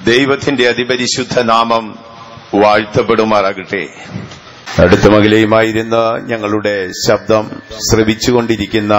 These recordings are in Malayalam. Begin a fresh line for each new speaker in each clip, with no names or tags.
ദൈവത്തിന്റെ അതിപരിശുദ്ധ നാമം വാഴ്ത്തപ്പെടുമാറാകട്ടെ അടുത്ത മകിലയുമായിരുന്ന് ഞങ്ങളുടെ ശബ്ദം ശ്രവിച്ചുകൊണ്ടിരിക്കുന്ന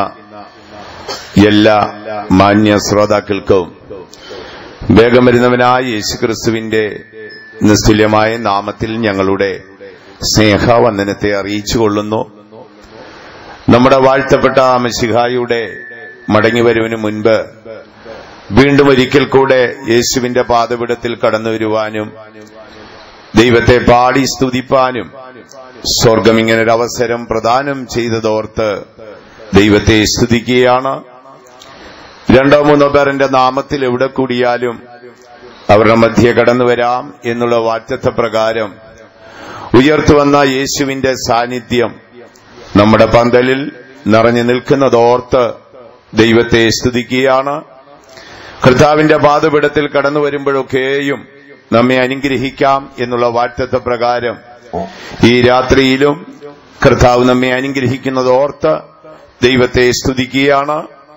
എല്ലാ മാന്യ ശ്രോതാക്കൾക്കും വേഗം വരുന്നവനായ യേശുക്രിസ്തുവിന്റെ നിസ്തുല്യമായ നാമത്തിൽ ഞങ്ങളുടെ സ്നേഹവന്ദനത്തെ അറിയിച്ചുകൊള്ളുന്നു നമ്മുടെ വാഴ്ത്തപ്പെട്ട മഷിഹായുടെ മടങ്ങിവരവിന് മുൻപ് വീണ്ടും ഒരിക്കൽ കൂടെ യേശുവിന്റെ പാതപിടത്തിൽ കടന്നു വരുവാനും ദൈവത്തെ പാടി സ്തുതിപ്പാനും സ്വർഗം ഇങ്ങനൊരു അവസരം പ്രദാനം ചെയ്തതോർത്ത് ദൈവത്തെ സ്തുതിക്കുകയാണ് രണ്ടോ മൂന്നോ പേരന്റെ നാമത്തിൽ എവിടെ കൂടിയാലും അവരുടെ മധ്യ കടന്നു വരാം എന്നുള്ള വാറ്റത്തെ പ്രകാരം ഉയർത്തുവന്ന യേശുവിന്റെ സാന്നിധ്യം നമ്മുടെ പന്തലിൽ നിറഞ്ഞു നിൽക്കുന്നതോർത്ത് ദൈവത്തെ സ്തുതിക്കുകയാണ് കർത്താവിന്റെ പാതപിടത്തിൽ കടന്നു വരുമ്പോഴൊക്കെയും നമ്മെ അനുഗ്രഹിക്കാം എന്നുള്ള വാറ്റത്തെ പ്രകാരം ഈ രാത്രിയിലും കർത്താവ് നമ്മെ അനുഗ്രഹിക്കുന്നതോർത്ത് ദൈവത്തെ സ്തുതിക്കുകയാണ്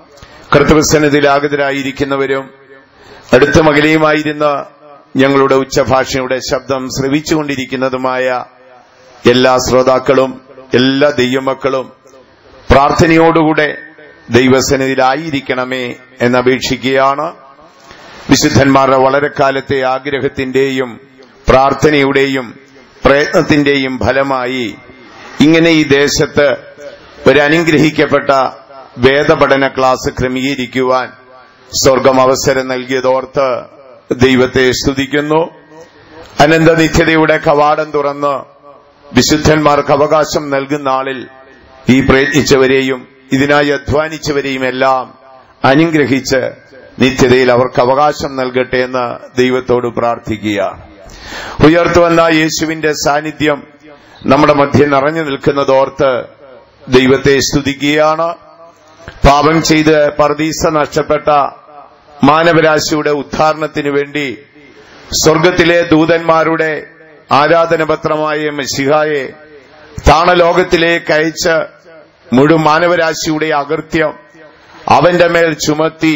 കർത്തവസനത്തിലാഗതരായിരിക്കുന്നവരും അടുത്ത മകലയുമായിരുന്ന ഞങ്ങളുടെ ഉച്ചഭാഷയുടെ ശബ്ദം ശ്രവിച്ചുകൊണ്ടിരിക്കുന്നതുമായ എല്ലാ ശ്രോതാക്കളും എല്ലാ ദൈവമക്കളും പ്രാർത്ഥനയോടുകൂടെ ദൈവസന്നിധിയിലായിരിക്കണമേ എന്നപേക്ഷിക്കുകയാണ് വിശുദ്ധന്മാരുടെ വളരെ കാലത്തെ ആഗ്രഹത്തിന്റെയും പ്രാർത്ഥനയുടെയും പ്രയത്നത്തിന്റെയും ഫലമായി ഇങ്ങനെ ഈ ദേശത്ത് ഒരു അനുഗ്രഹിക്കപ്പെട്ട വേദപഠന ക്ലാസ് ക്രമീകരിക്കുവാൻ സ്വർഗം അവസരം നൽകിയതോർത്ത് ദൈവത്തെ സ്തുതിക്കുന്നു അനന്തനിത്യതയുടെ കവാടം തുറന്ന് വിശുദ്ധന്മാർക്ക് അവകാശം നൽകുന്ന ആളിൽ ഈ പ്രയത്നിച്ചവരെയും ഇതിനായി അധ്വാനിച്ചവരെയും എല്ലാം അനുഗ്രഹിച്ച് നിത്യതയിൽ അവർക്ക് അവകാശം നൽകട്ടെ എന്ന് ദൈവത്തോട് പ്രാർത്ഥിക്കുക ഉയർത്തുവന്ന യേശുവിന്റെ സാന്നിധ്യം നമ്മുടെ മധ്യം നിറഞ്ഞു നിൽക്കുന്നതോർത്ത് ദൈവത്തെ സ്തുതിക്കുകയാണ് പാപം ചെയ്ത് പർദീസ നഷ്ടപ്പെട്ട മാനവരാശിയുടെ ഉദ്ധാരണത്തിനു വേണ്ടി സ്വർഗത്തിലെ ദൂതന്മാരുടെ ആരാധനപത്രമായ മെസ്സിഹായെ താണലോകത്തിലേക്ക് അയച്ച് മുഴു മാനവരാശിയുടെ അകൃത്യം അവന്റെ മേൽ ചുമത്തി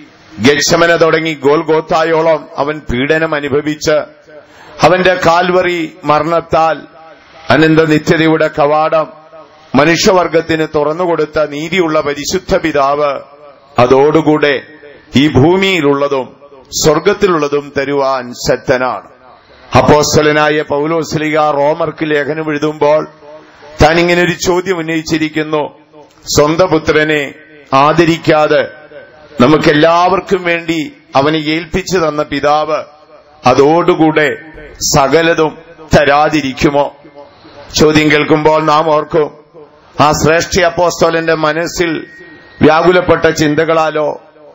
ഗക്ഷമന തുടങ്ങി ഗോൽഗോത്തായോളം അവൻ പീഡനം അനുഭവിച്ച് അവന്റെ കാൽവറി മരണത്താൽ അനന്ത നിത്യതയുടെ കവാടം മനുഷ്യവർഗത്തിന് തുറന്നുകൊടുത്ത നീതിയുള്ള പരിശുദ്ധ പിതാവ് അതോടുകൂടെ ഈ ഭൂമിയിലുള്ളതും സ്വർഗത്തിലുള്ളതും തരുവാൻ ശക്തനാണ് അപ്പോസ്തലനായ പൗലോസ്ലിക റോമർക്ക് ലേഖനം എഴുതുമ്പോൾ താൻ ഇങ്ങനെ ഒരു ചോദ്യം ഉന്നയിച്ചിരിക്കുന്നു സ്വന്തം പുത്രനെ ആദരിക്കാതെ നമുക്കെല്ലാവർക്കും വേണ്ടി അവനെ ഏൽപ്പിച്ചു തന്ന പിതാവ് അതോടുകൂടെ സകലതും തരാതിരിക്കുമോ ചോദ്യം കേൾക്കുമ്പോൾ നാം ഓർക്കും ആ ശ്രേഷ്ഠ അപ്പോസ്തോലന്റെ മനസ്സിൽ വ്യാകുലപ്പെട്ട ചിന്തകളാലോ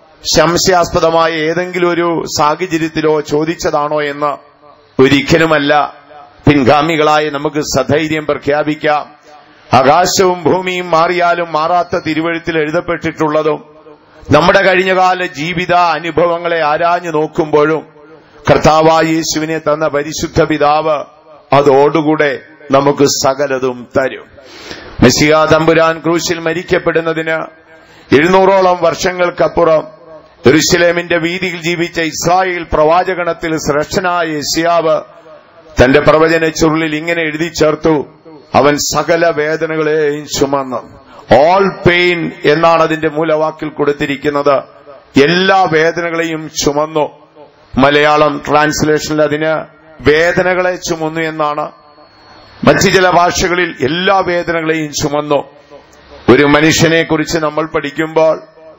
സംശയാസ്പദമായ ഏതെങ്കിലും ഒരു സാഹചര്യത്തിലോ ചോദിച്ചതാണോ എന്ന് ഒരിക്കലുമല്ല പിൻഗാമികളായി നമുക്ക് സധൈര്യം പ്രഖ്യാപിക്കാം ആകാശവും ഭൂമിയും മാറിയാലും മാറാത്ത തിരുവഴുത്തിൽ എഴുതപ്പെട്ടിട്ടുള്ളതും നമ്മുടെ കഴിഞ്ഞകാല ജീവിത അനുഭവങ്ങളെ ആരാഞ്ഞു നോക്കുമ്പോഴും കർത്താവായ യേശുവിനെ തന്ന പരിശുദ്ധ പിതാവ് അതോടുകൂടെ നമുക്ക് സകലതും തരും മെസ്സിയ തമ്പുരാൻ ക്രൂശിൽ മരിക്കപ്പെടുന്നതിന് എഴുന്നൂറോളം വർഷങ്ങൾക്കപ്പുറം എറുശലേമിന്റെ വീതിയിൽ ജീവിച്ച ഇസ്രായേൽ പ്രവാചകണത്തിൽ ശ്രേഷ്ഠനായ യശിയാവ് തന്റെ പ്രവചന ചുരുളിൽ ഇങ്ങനെ എഴുതി ചേർത്തു അവൻ സകല വേദനകളെയും ചുമന്നു ഓൾ പെയിൻ എന്നാണ് അതിന്റെ മൂലവാക്കിൽ കൊടുത്തിരിക്കുന്നത് എല്ലാ വേദനകളെയും ചുമന്നു മലയാളം ട്രാൻസ്ലേഷനിൽ അതിന് വേദനകളെ ചുമന്നു എന്നാണ് മറ്റു ചില ഭാഷകളിൽ എല്ലാ വേദനകളെയും ചുമന്നു ഒരു മനുഷ്യനെ കുറിച്ച് നമ്മൾ പഠിക്കുമ്പോൾ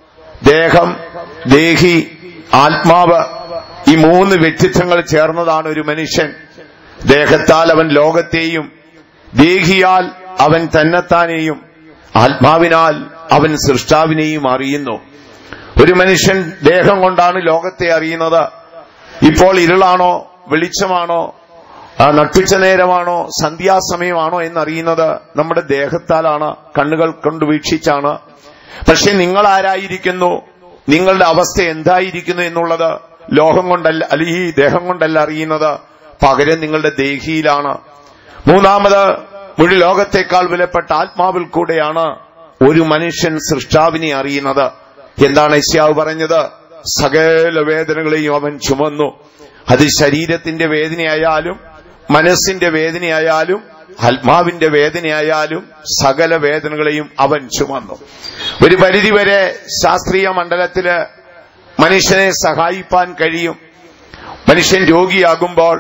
ദേഹം ദേഹി ആത്മാവ് ഈ മൂന്ന് വ്യക്തിത്വങ്ങൾ ചേർന്നതാണ് ഒരു മനുഷ്യൻ ദേഹത്താൽ അവൻ ലോകത്തെയും ദേഹിയാൽ അവൻ തന്നെത്താനെയും ആത്മാവിനാൽ അവൻ സൃഷ്ടാവിനെയും അറിയുന്നു ഒരു മനുഷ്യൻ ദേഹം കൊണ്ടാണ് ലോകത്തെ അറിയുന്നത് ഇപ്പോൾ ഇരുളാണോ വെളിച്ചമാണോ ആ നട്ടുച്ച നേരമാണോ സന്ധ്യാസമയമാണോ എന്നറിയുന്നത് നമ്മുടെ ദേഹത്താലാണ് കണ്ണുകൾ കൊണ്ട് വീക്ഷിച്ചാണ് പക്ഷെ നിങ്ങൾ ആരായിരിക്കുന്നു നിങ്ങളുടെ അവസ്ഥ എന്തായിരിക്കുന്നു എന്നുള്ളത് ലോകം കൊണ്ടല്ല അല്ല ഈ ദേഹം കൊണ്ടല്ല അറിയുന്നത് പകരം നിങ്ങളുടെ ദേഹിയിലാണ് മൂന്നാമത് മുഴു ലോകത്തെക്കാൾ വിലപ്പെട്ട ആത്മാവിൽ കൂടെയാണ് ഒരു മനുഷ്യൻ സൃഷ്ടാവിനെ അറിയുന്നത് എന്താണ് യശ്യാവ് പറഞ്ഞത് സകല വേദനകളെയും അവൻ ചുമന്നു അത് ശരീരത്തിന്റെ വേദനയായാലും മനസ്സിന്റെ വേദനയായാലും ആത്മാവിന്റെ വേദനയായാലും സകല വേദനകളെയും അവൻ ചുമന്നു ഒരു പരിധിവരെ ശാസ്ത്രീയ മണ്ഡലത്തില് മനുഷ്യനെ സഹായിപ്പാൻ കഴിയും മനുഷ്യൻ രോഗിയാകുമ്പോൾ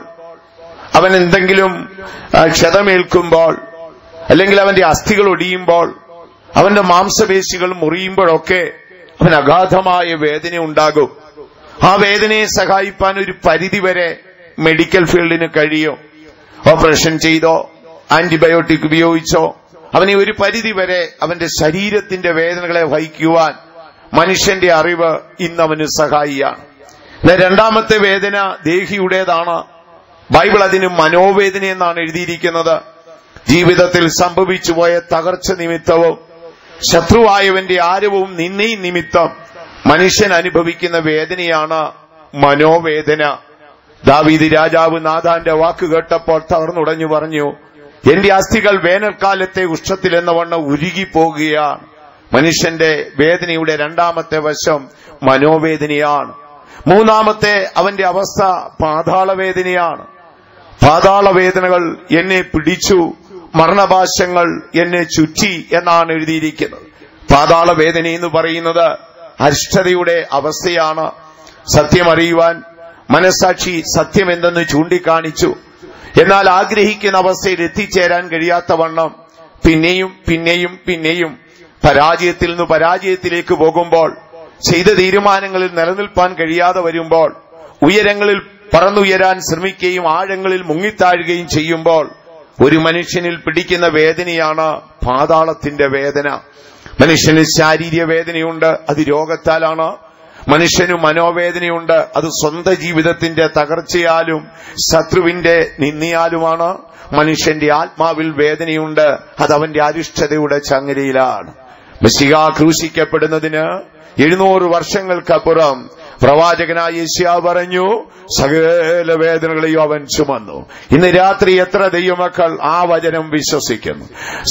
അവൻ എന്തെങ്കിലും ആ, ക്ഷതമേൽക്കുമ്പോൾ അല്ലെങ്കിൽ അവന്റെ അസ്ഥികൾ ഒടിയുമ്പോൾ അവന്റെ മാംസപേശികൾ മുറിയുമ്പോഴൊക്കെ അവൻ അഗാധമായ വേദന ഉണ്ടാകും ആ വേദനയെ സഹായിപ്പാൻ ഒരു പരിധിവരെ മെഡിക്കൽ ഫീൽഡിന് കഴിയും ഓപ്പറേഷൻ ചെയ്തോ ആന്റിബയോട്ടിക് ഉപയോഗിച്ചോ അവനെ ഒരു പരിധിവരെ അവന്റെ ശരീരത്തിന്റെ വേദനകളെ വഹിക്കുവാൻ മനുഷ്യന്റെ അറിവ് ഇന്ന് അവന് സഹായിയാണ് എന്നാൽ രണ്ടാമത്തെ വേദന ദേഹിയുടേതാണ് ബൈബിൾ അതിന് മനോവേദന എന്നാണ് എഴുതിയിരിക്കുന്നത് ജീവിതത്തിൽ സംഭവിച്ചു പോയ തകർച്ച നിമിത്തവും ശത്രുവായവന്റെ ആരവവും നിന്നയും നിമിത്തം മനുഷ്യൻ അനുഭവിക്കുന്ന വേദനയാണ് മനോവേദന ദാവീദ് രാജാവ് നാഥാന്റെ വാക്ക് കേട്ടപ്പോൾ തകർന്നുടഞ്ഞു പറഞ്ഞു എന്റെ അസ്ഥികൾ വേനൽക്കാലത്തെ ഉഷ്ണത്തിൽ എന്ന വണ്ണം ഉരുകിപ്പോകുകയാണ് മനുഷ്യന്റെ വേദനയുടെ രണ്ടാമത്തെ വശം മനോവേദനയാണ് മൂന്നാമത്തെ അവന്റെ അവസ്ഥ പാതാളവേദനയാണ് പാതാളവേദനകൾ എന്നെ പിടിച്ചു മരണഭാഷ്യങ്ങൾ എന്നെ ചുറ്റി എന്നാണ് എഴുതിയിരിക്കുന്നത് പാതാളവേദന എന്ന് പറയുന്നത് അരിഷ്ടതയുടെ അവസ്ഥയാണ് സത്യമറിയുവാൻ മനസാക്ഷി സത്യമെന്തെന്ന് ചൂണ്ടിക്കാണിച്ചു എന്നാൽ ആഗ്രഹിക്കുന്ന അവസ്ഥയിൽ എത്തിച്ചേരാൻ കഴിയാത്ത വണ്ണം പിന്നെയും പിന്നെയും പിന്നെയും പരാജയത്തിൽ നിന്ന് പരാജയത്തിലേക്ക് പോകുമ്പോൾ ചെയ്ത തീരുമാനങ്ങളിൽ നിലനിൽപ്പാൻ കഴിയാതെ വരുമ്പോൾ ഉയരങ്ങളിൽ പറന്നുയരാൻ ശ്രമിക്കുകയും ആഴങ്ങളിൽ മുങ്ങിത്താഴുകയും ചെയ്യുമ്പോൾ ഒരു മനുഷ്യനിൽ പിടിക്കുന്ന വേദനയാണ് പാതാളത്തിന്റെ വേദന മനുഷ്യന് ശാരീരിക വേദനയുണ്ട് അത് രോഗത്താലാണ് മനുഷ്യന് മനോവേദനയുണ്ട് അത് സ്വന്തം ജീവിതത്തിന്റെ തകർച്ചയാലും ശത്രുവിന്റെ നിന്ദിയാലുമാണ് മനുഷ്യന്റെ ആത്മാവിൽ വേദനയുണ്ട് അത് അവന്റെ അരിഷ്ടതയുടെ ചങ്ങലയിലാണ് മെസ്സിക ക്രൂശിക്കപ്പെടുന്നതിന് എഴുന്നൂറ് വർഷങ്ങൾക്കപ്പുറം പ്രവാചകനായ യേശിയ പറഞ്ഞു സകല വേദനകളെയും അവൻ ചുമന്നു ഇന്ന് രാത്രി എത്ര ദൈവമക്കൾ ആ വചനം വിശ്വസിക്കുന്നു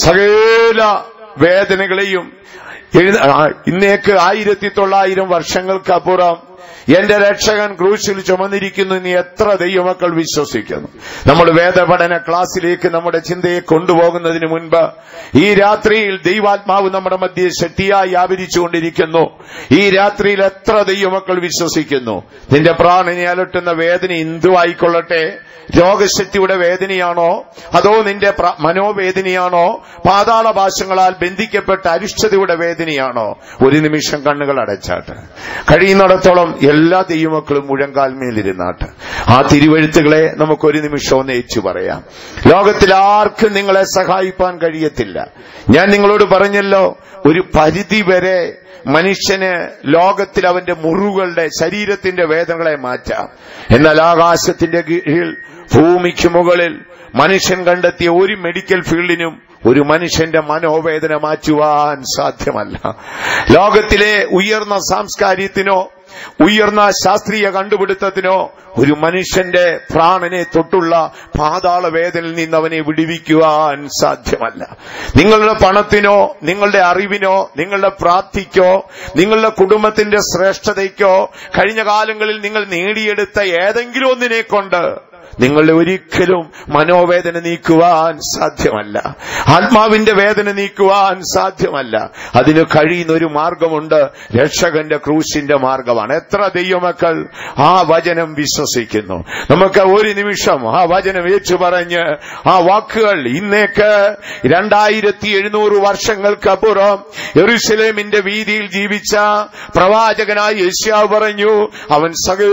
സകല വേദനകളെയും എഴുന്ന- ആ, ഇന്നേക്ക് ആയിരത്തി തൊള്ളായിരം വർഷങ്ങൾക്കപ്പുറം എന്റെ രക്ഷകൻ ക്രൂശിൽ ചുമന്നിരിക്കുന്നു എന്ന് എത്ര ദൈവമക്കൾ വിശ്വസിക്കുന്നു നമ്മൾ വേദപഠന ക്ലാസ്സിലേക്ക് നമ്മുടെ ചിന്തയെ കൊണ്ടുപോകുന്നതിന് മുൻപ് ഈ രാത്രിയിൽ ദൈവാത്മാവ് നമ്മുടെ മധ്യേ ശക്തിയായി ആവരിച്ചുകൊണ്ടിരിക്കുന്നു ഈ രാത്രിയിൽ എത്ര ദൈവമക്കൾ വിശ്വസിക്കുന്നു നിന്റെ പ്രാണനെ അലട്ടുന്ന വേദന എന്തുവായിക്കൊള്ളട്ടെ രോഗശക്തിയുടെ വേദനയാണോ അതോ നിന്റെ പ്ര- മനോവേദനയാണോ പാതാള ഭാഷങ്ങളാൽ ബന്ധിക്കപ്പെട്ട അരിഷ്ടതയുടെ വേദനയാണോ ഒരു നിമിഷം കണ്ണുകൾ അടച്ചാട്ട് കഴിയുന്നിടത്തോളം എല്ലാ ദൈവമക്കളും മുഴങ്കാൽമേലിരുന്നാട്ട് ആ തിരുവഴുത്തുകളെ നമുക്കൊരു നിമിഷം ഒന്ന് ഏച്ചു പറയാം ലോകത്തിൽ ആർക്കും നിങ്ങളെ സഹായിപ്പാൻ കഴിയത്തില്ല ഞാൻ നിങ്ങളോട് പറഞ്ഞല്ലോ ഒരു പരിധി വരെ മനുഷ്യന് ലോകത്തിൽ അവന്റെ മുറിവുകളുടെ ശരീരത്തിന്റെ വേദനകളെ മാറ്റാം എന്നാൽ ആകാശത്തിന്റെ കീഴിൽ ഭൂമിക്ക് മുകളിൽ മനുഷ്യൻ കണ്ടെത്തിയ ഒരു മെഡിക്കൽ ഫീൽഡിനും ഒരു മനുഷ്യന്റെ മനോവേദന മാറ്റുവാൻ സാധ്യമല്ല ലോകത്തിലെ ഉയർന്ന സാംസ്കാര്യത്തിനോ ഉയർന്ന ശാസ്ത്രീയ കണ്ടുപിടുത്തത്തിനോ ഒരു മനുഷ്യന്റെ പ്രാണനെ തൊട്ടുള്ള പാതാള വേദനയിൽ നിന്ന് അവനെ വിടുവിക്കുവാൻ സാധ്യമല്ല നിങ്ങളുടെ പണത്തിനോ നിങ്ങളുടെ അറിവിനോ നിങ്ങളുടെ പ്രാപ്തിക്കോ നിങ്ങളുടെ കുടുംബത്തിന്റെ ശ്രേഷ്ഠതയ്ക്കോ കഴിഞ്ഞ കാലങ്ങളിൽ നിങ്ങൾ നേടിയെടുത്ത ഏതെങ്കിലും ഒന്നിനെ കൊണ്ട് നിങ്ങളുടെ ഒരിക്കലും മനോവേദന നീക്കുവാൻ സാധ്യമല്ല ആത്മാവിന്റെ വേദന നീക്കുവാൻ സാധ്യമല്ല അതിന് കഴിയുന്ന ഒരു മാർഗമുണ്ട് രക്ഷകന്റെ ക്രൂശിന്റെ മാർഗമാണ് എത്ര ദൈവമക്കൾ ആ വചനം വിശ്വസിക്കുന്നു നമുക്ക് ഒരു നിമിഷം ആ വചനം ഏച്ചു പറഞ്ഞ് ആ വാക്കുകൾ ഇന്നേക്ക് രണ്ടായിരത്തി എഴുന്നൂറ് വർഷങ്ങൾക്കപ്പുറം യെറുസലേമിന്റെ വീതിയിൽ ജീവിച്ച പ്രവാചകനായ യേശാവ് പറഞ്ഞു അവൻ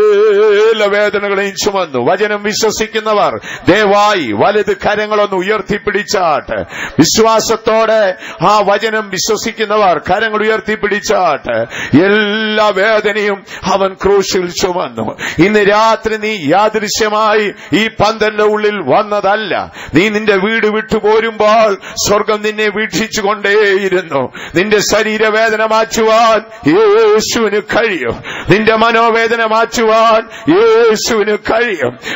സകല വേദനകളെയും ചുമന്നു വചനം വിശ്വസിക്കുന്നവർ ദയവായി വലത് കരങ്ങളൊന്ന് ഉയർത്തിപ്പിടിച്ചാട്ട് വിശ്വാസത്തോടെ ആ വചനം വിശ്വസിക്കുന്നവർ കരങ്ങൾ ഉയർത്തിപ്പിടിച്ചാട്ട് എല്ലാ വേദനയും അവൻ ക്രൂശിൽ ചുമന്നു ഇന്ന് രാത്രി നീ യാദൃശ്യമായി ഈ പന്തലിന്റെ ഉള്ളിൽ വന്നതല്ല നീ നിന്റെ വീട് വിട്ടു പോരുമ്പോൾ സ്വർഗം നിന്നെ വീക്ഷിച്ചുകൊണ്ടേയിരുന്നു നിന്റെ ശരീരവേദന മാറ്റുവാൻ യേശുവിന് കഴിയും നിന്റെ മനോവേദന മാറ്റുവാൻ യേശുവിന് കഴിയും നിന്റെ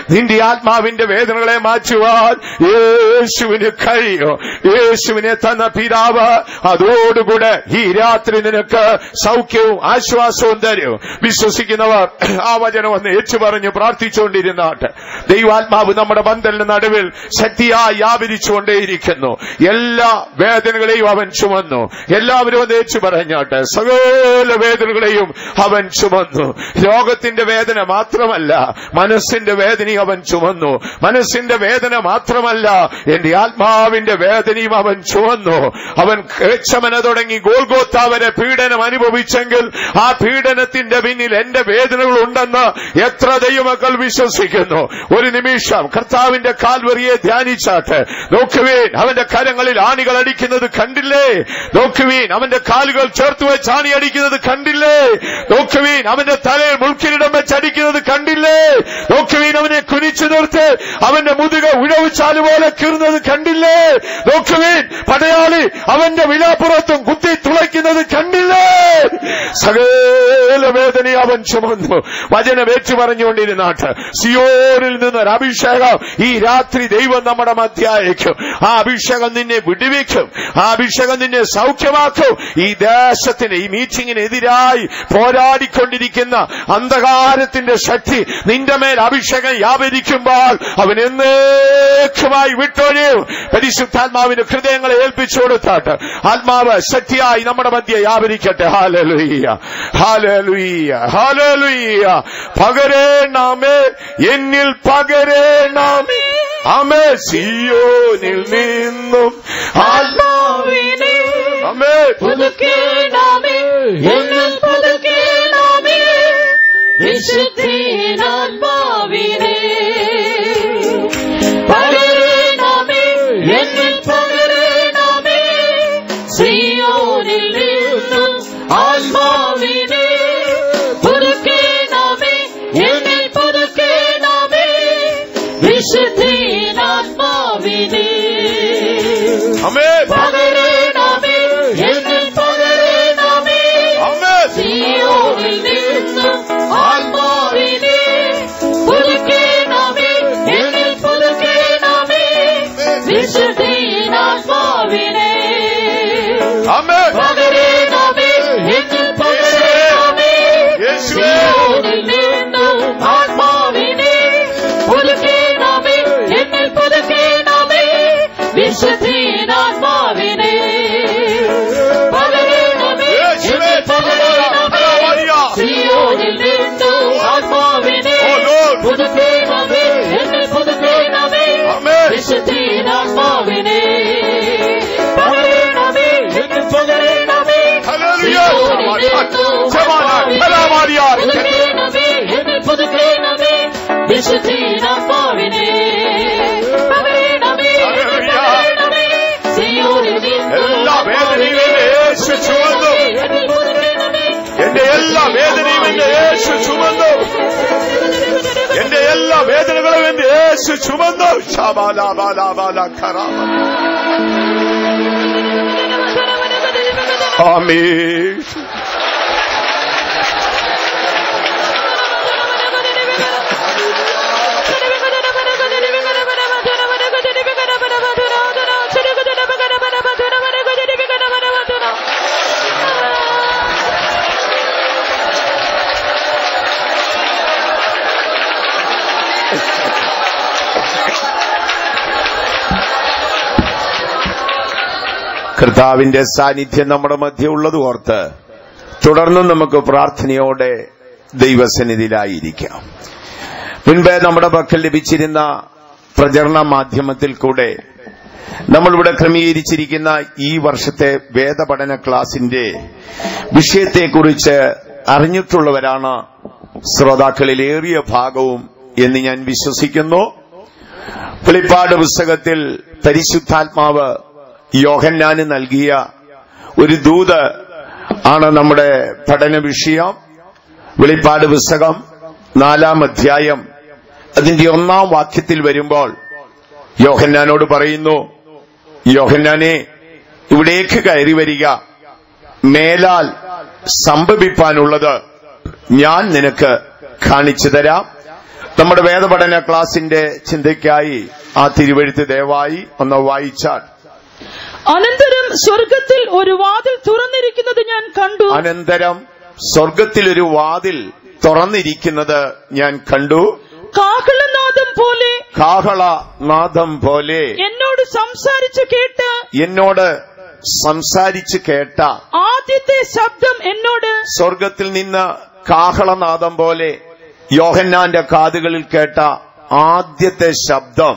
ആത്മാവിന്റെ വേദനകളെ മാറ്റുവാൻ യേശുവിന് കഴിയോ യേശുവിനെ തന്ന പിതാവ് അതോടുകൂടെ ഈ രാത്രി നിനക്ക് സൗഖ്യവും ആശ്വാസവും തരും വിശ്വസിക്കുന്നവർ ആ വചനം ഒന്ന് ഏച്ചു പറഞ്ഞ് പ്രാർത്ഥിച്ചുകൊണ്ടിരുന്നാട്ട് ദൈവാത്മാവ് നമ്മുടെ ബന്ധലിന് നടുവിൽ ശക്തിയായി വ്യാപരിച്ചുകൊണ്ടേയിരിക്കുന്നു എല്ലാ വേദനകളെയും അവൻ ചുമന്നു എല്ലാവരും അത് ഏച്ചു പറഞ്ഞാട്ട് സകല വേദനകളെയും അവൻ ചുമന്നു രോഗത്തിന്റെ വേദന മാത്രമല്ല മനസ്സിന്റെ വേദനയും അവൻ ചുമന്നു മനസ്സിന്റെ വേദന മാത്രമല്ല എന്റെ ആത്മാവിന്റെ വേദനയും അവൻ ചുമന്നു അവൻ കേച്ചമന തുടങ്ങി ഗോൽഗോത്ത വരെ പീഡനം അനുഭവിച്ചെങ്കിൽ ആ പീഡനത്തിന്റെ പിന്നിൽ എന്റെ വേദനകൾ ഉണ്ടെന്ന് എത്ര ദൈവമക്കൾ വിശ്വസിക്കുന്നു ഒരു നിമിഷം കർത്താവിന്റെ കാൽവറിയെ ധ്യാനിച്ചാട്ട് നോക്കുവീൻ അവന്റെ കരങ്ങളിൽ ആണികൾ അടിക്കുന്നത് കണ്ടില്ലേ നോക്കുവീൻ അവന്റെ കാലുകൾ ചേർത്ത് വെച്ച് ആണി അടിക്കുന്നത് കണ്ടില്ലേ നോക്കുവീൻ അവന്റെ തലയിൽ മുൾക്കിരിടം വെച്ച് അടിക്കുന്നത് കണ്ടില്ലേ നോക്കുവീൻ അവനെ കുനിച്ചു നിർത്ത് അവന്റെ മുതുക ഉഴവുചാല് പോലെ കീറുന്നത് കണ്ടില്ലേ നോക്കുവീൻ പടയാളി അവന്റെ വിലാപ്പുറത്തും കുത്തി തുളയ്ക്കുന്നത് കണ്ടില്ലേ സകല വേദന അവൻ ചുമന്നു വചനം ഏച്ചു പറഞ്ഞുകൊണ്ടിരുന്നാട്ട് സിയോനിൽ നിന്നൊരു അഭിഷേകം ഈ രാത്രി ദൈവം നമ്മുടെ മധ്യായേക്കും ആ അഭിഷേകം നിന്നെ വിടുവിക്കും ആ അഭിഷേകം നിന്നെ സൗഖ്യമാക്കും ഈ ദേശത്തിന് ഈ മീറ്റിംഗിനെതിരായി പോരാടിക്കൊണ്ടിരിക്കുന്ന അന്ധകാരത്തിന്റെ ശക്തി നിന്റെ മേൽ അഭിഷേകം വ്യാപരിക്കുമ്പോൾ അവൻ എന്നേക്കുമായി വിട്ടൊഴിയും പരിശുദ്ധാത്മാവിന്റെ ഹൃദയങ്ങളെ ഏൽപ്പിച്ചു കൊടുത്താട്ട് ആത്മാവ് ശക്തിയായി നമ്മുടെ മധ്യ വ്യാപരിക്കട്ടെ ഹാലലുയ്യ ഹാലലുയ്യ ഹാലലുയ്യ പകരേണമേ എന്നിൽ പകരേണമേ അമേ സിയോനിൽ നിന്നും
ആത്മാവിനെ
അമേ
പുതുക്കേണമേ എന്നിൽ പുതുക്കേണമേ വിശുദ്ധീനാത്മാവിനെ പകരണമേ എന്നിൽ പകരണമേ സിയോനിൽ നിന്നും ആത്മാവിനെ പുതുക്കേണമേ എന്നിൽ പുതുക്കേണമേ വിശുദ്ധീനാത്മാവിനെ
അമേ
പകരണമേ എന്നിൽ പകരണമേ
അമേ
സിയോനിൽ നിന്നും ആത്മാവിനെ പുതുക്കേണമേ എന്നിൽ പുതുക്കേണമേ വിശുദ്ധീനാത്മാവിനെ
അമേ
പകരണമേ എന്നിൽ പകരണമേ
യേശുവേ
സിയോനിൽ നിന്നും ആത്മാവിനെ പുതുക്കേണമേ എന്നിൽ പുതുക്കേണമേ വിശുദ്ധീനാത്മാവിനെ പകരണമേ
യേശുവേ
എന്നിൽ പകരണമേ സിയോനിൽ നിന്നും ആത്മാവിനെ
ഓ ലോർഡ്
പുതുക്കേണമേ എന്നിൽ പുതുക്കേണമേ
ആമേൻ.
വിശുദ്ധീനാത്മാവിനെ പകരണമേ എന്നിൽ പകരണമേ
ഹല്ലേലൂയ.
സിയോനിൽ നിന്നും
സമാന, കലാമാരിയ.
പുതുക്കേണമേ എന്നിൽ പുതുക്കേണമേ വിശുദ്ധീനാത്മാവിനെ പകരണമേ എന്നിൽ
ഹല്ലേലൂയ.
പകരണമേ സിയോനിൽ നിന്നും
എല്ലാ വേദനയും എന്റെ യേശു ചുമന്നു.
എന്നിൽ പുതുക്കേണമേ
എന്റെ എല്ലാ വേദനയും എന്റെ യേശു ചുമന്നു എന്റെ എല്ലാ വേദനകളും എന്റെ യേശു ചുമന്നു ശബാലാബാലാബാല ഖറാബ. ആമേൻ കർത്താവിന്റെ സാന്നിധ്യം നമ്മുടെ മധ്യ ഉള്ളത് ഓർത്ത് തുടർന്നും നമുക്ക് പ്രാർത്ഥനയോടെ ദൈവസന്നിധിയിലായിരിക്കാം മുൻപ് നമ്മുടെ പക്കൽ ലഭിച്ചിരുന്ന പ്രചരണ മാധ്യമത്തിൽ കൂടെ നമ്മളിവിടെ ക്രമീകരിച്ചിരിക്കുന്ന ഈ വർഷത്തെ വേദപഠന ക്ലാസിന്റെ വിഷയത്തെക്കുറിച്ച് അറിഞ്ഞിട്ടുള്ളവരാണ് ശ്രോതാക്കളിൽ ഏറിയ ഭാഗവും എന്ന് ഞാൻ വിശ്വസിക്കുന്നു വെളിപ്പാട് പുസ്തകത്തിൽ പരിശുദ്ധാത്മാവ് യോഹന്നാന് നൽകിയ ഒരു ദൂത് ആണ് നമ്മുടെ പഠന വിഷയം വെളിപ്പാട് പുസ്തകം നാലാം അധ്യായം അതിന്റെ ഒന്നാം വാക്യത്തിൽ വരുമ്പോൾ യോഹന്നാനോട് പറയുന്നു യോഹന്നാനെ ഇവിടേക്ക് കയറി വരിക മേലാൽ സംഭവിപ്പാനുള്ളത് ഞാൻ നിനക്ക് കാണിച്ചു തരാം നമ്മുടെ വേദപഠന ക്ലാസിന്റെ ചിന്തയ്ക്കായി ആ തിരുവഴുത്ത് ദയവായി ഒന്ന് വായിച്ചാൽ
അനന്തരം സ്വർഗത്തിൽ ഒരു വാതിൽ തുറന്നിരിക്കുന്നത് ഞാൻ കണ്ടു
അനന്തരം സ്വർഗത്തിലൊരു വാതിൽ തുറന്നിരിക്കുന്നത് ഞാൻ കണ്ടു
കാഹളനാദം പോലെ
കാഹളനാദം പോലെ
എന്നോട് സംസാരിച്ചു കേട്ട്
എന്നോട് സംസാരിച്ച് കേട്ട
ആദ്യത്തെ ശബ്ദം എന്നോട്
സ്വർഗത്തിൽ നിന്ന് കാഹളനാദം പോലെ യോഹന്നാന്റെ കാതുകളിൽ കേട്ട ആദ്യത്തെ ശബ്ദം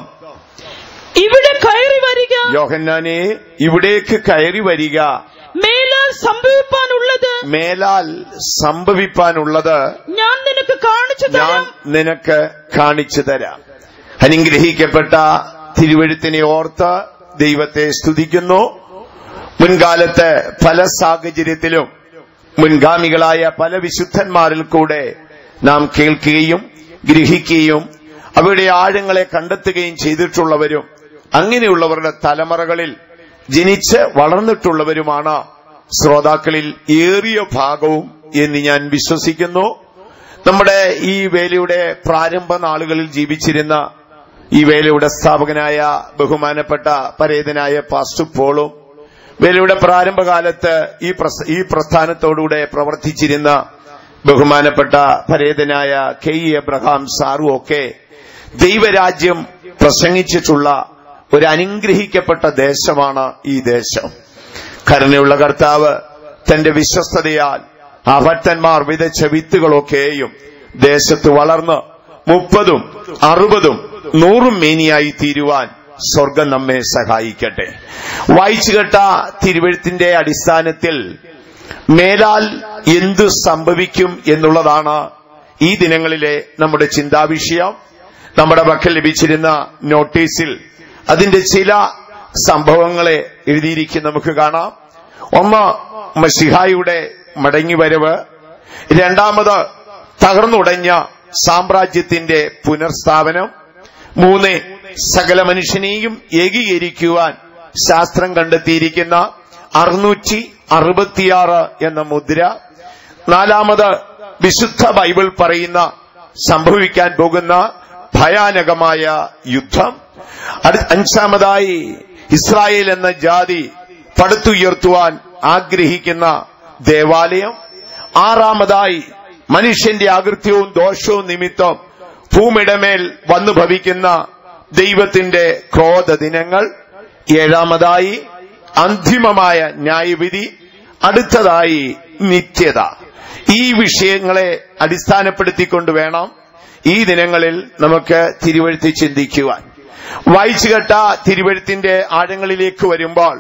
ഇവിടെ കയറി വരിക
യോഹന്നാനെ ഇവിടേക്ക് കയറി വരിക
മേലാൽ സംഭവിപ്പാനുള്ളത്
മേലാൽ സംഭവിപ്പാനുള്ളത്
ഞാൻ നിനക്ക് കാണിച്ചു
ഞാൻ
തരാം
നിനക്ക് കാണിച്ചു തരാം അനുഗ്രഹിക്കപ്പെട്ട തിരുവഴുത്തിനെ ഓർത്ത് ദൈവത്തെ സ്തുതിക്കുന്നു മുൻകാലത്ത് പല സാഹചര്യത്തിലും മുൻഗാമികളായ പല വിശുദ്ധന്മാരിൽ കൂടെ നാം കേൾക്കുകയും ഗ്രഹിക്കുകയും അവയുടെ ആഴങ്ങളെ കണ്ടെത്തുകയും ചെയ്തിട്ടുള്ളവരും അങ്ങനെയുള്ളവരുടെ തലമുറകളിൽ ജനിച്ച് വളർന്നിട്ടുള്ളവരുമാണ് ശ്രോതാക്കളിൽ ഏറിയ ഭാഗവും എന്ന് ഞാൻ വിശ്വസിക്കുന്നു നമ്മുടെ ഈ വേലയുടെ പ്രാരംഭ നാളുകളിൽ ജീവിച്ചിരുന്ന ഈ വേലയുടെ സ്ഥാപകനായ ബഹുമാനപ്പെട്ട പരേതനായ പാസ്റ്റു പോളും വേലയുടെ പ്രാരംഭകാലത്ത് ഈ പ്രസ്- ഈ പ്രസ്ഥാനത്തോടുകൂടെ പ്രവർത്തിച്ചിരുന്ന ബഹുമാനപ്പെട്ട പരേതനായ കെ ഇ എബ്രഹാം സാറും ഒക്കെ ദൈവരാജ്യം പ്രസംഗിച്ചിട്ടുള്ള ഒരു അനുഗ്രഹിക്കപ്പെട്ട ദേശമാണ് ഈ ദേശം കരുണയുള്ള കർത്താവ് തന്റെ വിശ്വസ്തതയാൽ ആ ഭക്തന്മാർ വിതച്ച വിത്തുകളൊക്കെയും ദേശത്ത് വളർന്ന് മുപ്പതും അറുപതും നൂറും മേനിയായി തീരുവാൻ സ്വർഗം നമ്മെ സഹായിക്കട്ടെ വായിച്ചു കേട്ട തിരുവഴുത്തിന്റെ അടിസ്ഥാനത്തിൽ മേലാൽ എന്തു സംഭവിക്കും എന്നുള്ളതാണ് ഈ ദിനങ്ങളിലെ നമ്മുടെ ചിന്താവിഷയം നമ്മുടെ പക്കൽ ലഭിച്ചിരുന്ന നോട്ടീസിൽ അതിന്റെ ചില സംഭവങ്ങളെ എഴുതിയിരിക്കും നമുക്ക് കാണാം ഒന്ന് മഷിഹായുടെ മടങ്ങിവരവ് രണ്ടാമത് തകർന്നുടഞ്ഞ സാമ്രാജ്യത്തിന്റെ പുനർസ്ഥാപനം മൂന്ന് സകല മനുഷ്യനെയും ഏകീകരിക്കുവാൻ ശാസ്ത്രം കണ്ടെത്തിയിരിക്കുന്ന അറുന്നൂറ്റി അറുപത്തിയാറ് എന്ന മുദ്ര നാലാമത് വിശുദ്ധ ബൈബിൾ പറയുന്ന സംഭവിക്കാൻ പോകുന്ന ഭയാനകമായ യുദ്ധം അടു- അഞ്ചാമതായി ഇസ്രായേൽ എന്ന ജാതി പടുത്തുയർത്തുവാൻ ആഗ്രഹിക്കുന്ന ദേവാലയം ആറാമതായി മനുഷ്യന്റെ അകൃത്യവും ദോഷവും നിമിത്തം ഭൂമിടമേൽ വന്നു ഭവിക്കുന്ന ദൈവത്തിന്റെ ക്രോധ ദിനങ്ങൾ ഏഴാമതായി അന്തിമമായ ന്യായവിധി അടുത്തതായി നിത്യത ഈ വിഷയങ്ങളെ അടിസ്ഥാനപ്പെടുത്തിക്കൊണ്ട് വേണം ഈ ദിനങ്ങളിൽ നമുക്ക് തിരുവഴുത്തി ചിന്തിക്കുവാൻ വായിച്ചു കേട്ട തിരുവഴുത്തിന്റെ ആഴങ്ങളിലേക്ക് വരുമ്പോൾ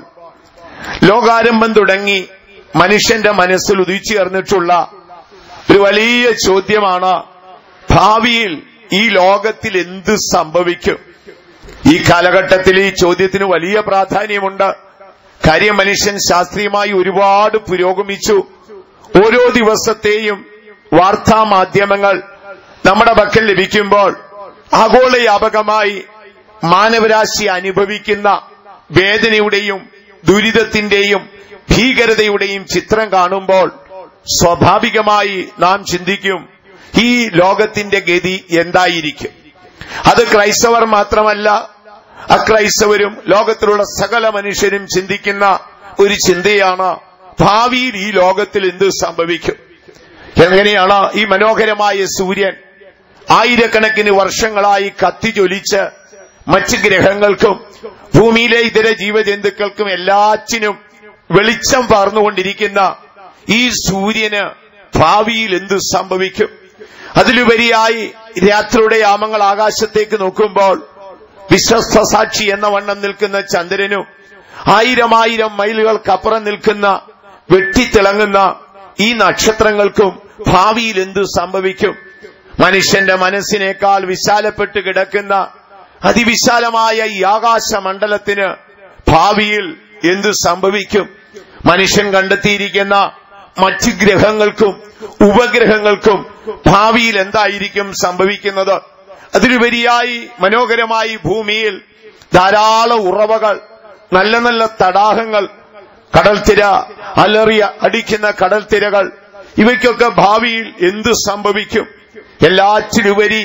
ലോകാരംഭം തുടങ്ങി മനുഷ്യന്റെ മനസ്സിൽ ഉദിച്ചുയർന്നിട്ടുള്ള ഒരു വലിയ ചോദ്യമാണ് ഭാവിയിൽ ഈ ലോകത്തിൽ എന്ത് സംഭവിക്കും ഈ കാലഘട്ടത്തിൽ ഈ ചോദ്യത്തിന് വലിയ പ്രാധാന്യമുണ്ട് കാര്യം മനുഷ്യൻ ശാസ്ത്രീയമായി ഒരുപാട് പുരോഗമിച്ചു ഓരോ ദിവസത്തെയും വാർത്താ മാധ്യമങ്ങൾ നമ്മുടെ പക്കൽ ലഭിക്കുമ്പോൾ ആഗോളവ്യാപകമായി മാനവരാശി അനുഭവിക്കുന്ന വേദനയുടെയും ദുരിതത്തിന്റെയും ഭീകരതയുടെയും ചിത്രം കാണുമ്പോൾ സ്വാഭാവികമായി നാം ചിന്തിക്കും ഈ ലോകത്തിന്റെ ഗതി എന്തായിരിക്കും അത് ക്രൈസ്തവർ മാത്രമല്ല അക്രൈസ്തവരും ലോകത്തിലുള്ള സകല മനുഷ്യരും ചിന്തിക്കുന്ന ഒരു ചിന്തയാണ് ഭാവിയിൽ ഈ ലോകത്തിൽ എന്ത് സംഭവിക്കും എങ്ങനെയാണ് ഈ മനോഹരമായ സൂര്യൻ ആയിരക്കണക്കിന് വർഷങ്ങളായി കത്തിജ്വലിച്ച് മറ്റ് ഗ്രഹങ്ങൾക്കും ഭൂമിയിലെ ഇതര ജീവജന്തുക്കൾക്കും എല്ലാറ്റിനും വെളിച്ചം പാർന്നുകൊണ്ടിരിക്കുന്ന ഈ സൂര്യന് ഭാവിയിൽ എന്ത് സംഭവിക്കും അതിലുപരിയായി രാത്രിയുടെ യാമങ്ങൾ ആകാശത്തേക്ക് നോക്കുമ്പോൾ വിശ്വസ്ത സാക്ഷി എന്ന വണ്ണം നിൽക്കുന്ന ചന്ദ്രനും ആയിരം ആയിരം മൈലുകൾക്കപ്പുറം നിൽക്കുന്ന വെട്ടിത്തിളങ്ങുന്ന ഈ നക്ഷത്രങ്ങൾക്കും ഭാവിയിൽ എന്ത് സംഭവിക്കും മനുഷ്യന്റെ മനസ്സിനേക്കാൾ വിശാലപ്പെട്ട് കിടക്കുന്ന അതിവിശാലമായ ഈ ആകാശമണ്ഡലത്തിന് ഭാവിയിൽ എന്ത് സംഭവിക്കും മനുഷ്യൻ കണ്ടെത്തിയിരിക്കുന്ന മറ്റ് ഗ്രഹങ്ങൾക്കും ഉപഗ്രഹങ്ങൾക്കും ഭാവിയിൽ എന്തായിരിക്കും സംഭവിക്കുന്നത് അതിലുപരിയായി മനോഹരമായി ഭൂമിയിൽ ധാരാളം ഉറവകൾ നല്ല നല്ല തടാകങ്ങൾ കടൽത്തിര അലറിയ അടിക്കുന്ന കടൽത്തിരകൾ ഇവയ്ക്കൊക്കെ ഭാവിയിൽ എന്ത് സംഭവിക്കും എല്ലാറ്റിലുപരി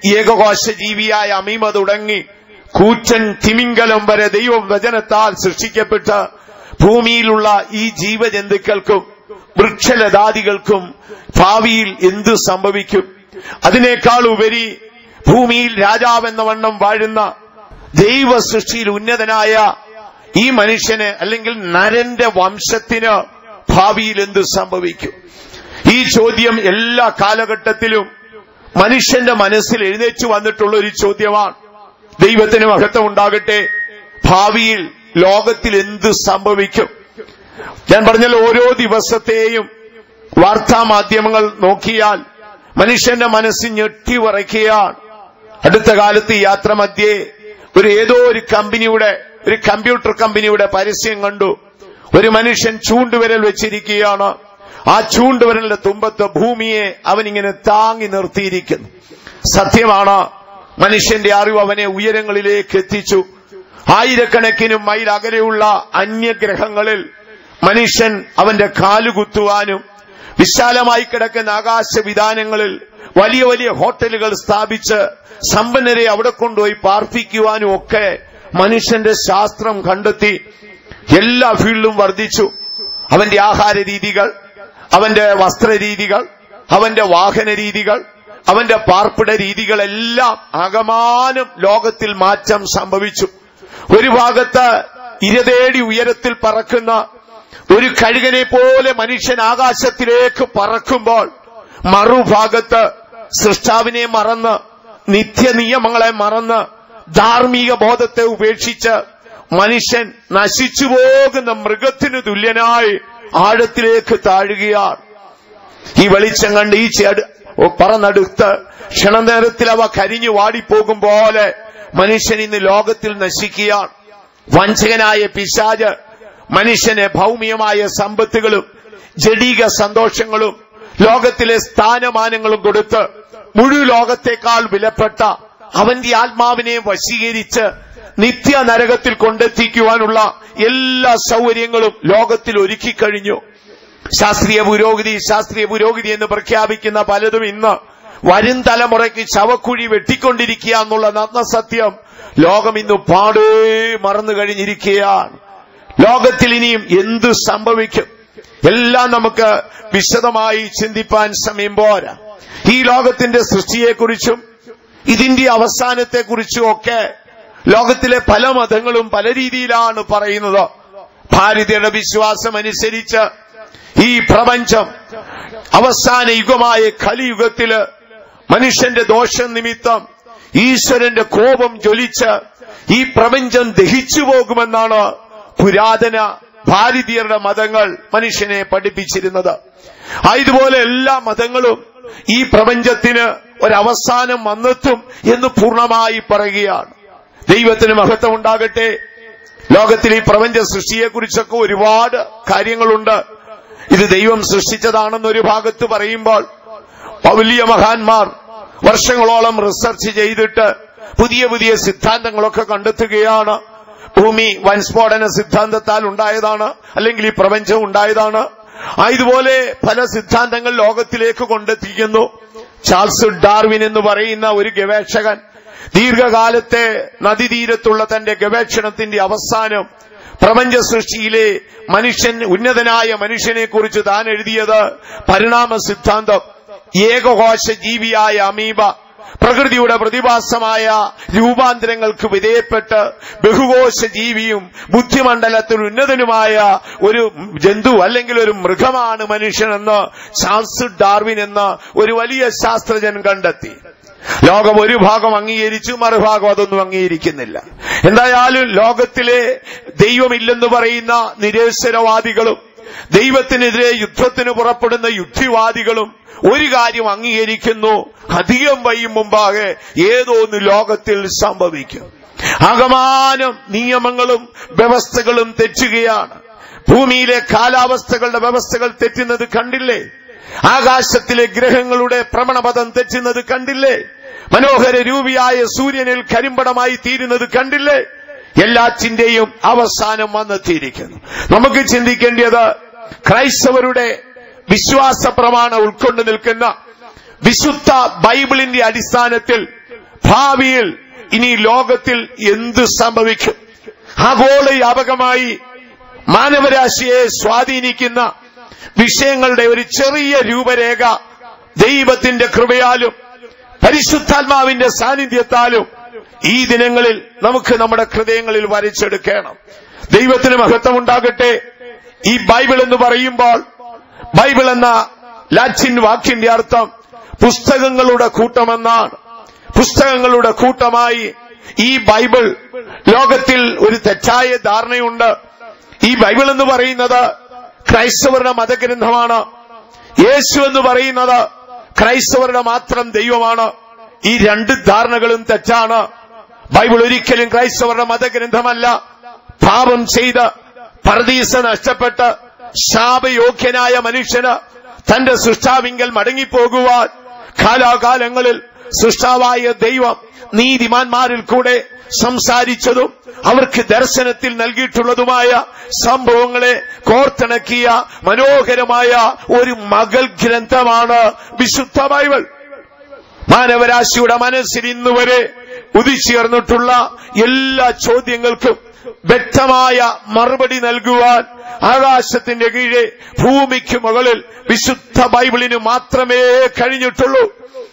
ഏകകോശ ജീവിയായ അമീമ തുടങ്ങി കൂറ്റൻ തിമിംഗലം വരെ ദൈവം വചനത്താൽ സൃഷ്ടിക്കപ്പെട്ട ഭൂമിയിലുള്ള ഈ ജീവജന്തുക്കൾക്കും വൃക്ഷലതാദികൾക്കും ഭാവിയിൽ എന്തു സംഭവിക്കും അതിനേക്കാൾ ഉപരി ഭൂമിയിൽ രാജാവെന്ന വണ്ണം വാഴുന്ന ദൈവ സൃഷ്ടിയിൽ ഉന്നതനായ ഈ മനുഷ്യന് അല്ലെങ്കിൽ നരന്റെ വംശത്തിന് ഭാവിയിൽ എന്ത് സംഭവിക്കും ഈ ചോദ്യം എല്ലാ കാലഘട്ടത്തിലും മനുഷ്യന്റെ മനസ്സിൽ എഴുന്നേറ്റ് വന്നിട്ടുള്ള ഒരു ചോദ്യമാണ് ദൈവത്തിന് മഹത്വം ഉണ്ടാകട്ടെ ഭാവിയിൽ ലോകത്തിൽ എന്ത് സംഭവിക്കും ഞാൻ പറഞ്ഞാൽ ഓരോ ദിവസത്തെയും വാർത്താ മാധ്യമങ്ങൾ നോക്കിയാൽ മനുഷ്യന്റെ മനസ്സ് ഞെട്ടിവറയ്ക്കുകയാണ് അടുത്ത കാലത്ത് യാത്രമധ്യേ ഒരു ഏതോ ഒരു കമ്പനിയുടെ ഒരു കമ്പ്യൂട്ടർ കമ്പനിയുടെ പരസ്യം കണ്ടു ഒരു മനുഷ്യൻ ചൂണ്ടുവിരൽ വെച്ചിരിക്കുകയാണ് ആ ചൂണ്ടുവിരലിന്റെ തുമ്പത്ത് ഭൂമിയെ അവനിങ്ങനെ താങ്ങി നിർത്തിയിരിക്കുന്നു സത്യമാണ് മനുഷ്യന്റെ അറിവ് അവനെ ഉയരങ്ങളിലേക്ക് എത്തിച്ചു ആയിരക്കണക്കിന് മൈൽ അകലെയുള്ള അന്യഗ്രഹങ്ങളിൽ മനുഷ്യൻ അവന്റെ കാലുകുത്തുവാനും വിശാലമായി കിടക്കുന്ന ആകാശവിധാനങ്ങളിൽ വലിയ വലിയ ഹോട്ടലുകൾ സ്ഥാപിച്ച് സമ്പന്നരെ അവിടെ കൊണ്ടുപോയി പാർപ്പിക്കുവാനും ഒക്കെ മനുഷ്യന്റെ ശാസ്ത്രം കണ്ടെത്തി എല്ലാ ഫീൽഡും വർദ്ധിച്ചു അവന്റെ ആഹാര രീതികൾ അവന്റെ വസ്ത്രരീതികൾ അവന്റെ വാഹന രീതികൾ അവന്റെ പാർപ്പിട രീതികളെല്ലാം ആകമാനം ലോകത്തിൽ മാറ്റം സംഭവിച്ചു ഒരു ഭാഗത്ത് ഇരതേടി ഉയരത്തിൽ പറക്കുന്ന ഒരു കഴുകനെ പോലെ മനുഷ്യൻ ആകാശത്തിലേക്ക് പറക്കുമ്പോൾ മറുഭാഗത്ത് സൃഷ്ടാവിനെ മറന്ന് നിത്യനിയമങ്ങളെ മറന്ന് ധാർമ്മിക ബോധത്തെ ഉപേക്ഷിച്ച് മനുഷ്യൻ നശിച്ചു പോകുന്ന മൃഗത്തിന് തുല്യനായി ആഴത്തിലേക്ക് താഴുകയാണ് ഈ വെളിച്ചം കണ്ട് ഈ ചേട് പറന്നെടുത്ത് ക്ഷണനേരത്തിൽ അവ കരിഞ്ഞു വാടിപ്പോകും പോലെ മനുഷ്യൻ ഇന്ന് ലോകത്തിൽ നശിക്കുകയാണ് വഞ്ചകനായ പിശാജ് മനുഷ്യന് ഭൗമികമായ സമ്പത്തുകളും ജഡീക സന്തോഷങ്ങളും ലോകത്തിലെ സ്ഥാനമാനങ്ങളും കൊടുത്ത് മുഴു ലോകത്തെക്കാൾ വിലപ്പെട്ട അവന്റെ ആത്മാവിനെ വശീകരിച്ച് നിത്യ നരകത്തിൽ കൊണ്ടെത്തിക്കുവാനുള്ള എല്ലാ സൗകര്യങ്ങളും ലോകത്തിൽ ഒരുക്കിക്കഴിഞ്ഞു ശാസ്ത്രീയ പുരോഗതി ശാസ്ത്രീയ പുരോഗതി എന്ന് പ്രഖ്യാപിക്കുന്ന പലതും ഇന്ന് വരും തലമുറയ്ക്ക് ശവക്കുഴി വെട്ടിക്കൊണ്ടിരിക്കുക എന്നുള്ള നഗ്നസത്യം ലോകം ഇന്ന് പാടേ മറന്നു കഴിഞ്ഞിരിക്കുകയാണ് ലോകത്തിൽ ഇനിയും എന്ത് സംഭവിക്കും എല്ലാം നമുക്ക് വിശദമായി ചിന്തിപ്പാൻ സമയം പോരാ ഈ ലോകത്തിന്റെ സൃഷ്ടിയെക്കുറിച്ചും ഇതിന്റെ അവസാനത്തെക്കുറിച്ചും ഒക്കെ ലോകത്തിലെ പല മതങ്ങളും പല രീതിയിലാണ് പറയുന്നത് ഭാരതീയരുടെ വിശ്വാസം അനുസരിച്ച് ഈ പ്രപഞ്ചം അവസാന യുഗമായ കലിയുഗത്തില് മനുഷ്യന്റെ ദോഷം നിമിത്തം ഈശ്വരന്റെ കോപം ജ്വലിച്ച് ഈ പ്രപഞ്ചം ദഹിച്ചു പോകുമെന്നാണ് പുരാതന ഭാരതീയരുടെ മതങ്ങൾ മനുഷ്യനെ പഠിപ്പിച്ചിരുന്നത് ആയതുപോലെ എല്ലാ മതങ്ങളും ഈ പ്രപഞ്ചത്തിന് ഒരവസാനം വന്നെത്തും എന്ന് പൂർണ്ണമായി പറയുകയാണ് ദൈവത്തിന് മഹത്വം ഉണ്ടാകട്ടെ ലോകത്തിൽ ഈ പ്രപഞ്ച സൃഷ്ടിയെക്കുറിച്ചൊക്കെ ഒരുപാട് കാര്യങ്ങളുണ്ട് ഇത് ദൈവം സൃഷ്ടിച്ചതാണെന്നൊരു ഭാഗത്ത് പറയുമ്പോൾ വലിയ മഹാന്മാർ വർഷങ്ങളോളം റിസർച്ച് ചെയ്തിട്ട് പുതിയ പുതിയ സിദ്ധാന്തങ്ങളൊക്കെ കണ്ടെത്തുകയാണ് ഭൂമി വൻസ്ഫോടന സിദ്ധാന്തത്താൽ ഉണ്ടായതാണ് അല്ലെങ്കിൽ ഈ പ്രപഞ്ചം ഉണ്ടായതാണ് ഇതുപോലെ പല സിദ്ധാന്തങ്ങൾ ലോകത്തിലേക്ക് കൊണ്ടെത്തിക്കുന്നു ചാൾസ് ഡാർവിൻ എന്ന് പറയുന്ന ഒരു ഗവേഷകൻ ദീർഘകാലത്തെ നദീതീരത്തുള്ള തന്റെ ഗവേഷണത്തിന്റെ അവസാനം പ്രപഞ്ച സൃഷ്ടിയിലെ മനുഷ്യൻ ഉന്നതനായ മനുഷ്യനെ കുറിച്ച് താൻ എഴുതിയത് പരിണാമ സിദ്ധാന്തം ഏകകോശ ജീവിയായ അമീബ പ്രകൃതിയുടെ പ്രതിഭാസമായ രൂപാന്തരങ്ങൾക്ക് വിധേയപ്പെട്ട് ബഹുകോശ ജീവിയും ബുദ്ധിമണ്ഡലത്തിൽ ഉന്നതനുമായ ഒരു ജന്തു അല്ലെങ്കിൽ ഒരു മൃഗമാണ് മനുഷ്യനെന്ന് ചാൾസ് ഡാർവിൻ എന്ന ഒരു വലിയ ശാസ്ത്രജ്ഞൻ കണ്ടെത്തി ലോകം ഒരു ഭാഗം അംഗീകരിച്ചു മറുഭാഗം അതൊന്നും അംഗീകരിക്കുന്നില്ല എന്തായാലും ലോകത്തിലെ ദൈവമില്ലെന്ന് പറയുന്ന നിരേശ്വരവാദികളും ദൈവത്തിനെതിരെ യുദ്ധത്തിന് പുറപ്പെടുന്ന യുക്തിവാദികളും ഒരു കാര്യം അംഗീകരിക്കുന്നു അധികം വൈയും മുമ്പാകെ ഏതോ ഒന്ന് ലോകത്തിൽ സംഭവിക്കും ആകമാനം നിയമങ്ങളും വ്യവസ്ഥകളും തെറ്റുകയാണ് ഭൂമിയിലെ കാലാവസ്ഥകളുടെ വ്യവസ്ഥകൾ തെറ്റുന്നത് കണ്ടില്ലേ ആകാശത്തിലെ ഗ്രഹങ്ങളുടെ ഭ്രമണപഥം തെറ്റുന്നത് കണ്ടില്ലേ മനോഹര രൂപിയായ സൂര്യനിൽ കരിമ്പടമായി തീരുന്നത് കണ്ടില്ലേ എല്ലാറ്റിന്റെയും അവസാനം വന്നെത്തിയിരിക്കുന്നു നമുക്ക് ചിന്തിക്കേണ്ടത് ക്രൈസ്തവരുടെ വിശ്വാസ പ്രമാണം ഉൾക്കൊണ്ടു നിൽക്കുന്ന വിശുദ്ധ ബൈബിളിന്റെ അടിസ്ഥാനത്തിൽ ഭാവിയിൽ ഇനി ലോകത്തിൽ എന്ത് സംഭവിക്കും ആഗോള വ്യാപകമായി മാനവരാശിയെ സ്വാധീനിക്കുന്ന വിഷയങ്ങളുടെ ഒരു ചെറിയ രൂപരേഖ ദൈവത്തിന്റെ കൃപയാലും പരിശുദ്ധാത്മാവിന്റെ സാന്നിധ്യത്താലും ഈ ദിനങ്ങളിൽ നമുക്ക് നമ്മുടെ ഹൃദയങ്ങളിൽ വരച്ചെടുക്കണം ദൈവത്തിന് മഹത്വം ഉണ്ടാകട്ടെ ഈ ബൈബിൾ എന്ന് പറയുമ്പോൾ ബൈബിൾ എന്ന ലാറ്റിൻ വാക്കിന്റെ അർത്ഥം പുസ്തകങ്ങളുടെ കൂട്ടമെന്നാണ് പുസ്തകങ്ങളുടെ കൂട്ടമായി ഈ ബൈബിൾ ലോകത്തിൽ ഒരു തെറ്റായ ധാരണയുണ്ട് ഈ ബൈബിൾ എന്ന് പറയുന്നത് ക്രൈസ്തവരുടെ മതഗ്രന്ഥമാണ് യേശു എന്ന് പറയുന്നത് ക്രൈസ്തവരുടെ മാത്രം ദൈവമാണ് ഈ രണ്ട് ധാരണകളും തെറ്റാണ് ബൈബിൾ ഒരിക്കലും ക്രൈസ്തവരുടെ മതഗ്രന്ഥമല്ല പാപം ചെയ്ത് പരദീസ നഷ്ടപ്പെട്ട് ശാപയോഗ്യനായ മനുഷ്യന് തന്റെ സൃഷ്ടാവിങ്കൽ മടങ്ങിപ്പോകുവാൻ കാലാകാലങ്ങളിൽ സൃഷ്ടാവായ ദൈവം നീതിമാന്മാരിൽ കൂടെ സംസാരിച്ചതും അവർക്ക് ദർശനത്തിൽ നൽകിയിട്ടുള്ളതുമായ സംഭവങ്ങളെ കോർത്തിണക്കിയ മനോഹരമായ ഒരു മകൾ ഗ്രന്ഥമാണ് വിശുദ്ധ ബൈബിൾ മാനവരാശിയുടെ മനസ്സിൽ ഇന്നുവരെ ഉദിച്ചുയർന്നിട്ടുള്ള എല്ലാ ചോദ്യങ്ങൾക്കും വ്യക്തമായ മറുപടി നൽകുവാൻ ആകാശത്തിന്റെ കീഴെ ഭൂമിക്ക് മുകളിൽ വിശുദ്ധ ബൈബിളിന് മാത്രമേ കഴിഞ്ഞിട്ടുള്ളൂ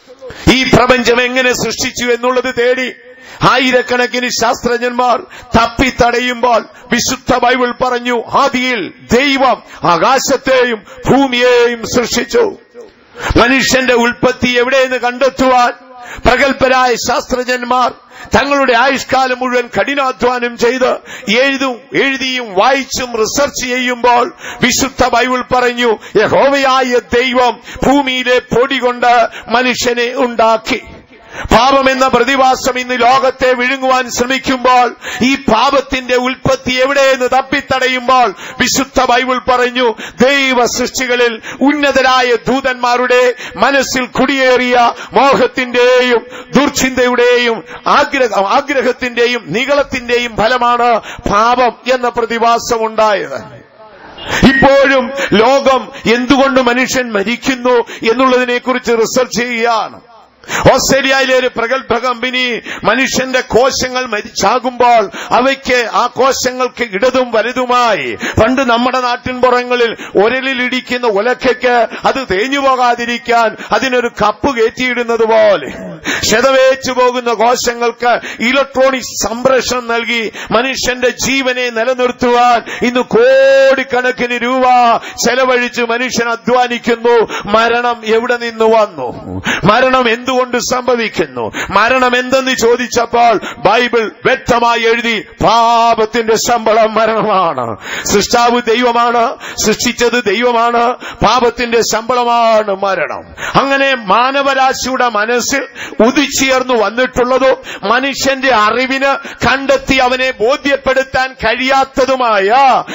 ഈ പ്രപഞ്ചം എങ്ങനെ സൃഷ്ടിച്ചു എന്നുള്ളത് തേടി ആയിരക്കണക്കിന് ശാസ്ത്രജ്ഞന്മാർ തപ്പിത്തടയുമ്പോൾ വിശുദ്ധ ബൈബിൾ പറഞ്ഞു ആദിയിൽ ദൈവം ആകാശത്തെയും ഭൂമിയെയും സൃഷ്ടിച്ചു മനുഷ്യന്റെ ഉൽപ്പത്തി എവിടെയെന്ന് കണ്ടെത്തുവാൻ പ്രഗത്ഭരായ ശാസ്ത്രജ്ഞന്മാർ തങ്ങളുടെ ആയുഷ്കാലം മുഴുവൻ കഠിനാധ്വാനം ചെയ്ത് എഴുതും എഴുതിയും വായിച്ചും റിസർച്ച് ചെയ്യുമ്പോൾ വിശുദ്ധ ബൈബിൾ പറഞ്ഞു യഹോവയായ ദൈവം ഭൂമിയിലെ പൊടി കൊണ്ട് മനുഷ്യനെ ഉണ്ടാക്കി പാപമെന്ന പ്രതിഭാസം ഇന്ന് ലോകത്തെ വിഴുങ്ങുവാൻ ശ്രമിക്കുമ്പോൾ ഈ പാപത്തിന്റെ ഉൽപ്പത്തി എവിടെയെന്ന് തപ്പിത്തടയുമ്പോൾ വിശുദ്ധ ബൈബിൾ പറഞ്ഞു ദൈവ സൃഷ്ടികളിൽ ഉന്നതരായ ദൂതന്മാരുടെ മനസ്സിൽ കുടിയേറിയ മോഹത്തിന്റെയും ദുർചിന്തയുടെയും ആഗ്രഹ ആഗ്രഹത്തിന്റെയും നികളത്തിന്റെയും ഫലമാണ് പാപം എന്ന പ്രതിഭാസം ഉണ്ടായത് ഇപ്പോഴും ലോകം എന്തുകൊണ്ട് മനുഷ്യൻ മരിക്കുന്നു എന്നുള്ളതിനെക്കുറിച്ച് റിസർച്ച് ചെയ്യുകയാണ് ഓസ്ട്രേലിയയിലെ ഒരു പ്രഗത്ഭ കമ്പനി മനുഷ്യന്റെ കോശങ്ങൾ മരിച്ചാകുമ്പോൾ അവയ്ക്ക് ആ കോശങ്ങൾക്ക് ഇടതും വലുതുമായി പണ്ട് നമ്മുടെ നാട്ടിൻപുറങ്ങളിൽ ഒരലിലിടിക്കുന്ന ഉലക്കയ്ക്ക് അത് തേഞ്ഞു പോകാതിരിക്കാൻ അതിനൊരു കപ്പ് കയറ്റിയിടുന്നത് പോലെ ക്ഷതവേച്ചു പോകുന്ന കോശങ്ങൾക്ക് ഇലക്ട്രോണിക് സംപ്രേഷണം നൽകി മനുഷ്യന്റെ ജീവനെ നിലനിർത്തുവാൻ ഇന്ന് കോടിക്കണക്കിന് രൂപ ചെലവഴിച്ച് മനുഷ്യൻ അധ്വാനിക്കുന്നു മരണം എവിടെ നിന്ന് വന്നു മരണം എന്തുകൊണ്ട് സംഭവിക്കുന്നു മരണം എന്തെന്ന് ചോദിച്ചപ്പോൾ ബൈബിൾ വ്യക്തമായി എഴുതി പാപത്തിന്റെ ശമ്പളം മരണമാണ് സൃഷ്ടാവ് ദൈവമാണ് സൃഷ്ടിച്ചത് ദൈവമാണ് പാപത്തിന്റെ ശമ്പളമാണ് മരണം അങ്ങനെ മാനവരാശിയുടെ മനസ്സിൽ ഉദിച്ചുയർന്നു വന്നിട്ടുള്ളതും മനുഷ്യന്റെ അറിവിന് കണ്ടെത്തി അവനെ ബോധ്യപ്പെടുത്താൻ കഴിയാത്തതുമായ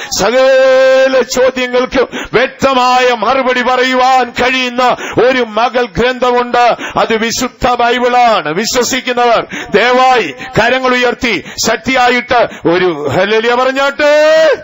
സകല ചോദ്യങ്ങൾക്ക് വ്യക്തമായ മറുപടി പറയുവാൻ കഴിയുന്ന ഒരു മകൾ ഗ്രന്ഥമുണ്ട് അത് വിശുദ്ധ ബൈബിളാണ് വിശ്വസിക്കുന്നവർ ദയവായി കരങ്ങൾ ഉയർത്തി ശക്തിയായിട്ട് ഒരു ഹല്ലേലൂയ പറഞ്ഞാട്ടെ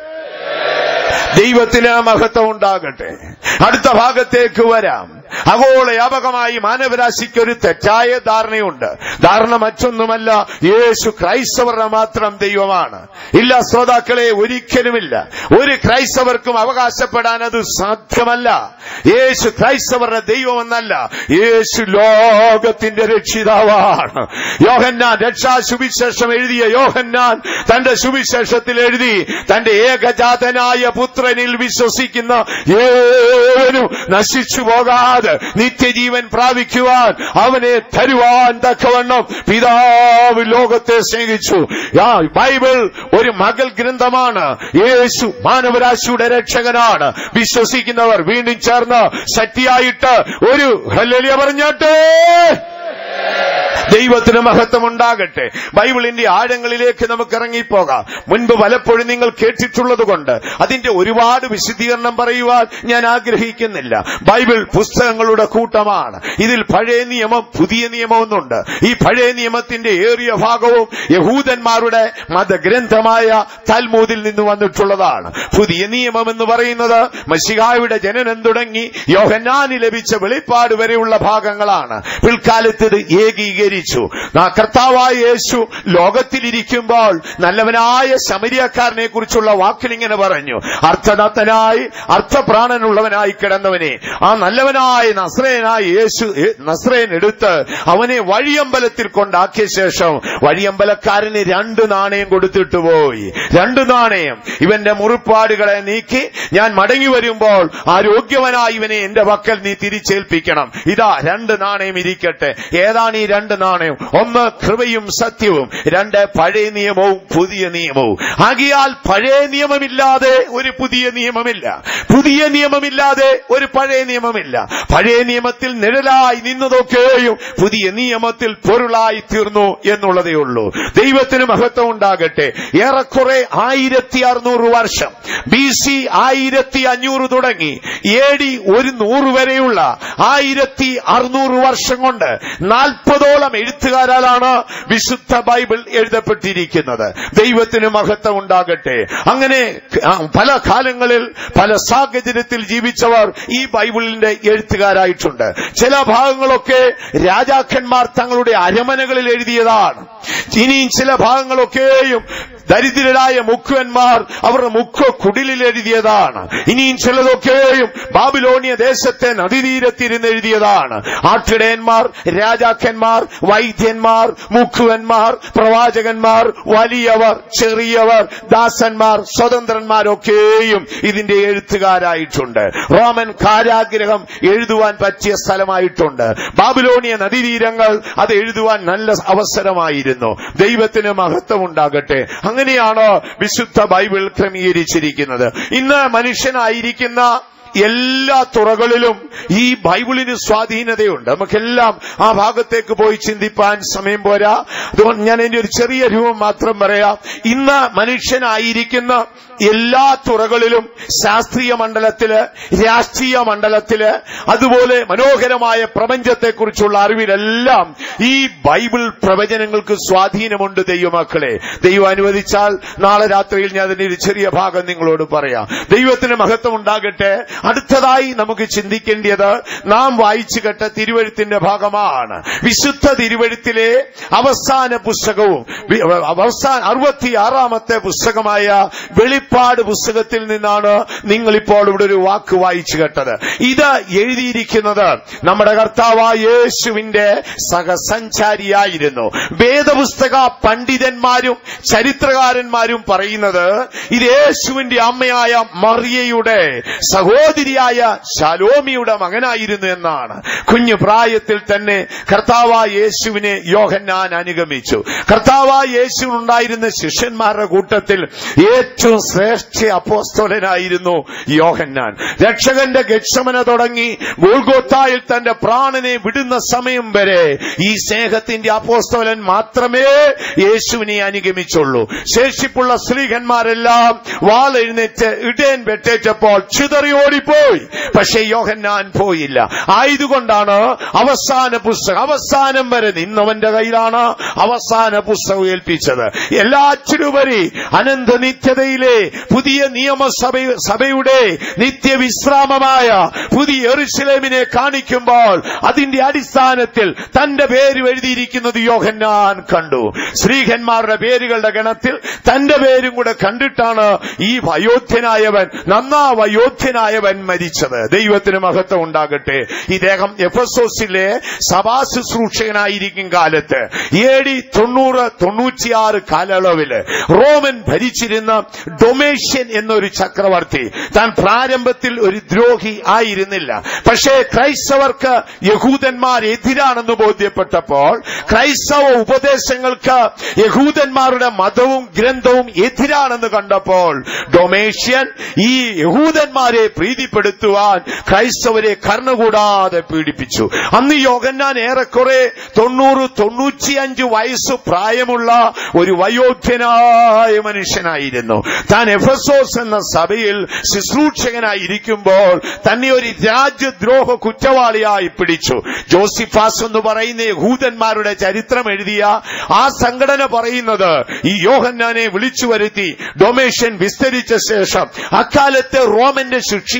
ദൈവത്തിന് മഹത്വം ഉണ്ടാകട്ടെ അടുത്ത ഭാഗത്തേക്ക് വരാം ആഗോള വ്യാപകമായി മാനവരാശിക്ക് ഒരു തെറ്റായ ധാരണയുണ്ട് ധാരണ മറ്റൊന്നുമല്ല യേശു ക്രൈസ്തവരുടെ മാത്രം ദൈവമാണ് ഇല്ല ശ്രോതാക്കളെ ഒരിക്കലുമില്ല ഒരു ക്രൈസ്തവർക്കും അവകാശപ്പെടാൻ അത് സാധ്യമല്ല യേശു ക്രൈസ്തവരുടെ ദൈവമെന്നല്ല യേശു ലോകത്തിന്റെ രക്ഷിതാവാണ് യോഹന്നാൻ രക്ഷാ സുവിശേഷം എഴുതിയ യോഹന്നാൻ തന്റെ സുവിശേഷത്തിൽ എഴുതി തന്റെ ഏകജാതനായ പുത്രനിൽ വിശ്വസിക്കുന്ന ഏവനും നശിച്ചു പോകാതെ നിത്യജീവൻ പ്രാപിക്കുവാൻ അവനെ തരുവാൻ തക്കവണ്ണം പിതാവ് ലോകത്തെ സ്നേഹിച്ചു ആ ബൈബിൾ ഒരു മകൾ ഗ്രന്ഥമാണ് യേശു മാനവരാശിയുടെ രക്ഷകനാണ് വിശ്വസിക്കുന്നവർ വീണ്ടും ചേർന്ന് ശക്തിയായിട്ട് ഒരു ഹല്ലേലൂയ പറഞ്ഞാട്ടെ ദൈവത്തിന് മഹത്വം ഉണ്ടാകട്ടെ ബൈബിളിന്റെ ആഴങ്ങളിലേക്ക് നമുക്ക് ഇറങ്ങിപ്പോകാം മുൻപ് പലപ്പോഴും നിങ്ങൾ കേട്ടിട്ടുള്ളത് കൊണ്ട് അതിന്റെ ഒരുപാട് വിശദീകരണം പറയുവാൻ ഞാൻ ആഗ്രഹിക്കുന്നില്ല ബൈബിൾ പുസ്തകങ്ങളുടെ കൂട്ടമാണ് ഇതിൽ പഴയ നിയമം പുതിയ നിയമമൊന്നുണ്ട് ഈ പഴയ നിയമത്തിന്റെ ഏറിയ ഭാഗവും യഹൂദന്മാരുടെ മതഗ്രന്ഥമായ തൽമൂദിൽ നിന്ന് വന്നിട്ടുള്ളതാണ് പുതിയ നിയമം എന്ന് പറയുന്നത് മഷികായുടെ ജനനം തുടങ്ങി യോഹന്നാന് ലഭിച്ച വെളിപ്പാട് വരെയുള്ള ഭാഗങ്ങളാണ് പിൽക്കാലത്ത് ഇത് ഏകീകരിച്ചു ജീവിച്ചു ആ കർത്താവായ യേശു ലോകത്തിലിരിക്കുമ്പോൾ നല്ലവനായ ശമരിയക്കാരനെ കുറിച്ചുള്ള വാക്കിൽ ഇങ്ങനെ പറഞ്ഞു അർത്ഥദത്തനായി അർത്ഥപ്രാണനുള്ളവനായി കിടന്നവനെ ആ നല്ലവനായ നസ്രയനായ യേശു ഏ- നസ്രയൻ എടുത്ത് അവനെ വഴിയമ്പലത്തിൽ കൊണ്ടാക്കിയ ശേഷം വഴിയമ്പലക്കാരന് രണ്ട് നാണയം കൊടുത്തിട്ട് പോയി രണ്ട് നാണയം ഇവന്റെ മുറിപ്പാടുകളെ നീക്കി ഞാൻ മടങ്ങി വരുമ്പോൾ ആരോഗ്യവനായി ഇവനെ എന്റെ പക്കൽ നീ തിരിച്ചേൽപ്പിക്കണം ഇതാ രണ്ട് നാണയം ഇരിക്കട്ടെ ഏതാണ് ഈ രണ്ട് നാണയം ഒന്ന് കൃപയും സത്യവും രണ്ട് പഴയ നിയമവും പുതിയ നിയമവും ആകിയാൽ പഴയ നിയമമില്ലാതെ ഒരു പുതിയ നിയമമില്ല പുതിയ നിയമമില്ലാതെ ഒരു പഴയ നിയമമില്ല പഴയ നിയമത്തിൽ നിഴലായി നിന്നതൊക്കെയും പുതിയ നിയമത്തിൽ പൊരുളായി തീർന്നു എന്നുള്ളതേ ഉള്ളൂ ദൈവത്തിന് മഹത്വം ഉണ്ടാകട്ടെ ഏറെക്കുറെ ആയിരത്തി അറുന്നൂറ് വർഷം ബി സി ആയിരത്തി അഞ്ഞൂറ് തുടങ്ങി എ ഡി ഒരു നൂറ് വരെയുള്ള ആയിരത്തി അറുന്നൂറ് വർഷം കൊണ്ട് നാൽപ്പതോളം എഴുത്തുകാരാലാണ് വിശുദ്ധ ബൈബിൾ എഴുതപ്പെട്ടിരിക്കുന്നത് ദൈവത്തിന് മഹത്വം ഉണ്ടാകട്ടെ അങ്ങനെ ആ, പല കാലങ്ങളിൽ പല സാഹചര്യത്തിൽ ജീവിച്ചവർ ഈ ബൈബിളിന്റെ എഴുത്തുകാരായിട്ടുണ്ട് ചില ഭാഗങ്ങളൊക്കെ രാജാക്കന്മാർ തങ്ങളുടെ അരമനകളിൽ എഴുതിയതാണ് ഇനിയും ചില ഭാഗങ്ങളൊക്കെയും ദരിദ്രരായ മുക്കുവന്മാർ അവരുടെ മുഖ കുടിലിൽ എഴുതിയതാണ് ഇനിയും ചിലതൊക്കെയും ബാബിലോണിയ ദേശത്തെ നദീതീരത്തിരുന്ന് എഴുതിയതാണ് ആട്ടിടയന്മാർ രാജാക്കന്മാർ വൈദ്യന്മാർ മുക്കുവന്മാർ പ്രവാചകന്മാർ വലിയവർ ചെറിയവർ ദാസന്മാർ സ്വതന്ത്രന്മാരൊക്കെയും ഇതിന്റെ എഴുത്തുകാരായിട്ടുണ്ട് റോമൻ കാരാഗ്രഹം എഴുതുവാൻ പറ്റിയ സ്ഥലമായിട്ടുണ്ട് ബാബിലോണിയ നദീതീരങ്ങൾ അത് എഴുതുവാൻ നല്ല അവസരമായിരുന്നു ദൈവത്തിന് മഹത്വം ഉണ്ടാകട്ടെ അങ്ങനെയാണ് വിശുദ്ധ ബൈബിൾ ക്രമീകരിച്ചിരിക്കുന്നത് ഇന്ന് മനുഷ്യനായിരിക്കുന്ന എല്ലാ തുറകളിലും ഈ ബൈബിളിന് സ്വാധീനതയുണ്ട് നമുക്കെല്ലാം ആ ഭാഗത്തേക്ക് പോയി ചിന്തിപ്പാൻ സമയം പോരാ അതുകൊണ്ട് ഞാൻ എന്റെ ഒരു ചെറിയ രൂപം മാത്രം പറയാം ഇന്ന് മനുഷ്യനായിരിക്കുന്ന എല്ലാ തുറകളിലും ശാസ്ത്രീയ മണ്ഡലത്തില് രാഷ്ട്രീയ മണ്ഡലത്തില് അതുപോലെ മനോഹരമായ പ്രപഞ്ചത്തെക്കുറിച്ചുള്ള അറിവിലെല്ലാം ഈ ബൈബിൾ പ്രവചനങ്ങൾക്ക് സ്വാധീനമുണ്ട് ദൈവമക്കളെ ദൈവം അനുവദിച്ചാൽ നാളെ രാത്രിയിൽ ഞാൻ അതിന്റെ ഒരു ചെറിയ ഭാഗം നിങ്ങളോട് പറയാം ദൈവത്തിന് മഹത്വം ഉണ്ടാകട്ടെ അടുത്തതായി നമുക്ക് ചിന്തിക്കേണ്ടത് നാം വായിച്ചു കേട്ട തിരുവഴുത്തിന്റെ ഭാഗമാണ് വിശുദ്ധ തിരുവഴുത്തിലെ അവസാന പുസ്തകവും വി- അവസാന അറുപത്തിയാറാമത്തെ പുസ്തകമായ വെളിപ്പാട് പുസ്തകത്തിൽ നിന്നാണ് നിങ്ങളിപ്പോൾ ഇവിടെ ഒരു വാക്ക് വായിച്ചു കേട്ടത് ഇത് എഴുതിയിരിക്കുന്നത് നമ്മുടെ കർത്താവായ യേശുവിന്റെ സഹസഞ്ചാരിയായിരുന്നു വേദപുസ്തക പണ്ഡിതന്മാരും ചരിത്രകാരന്മാരും പറയുന്നത് ഇത് യേശുവിന്റെ അമ്മയായ മറിയയുടെ സഹോദരിയായ ശലോമിയുടെ മകനായിരുന്നു എന്നാണ് കുഞ്ഞു പ്രായത്തിൽ തന്നെ കർത്താവായ യേശുവിനെ യോഹന്നാൻ അനുഗമിച്ചു കർത്താവായ യേശുവിനുണ്ടായിരുന്ന ശിഷ്യന്മാരുടെ കൂട്ടത്തിൽ ഏറ്റവും ശ്രേഷ്ഠ അപ്പോസ്തോലനായിരുന്നു യോഹന്നാൻ രക്ഷകന്റെ ഗക്ഷമന തുടങ്ങി ഗോൽഗോത്തായിൽ തന്റെ പ്രാണനെ വിടുന്ന സമയം വരെ ഈ സ്നേഹത്തിന്റെ അപ്പോസ്തോലൻ മാത്രമേ യേശുവിനെ അനുഗമിച്ചുള്ളൂ ശേഷിപ്പുള്ള സ്ത്രീകന്മാരെല്ലാം വാളെഴുന്നേറ്റ് ഇടയൻ വെട്ടേറ്റപ്പോൾ ചിതറി ഓടിപ്പോയി പക്ഷേ യോഹന്നാൻ പോയില്ല ആയതുകൊണ്ടാണ് അവസാന പുസ്തകം അവസാനം വരെ നിന്നവന്റെ കയ്യിലാണ് അവസാന പുസ്തകം ഏൽപ്പിച്ചത് എല്ലാറ്റിനുപരി അനന്ത നിത്യതയിലെ പുതിയ നിയമസഭ സഭയുടെ നിത്യവിശ്രാമമായ പുതിയ എറുസലേമിനെ കാണിക്കുമ്പോൾ അതിന്റെ അടിസ്ഥാനത്തിൽ തന്റെ പേര് എഴുതിയിരിക്കുന്നത് യോഹന്നാൻ കണ്ടു ശ്രീഹന്മാരുടെ പേരുകളുടെ ഗണത്തിൽ തന്റെ പേരും കൂടെ കണ്ടിട്ടാണ് ഈ വയോധ്യനായവൻ നന്നാ വയോധ്യനായവൻ മരിച്ചത് ദൈവത്തിന് മഹത്വം ഉണ്ടാകട്ടെ ഇദ്ദേഹം എഫസോസിലെ സഭാ ശുശ്രൂഷകനായിരിക്കും കാലത്ത് എ ഡി തൊണ്ണൂറ് തൊണ്ണൂറ്റിയാറ് കാലയളവില് റോമൻ ഭരിച്ചിരുന്ന ഡൊമേഷ്യൻ എന്നൊരു ചക്രവർത്തി താൻ പ്രാരംഭത്തിൽ ഒരു ദ്രോഹി ആയിരുന്നില്ല പക്ഷേ ക്രൈസ്തവർക്ക് യഹൂദന്മാർ എതിരാണെന്ന് ബോധ്യപ്പെട്ടപ്പോൾ ക്രൈസ്തവ ഉപദേശങ്ങൾക്ക് യഹൂദന്മാരുടെ മതവും ഗ്രന്ഥവും എതിരാണെന്ന് കണ്ടപ്പോൾ ഡൊമേഷ്യൻ ഈ യഹൂദന്മാരെ പ്രീതിപ്പെടുത്തുവാൻ ക്രൈസ്തവരെ കർണകൂടാതെ പീഡിപ്പിച്ചു അന്ന് യോഗന്നാൻ ഏറെക്കുറെ തൊണ്ണൂറ് തൊണ്ണൂറ്റിയഞ്ച് വയസ്സ് പ്രായമുള്ള ഒരു വയോധ്യനായ മനുഷ്യനായിരുന്നു താൻ എഫസോസ് എന്ന സഭയിൽ ശുശ്രൂഷകനായിരിക്കുമ്പോൾ തന്നെ ഒരു രാജ്യദ്രോഹ കുറ്റവാളിയായി പിടിച്ചു ജോസിഫാസ് എന്ന് പറയുന്ന യഹൂദന്മാരുടെ ചരിത്രം എഴുതിയ ആ സംഘടന പറയുന്നത് ഈ യോഹന്നാനെ വിളിച്ചു വരുത്തി ഡൊമേഷ്യൻ വിസ്തരിച്ച ശേഷം അക്കാലത്തെ റോമന്റെ ശിക്ഷ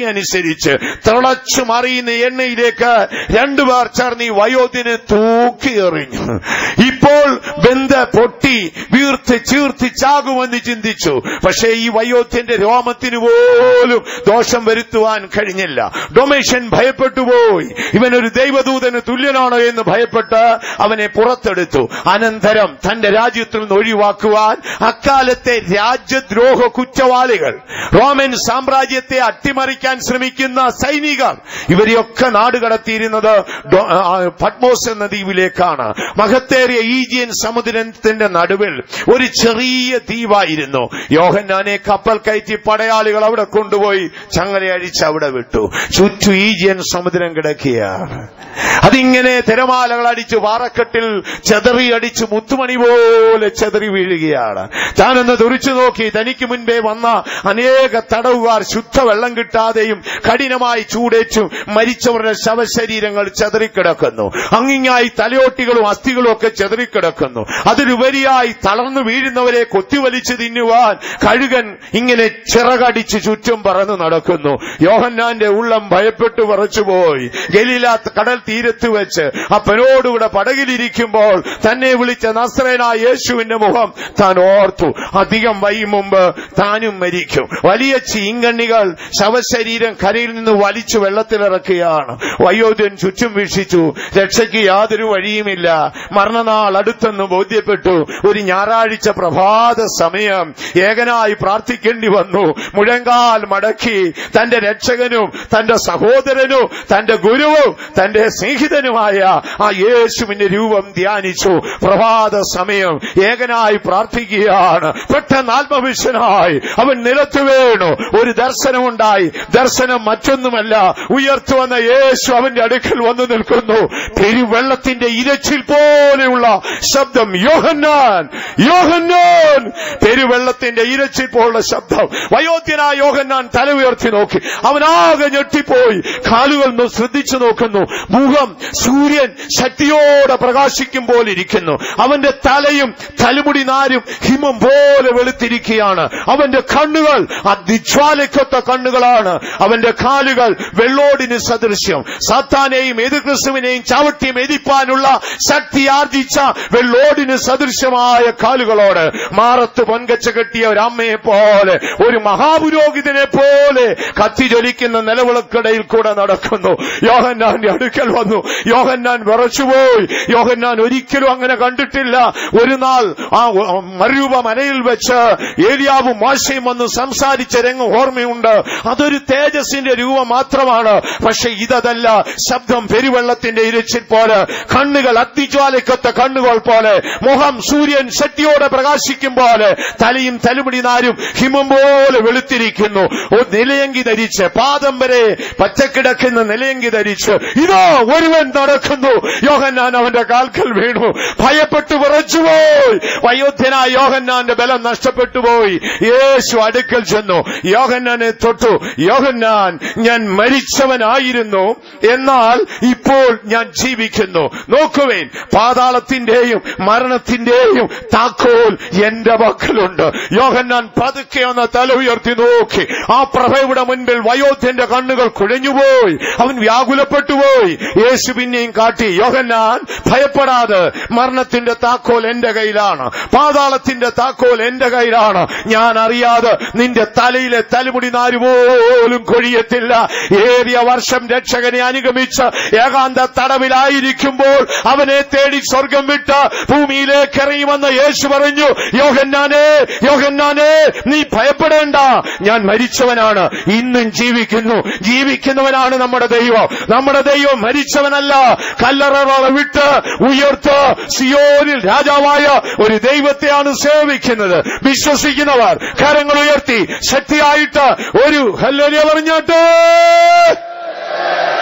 ചൂടിനനുസരിച്ച് തിളച്ചു മറിയുന്ന എണ്ണയിലേക്ക് രണ്ടുപേർ ചേർന്ന് ഈ വയോധിനെ തൂക്കി എറിഞ്ഞു ഇപ്പോൾ ബന്ധ പൊട്ടി വീർത്ത് ചീർത്ത് ചാകുമെന്ന് ചിന്തിച്ചു പക്ഷേ ഈ വയോധ്യന്റെ രോമത്തിന് പോലും ദോഷം വരുത്തുവാൻ കഴിഞ്ഞില്ല ഡൊമേഷൻ ഭയപ്പെട്ടുപോയി ഇവനൊരു ദൈവദൂതന് തുല്യനാണോ എന്ന് ഭയപ്പെട്ട് അവനെ പുറത്തെടുത്തു അനന്തരം തന്റെ രാജ്യത്തിൽ നിന്ന് ഒഴിവാക്കുവാൻ അക്കാലത്തെ രാജ്യദ്രോഹ കുറ്റവാളികൾ റോമൻ സാമ്രാജ്യത്തെ അട്ടിമറിക്കാൻ ശ്രമിക്കുന്ന സൈനികർ ഇവരെയൊക്കെ നാടുകടത്തിയിരുന്നത് ഡോ- ആ, പത്മോസ് എന്ന ദ്വീപിലേക്കാണ് മഹത്തേറിയ ഈജിയൻ സമുദ്രത്തിന്റെ നടുവിൽ ഒരു ചെറിയ ദ്വീപായിരുന്നു യോഹന്നാനെ കപ്പൽ കയറ്റി പടയാളികൾ അവിടെ കൊണ്ടുപോയി ചങ്ങലയഴിച്ച് അവിടെ വിട്ടു ചുറ്റു ഈജിയൻ സമുദ്രം കിടക്കുകയാണ് അതിങ്ങനെ തിരമാലകൾ അടിച്ച് പാറക്കെട്ടിൽ ചെതറി അടിച്ച് മുത്തുമണി പോലെ ചെതറി വീഴുകയാണ് താനൊന്ന് തുറിച്ചു നോക്കി തനിക്ക് മുൻപേ വന്ന അനേക തടവുകാർ ശുദ്ധവെള്ളം കിട്ടാതെയും കഠിനമായി ചൂടേച്ചും മരിച്ചവരുടെ ശവശരീരങ്ങൾ ചെതറിക്കിടക്കുന്നു അങ്ങിങ്ങായി തലയോട്ടികളും അസ്ഥികളും ഒക്കെ ചെതറിക്കിടക്കുന്നു അതിലുപരിയായി തളർന്നു വീഴുന്നവരെ കൊത്തിവലിച്ച് തിന്നുവാൻ കഴുകൻ ഇങ്ങനെ ചിറകടിച്ച് ചുറ്റും പറന്നു നടക്കുന്നു യോഹന്നാന്റെ ഉള്ളം ഭയപ്പെട്ടു പറച്ചുപോയി ഗലീലാത്ത് കടൽ തീരത്ത് വെച്ച് അപ്പനോടുകൂടെ പടകിലിരിക്കുമ്പോൾ തന്നെ വിളിച്ച നസ്രേനായ യേശുവിന്റെ മുഖം താൻ ഓർത്തു അധികം വൈകും മുമ്പ് താനും മരിക്കും വലിയ ചീങ്കണ്ണികൾ ശവശരീരം കരയിൽ നിന്ന് വലിച്ചു വെള്ളത്തിലിറക്കുകയാണ് വയോധ്യൻ ചുറ്റും വീക്ഷിച്ചു രക്ഷയ്ക്ക് യാതൊരു വഴിയുമില്ല മരണനാൾ അടുത്തെന്ന് ബോധ്യപ്പെട്ടു ഒരു ഞായറാഴ്ച പ്രഭാത സമയം ഏകനായി പ്രാർത്ഥിക്കേണ്ടി വന്നു മുഴങ്കാൽ മടക്കി തന്റെ രക്ഷകനും തന്റെ സഹോദരനും തന്റെ ഗുരുവും തന്റെ സ്നേഹിതനുമായ ആ യേശുവിന്റെ രൂപം ധ്യാനിച്ചു പ്രഭാത സമയം ഏകനായി പ്രാർത്ഥിക്കുകയാണ് പെട്ടെന്ന് ആത്മവിശ്വനായി അവൻ നിലത്തു വീണു ഒരു ദർശനമുണ്ടായി ദർശനം മറ്റൊന്നുമല്ല ഉയർത്തു വന്ന യേശു അവന്റെ അടുക്കൽ വന്നു നിൽക്കുന്നു പെരുവെള്ളത്തിന്റെ ഇരച്ചിൽ പോലെയുള്ള ശബ്ദം യോഹന്നാൻ യോഹന്നാൻ പെരുവെള്ളത്തിന്റെ ഇരച്ചിൽ പോലുള്ള ശബ്ദം വയോധ്യനായ യോഹന്നാൻ തല ഉയർത്തി നോക്കി അവനാകെ ഞെട്ടിപ്പോയി കാലുകൾ ഒന്ന് ശ്രദ്ധിച്ചു നോക്കുന്നു മുഖം സൂര്യൻ ശക്തിയോടെ പ്രകാശിക്കും പോലെ ഇരിക്കുന്നു അവന്റെ തലയും തലമുടി നാരും ഹിമം പോലെ വെളുത്തിരിക്കുകയാണ് അവന്റെ കണ്ണുകൾ അതിജ്വാലയ്ക്കൊത്ത കണ്ണുകളാണ് അവന്റെ കാലുകൾ വെള്ളോടിന് സദൃശ്യം സാത്താനെയും എതിർക്രിസ്തുവിനെയും ചവിട്ടി മെതിപ്പാനുള്ള ശക്തി ആർജിച്ച വെള്ളോടിന് സദൃശ്യമായ കാലുകളോട് മാറത്ത് പൊൻകച്ച കെട്ടിയ ഒരു അമ്മയെ പോലെ ഒരു മഹാപുരോഹിതനെ പോലെ കത്തിജ്വലിക്കുന്ന നിലവിളക്കിടയിൽ കൂടെ നടക്കുന്നു യോഹന്നാന്റെ അടുക്കൽ വന്നു യോഹന്നാൻ വിറച്ചുപോയി യോഹന്നാൻ ഒരിക്കലും അങ്ങനെ കണ്ടിട്ടില്ല ഒരു നാൾ ആ മരൂപ മനയിൽ വെച്ച് ഏലിയാവും മോശയും വന്ന് സംസാരിച്ച രംഗം ഓർമ്മയുണ്ട് അതൊരു തേജസ്സിന്റെ രൂപം മാത്രമാണ് പക്ഷെ ഇതല്ല ശബ്ദം പെരുവെള്ളത്തിന്റെ ഇരച്ചിൽ പോലെ കണ്ണുകൾ അഗ്നിജ്വാലയ്ക്കൊത്ത കണ്ണുകൾ പോലെ മുഖം സൂര്യൻ ശക്തിയോടെ പ്രകാശിക്കും പോലെ തലയും തലുമുടി നാരും ഹിമം പോലെ വെളുത്തിരിക്കുന്നു ഒരു നിലയങ്കി ധരിച്ച് പാദം വരെ പച്ചക്കിടക്കുന്ന നിലയങ്കി ധരിച്ച് ഇതോ ഒരുവൻ നടക്കുന്നു യോഹന്നാൻ അവന്റെ കാൽക്കൽ വീണു ഭയപ്പെട്ടു വിറച്ചുപോയി വയോധ്യനായ യോഹന്നാന്റെ ബലം നഷ്ടപ്പെട്ടു പോയി യേശു അടുക്കൽ ചെന്നു യോഹന്നാനെ തൊട്ടു യോഹന്നാൻ ഞാൻ മരിച്ചവനായിരുന്നു എന്നാൽ ഇപ്പോൾ ഞാൻ ജീവിക്കുന്നു നോക്കുവേൻ പാതാളത്തിന്റെയും മരണത്തിന്റെയും താക്കോൽ എന്റെ പക്കലുണ്ട് യോഹന്നാൻ പതുക്കെ ഒന്ന് തല ഉയർത്തി നോക്കി ആ പ്രഭയുടെ മുൻപിൽ വയോധ്യന്റെ കണ്ണുകൾ കുഴഞ്ഞുപോയി അവൻ വ്യാകുലപ്പെട്ടുപോയി യേശു പിന്നെയും കാട്ടി യോഹന്നാൻ ഭയപ്പെടാതെ മരണത്തിന്റെ താക്കോൽ എന്റെ കയ്യിലാണ് പാതാളത്തിന്റെ താക്കോൽ എന്റെ കയ്യിലാണ് ഞാൻ അറിയാതെ നിന്റെ തലയിലെ തലമുടി നാര് പോലും കൊഴിയത്തില്ല ഏറിയ വർഷം രക്ഷകനെ അനുഗമിച്ച് ഏകാന്ത തടവിലായിരിക്കുമ്പോൾ അവനെ തേടി സ്വർഗം വിട്ട് ഭൂമിയിലേക്ക് ഇറങ്ങിവന്ന യേശു പറഞ്ഞു യോഹന്നാനെ യോഹന്നാനെ നീ ഭയപ്പെടേണ്ട ഞാൻ മരിച്ചവനാണ് ഇന്നും ജീവിക്കുന്നു ജീവിക്കുന്നവനാണ് നമ്മുടെ ദൈവം നമ്മുടെ ദൈവം മരിച്ചവനല്ല കല്ലറകളെ വിട്ട് ഉയർത്ത് സിയോനിൽ രാജാവായ ഒരു ദൈവത്തെയാണ് സേവിക്കുന്നത് വിശ്വസിക്കുന്നവർ കരങ്ങൾ ഉയർത്തി ശക്തിയായിട്ട് ഒരു ഹല്ലേലൂയ പറഞ്ഞാട്ട്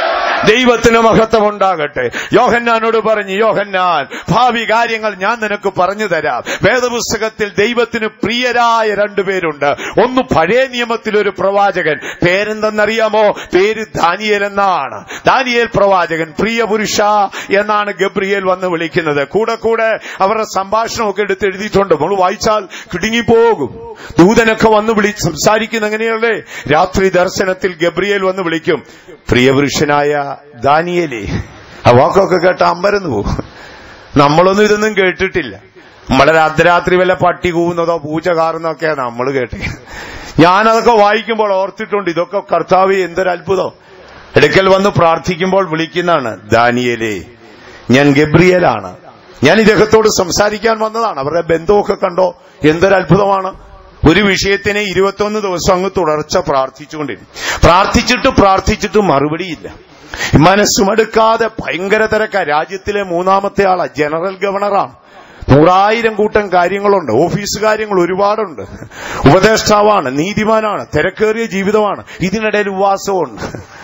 ദൈവത്തിന് മഹത്വം ഉണ്ടാകട്ടെ യോഹന്നാനോട് പറഞ്ഞു യോഹന്നാൻ ഭാവി കാര്യങ്ങൾ ഞാൻ നിനക്ക് പറഞ്ഞു തരാം വേദപുസ്തകത്തിൽ ദൈവത്തിന് പ്രിയരായ രണ്ടുപേരുണ്ട് ഒന്ന് പഴയ നിയമത്തിൽ ഒരു പ്രവാചകൻ പേരെന്തെന്നറിയാമോ പേര് ദാനിയേൽ എന്നാണ് ദാനിയേൽ പ്രവാചകൻ പ്രിയ പുരുഷ എന്നാണ് ഗബ്രിയേൽ വന്ന് വിളിക്കുന്നത് കൂടെ കൂടെ അവരുടെ സംഭാഷണമൊക്കെ എടുത്ത് എഴുതിയിട്ടുണ്ട് നമ്മൾ വായിച്ചാൽ കിടുങ്ങിപ്പോകും ദൂതനൊക്കെ വന്ന് വിളി സംസാരിക്കുന്ന എങ്ങനെയല്ലേ രാത്രി ദർശനത്തിൽ ഗബ്രിയേൽ വന്ന് വിളിക്കും പ്രിയപുരുഷനായ ദാനിയേലേ ആ വാക്കൊക്കെ കേട്ട അമ്പരന്ന് പോകും നമ്മളൊന്നും ഇതൊന്നും കേട്ടിട്ടില്ല നമ്മളെ അർദ്ധരാത്രി വല്ല പട്ടി കൂവുന്നതോ പൂച്ച കാറുന്നതൊക്കെയാ നമ്മൾ കേട്ടി ഞാനതൊക്കെ വായിക്കുമ്പോൾ ഓർത്തിട്ടുണ്ട് ഇതൊക്കെ കർത്താവ് എന്തൊരു അത്ഭുതം എടുക്കൽ വന്ന് പ്രാർത്ഥിക്കുമ്പോൾ വിളിക്കുന്നതാണ് ദാനിയലേ ഞാൻ ഗബ്രിയലാണ് ഞാൻ ഇദ്ദേഹത്തോട് സംസാരിക്കാൻ വന്നതാണ് അവരുടെ ബന്ധമൊക്കെ കണ്ടോ എന്തൊരു അത്ഭുതമാണ് ഒരു വിഷയത്തിനെ ഇരുപത്തൊന്ന് ദിവസം അങ്ങ് തുടർച്ച പ്രാർത്ഥിച്ചുകൊണ്ടിരുന്നു പ്രാർത്ഥിച്ചിട്ട് പ്രാർത്ഥിച്ചിട്ട് മറുപടിയില്ല മനസ്സുമടുക്കാതെ ഭയങ്കര തിരക്ക രാജ്യത്തിലെ മൂന്നാമത്തെ ആളാ ജനറൽ ഗവർണറാണ് നൂറായിരം കൂട്ടം കാര്യങ്ങളുണ്ട് ഓഫീസ് കാര്യങ്ങൾ ഒരുപാടുണ്ട് ഉപദേഷ്ടാവാണ് നീതിമാനാണ് തിരക്കേറിയ ജീവിതമാണ് ഇതിനിടയിൽ ഉപവാസമുണ്ട്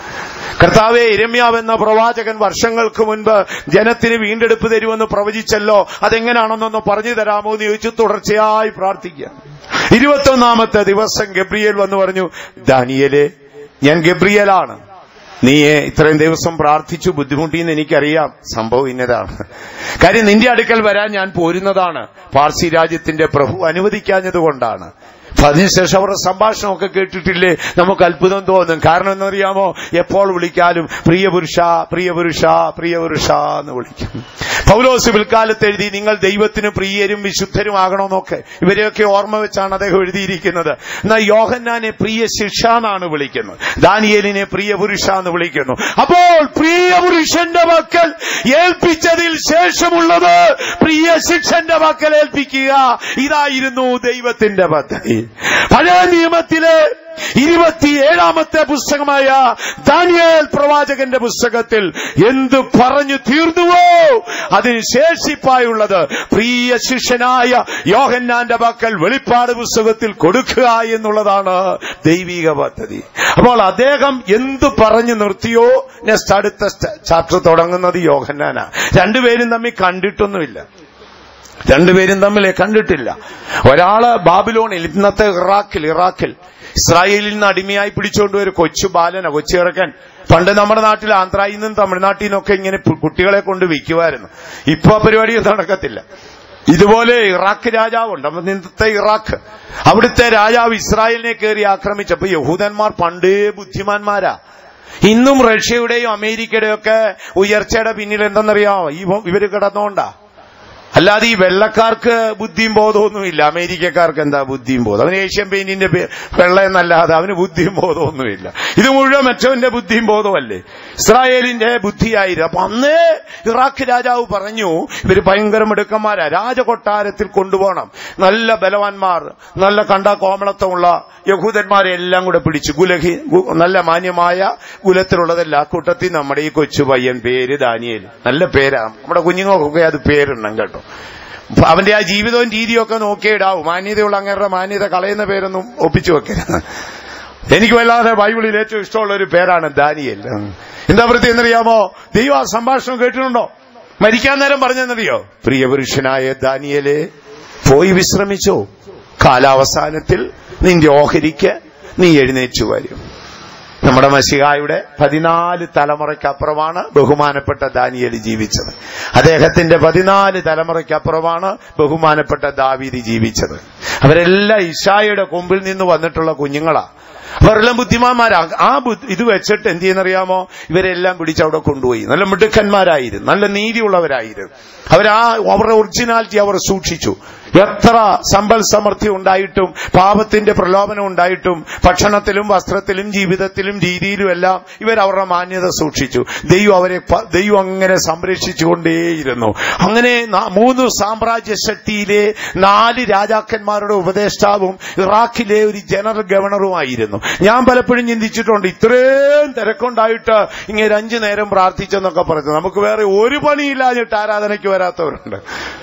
കർത്താവെ ഇരമ്യാവ് എന്ന പ്രവാചകൻ വർഷങ്ങൾക്ക് മുൻപ് ജനത്തിന് വീണ്ടെടുപ്പ് തരുമെന്ന് പ്രവചിച്ചല്ലോ അതെങ്ങനെയാണെന്നൊന്ന് പറഞ്ഞു തരാമോ എന്ന് ചോദിച്ചു തുടർച്ചയായി പ്രാർത്ഥിക്കുക ഇരുപത്തൊന്നാമത്തെ ദിവസം ഗബ്രിയേൽ വന്ന് പറഞ്ഞു ദാനിയലെ ഞാൻ ഗബ്രിയലാണ് നീ ഇത്രയും ദിവസം പ്രാർത്ഥിച്ചു ബുദ്ധിമുട്ടിയെന്ന് എനിക്കറിയാം സംഭവം ഇന്നതാണ് കാര്യം നിന്റെ അടുക്കൽ വരാൻ ഞാൻ പോരുന്നതാണ് പാർസി രാജ്യത്തിന്റെ പ്രഭു അനുവദിക്കാഞ്ഞതുകൊണ്ടാണ് അപ്പൊ അതിനുശേഷം അവരുടെ സംഭാഷണമൊക്കെ കേട്ടിട്ടില്ലേ നമുക്ക് അത്ഭുതം തോന്നും കാരണം എന്നറിയാമോ എപ്പോൾ വിളിക്കാലും പ്രിയപുരുഷ പ്രിയപുരുഷ പ്രിയപുരുഷ എന്ന് വിളിക്കും പൗലോസ് പിൽക്കാലത്ത് എഴുതി നിങ്ങൾ ദൈവത്തിന് പ്രിയരും വിശുദ്ധരുമാകണമെന്നൊക്കെ ഇവരെയൊക്കെ ഓർമ്മ വെച്ചാണ് അദ്ദേഹം എഴുതിയിരിക്കുന്നത് എന്നാൽ യോഹന്നാനെ പ്രിയ ശിക്ഷ എന്നാണ് വിളിക്കുന്നത് ദാനിയേലിനെ പ്രിയ പുരുഷ എന്ന് വിളിക്കുന്നു അപ്പോൾ പ്രിയ പുരുഷന്റെ മക്കൾ ഏൽപ്പിച്ചതിൽ ശേഷമുള്ളത് പ്രിയ ശിക്ഷന്റെ മക്കൾ ഏൽപ്പിക്കുക ഇതായിരുന്നു ദൈവത്തിന്റെ പദ്ധതി പഴയ നിയമത്തിലെ ഇരുപത്തിയേഴാമത്തെ പുസ്തകമായ ദാനിയേൽ പ്രവാചകന്റെ പുസ്തകത്തിൽ എന്ത് പറഞ്ഞു തീർന്നുവോ അതിന് ശേഷിപ്പായുള്ളത് പ്രിയ ശിഷ്യനായ യോഹന്നാന്റെ മക്കൾ വെളിപ്പാട് പുസ്തകത്തിൽ കൊടുക്കുക എന്നുള്ളതാണ് ദൈവിക പദ്ധതി അപ്പോൾ അദ്ദേഹം എന്ത് പറഞ്ഞു നിർത്തിയോ നെക്സ്റ്റ് അടുത്ത ചാപ്റ്റർ തുടങ്ങുന്നത് യോഹന്നാനാ രണ്ടുപേരും തമ്മിൽ കണ്ടിട്ടൊന്നുമില്ല രണ്ടുപേരും തമ്മിൽ കണ്ടിട്ടില്ല ഒരാള് ബാബിലോണിൽ ഇന്നത്തെ ഇറാഖിൽ ഇറാഖിൽ ഇസ്രായേലിൽ നിന്ന് അടിമയായി പിടിച്ചുകൊണ്ട് ഒരു കൊച്ചു ബാലന കൊച്ചു ഇറക്കൻ പണ്ട് നമ്മുടെ നാട്ടിൽ ആന്ധ്രയിൽ നിന്നും തമിഴ്നാട്ടിൽ നിന്നൊക്കെ ഇങ്ങനെ കുട്ടികളെ കൊണ്ട് വിൽക്കുമായിരുന്നു ഇപ്പൊ ആ പരിപാടി നടക്കത്തില്ല ഇതുപോലെ ഇറാഖ് രാജാവുണ്ട് അപ്പൊ ഇന്നത്തെ ഇറാഖ് അവിടുത്തെ രാജാവ് ഇസ്രായേലിനെ കയറി ആക്രമിച്ചപ്പോ യഹൂദന്മാർ പണ്ടേ ബുദ്ധിമാന്മാരാ ഇന്നും റഷ്യയുടെയും അമേരിക്കയുടെയും ഒക്കെ ഉയർച്ചയുടെ പിന്നിൽ എന്തെന്നറിയാമോ ഈ ഇവര് കിടന്നോണ്ടാ അല്ലാതെ ഈ വെള്ളക്കാർക്ക് ബുദ്ധിയും ബോധമൊന്നുമില്ല അമേരിക്കക്കാർക്ക് എന്താ ബുദ്ധിയും ബോധം അവന് ഏഷ്യൻ പെയിന്റിന്റെ വെള്ള എന്നല്ലാതെ അവന് ബുദ്ധിയും ബോധമൊന്നുമില്ല ഇത് മുഴുവൻ മറ്റവന്റെ ബുദ്ധിയും ബോധമല്ലേ ഇസ്രായേലിന്റെ ബുദ്ധിയായിരുന്നു അപ്പൊ അന്നേ ഇറാഖ് രാജാവ് പറഞ്ഞു ഇവര് ഭയങ്കര മിടുക്കന്മാരാ രാജകൊട്ടാരത്തിൽ കൊണ്ടുപോകണം നല്ല ബലവാന്മാർ നല്ല കണ്ട കോമളത്വമുള്ള യഹൂദന്മാരെ എല്ലാം കൂടെ പിടിച്ചു ഗുലഹി നല്ല മാന്യമായ കുലത്തിലുള്ളതല്ല ആ കൂട്ടത്തിൽ നമ്മുടെ ഈ കൊച്ചു പയ്യൻ പേര് ദാനിയേൽ നല്ല പേരാ നമ്മുടെ കുഞ്ഞുങ്ങൾക്കൊക്കെ അത് പേരുണ്ണം കേട്ടോ അവന്റെ ആ ജീവിതവും രീതിയൊക്കെ നോക്കിയിടാവും മാന്യതയുള്ള അങ്ങേരുടെ മാന്യത കളയുന്ന പേരൊന്നും ഒപ്പിച്ചു വെക്കരുത് എനിക്ക് വല്ലാതെ ബൈബിളിൽ ഏറ്റവും ഇഷ്ടമുള്ള ഒരു പേരാണ് ദാനിയൽ എന്താ പ്രതി എന്നറിയാമോ ദൈവ സംഭാഷണം കേട്ടിട്ടുണ്ടോ മരിക്കാൻ നേരം പറഞ്ഞെന്നറിയോ പ്രിയപുരുഷനായ ദാനിയലെ പോയി വിശ്രമിച്ചോ കാലാവസാനത്തിൽ നിന്റെ ഓഹരിക്ക് നീ എഴുന്നേറ്റു വരും നമ്മുടെ മസിഹായുടെ പതിനാല് തലമുറയ്ക്കപ്പുറമാണ് ബഹുമാനപ്പെട്ട ദാനിയൽ ജീവിച്ചത് അദ്ദേഹത്തിന്റെ പതിനാല് തലമുറയ്ക്കപ്പുറമാണ് ബഹുമാനപ്പെട്ട ദാവീദ് ജീവിച്ചത് അവരെല്ലാം ഇഷായുടെ കൊമ്പിൽ നിന്ന് വന്നിട്ടുള്ള കുഞ്ഞുങ്ങളാ അവരെല്ലാം ബുദ്ധിമാന്മാരാ ആ ഇത് വെച്ചിട്ട് എന്ത് ചെയ്യുന്നറിയാമോ ഇവരെല്ലാം പിടിച്ചവിടെ കൊണ്ടുപോയി നല്ല മിടുക്കന്മാരായിരുന്നു നല്ല നീതിയുള്ളവരായിരുന്നു അവരാ അവരുടെ ഒറിജിനാലിറ്റി അവർ സൂക്ഷിച്ചു എത്ര സമ്പൽ സമൃദ്ധി ഉണ്ടായിട്ടും പാപത്തിന്റെ പ്രലോഭനം ഉണ്ടായിട്ടും ഭക്ഷണത്തിലും വസ്ത്രത്തിലും ജീവിതത്തിലും രീതിയിലും എല്ലാം ഇവർ അവരുടെ മാന്യത സൂക്ഷിച്ചു ദൈവം അവരെ ദൈവം അങ്ങനെ സംരക്ഷിച്ചുകൊണ്ടേയിരുന്നു അങ്ങനെ മൂന്ന് സാമ്രാജ്യ ശക്തിയിലെ നാല് രാജാക്കന്മാരുടെ ഉപദേഷ്ടാവും ഇറാഖിലെ ഒരു ജനറൽ ഗവർണറുമായിരുന്നു ഞാൻ പലപ്പോഴും ചിന്തിച്ചിട്ടുണ്ട് ഇത്രയും തിരക്കുണ്ടായിട്ട് ഇങ്ങനെ അഞ്ചു നേരം പ്രാർത്ഥിച്ചെന്നൊക്കെ പറഞ്ഞു നമുക്ക് വേറെ ഒരു പണിയില്ലാഞ്ഞിട്ട് ആരാധനയ്ക്ക് വരാത്തവരുണ്ട്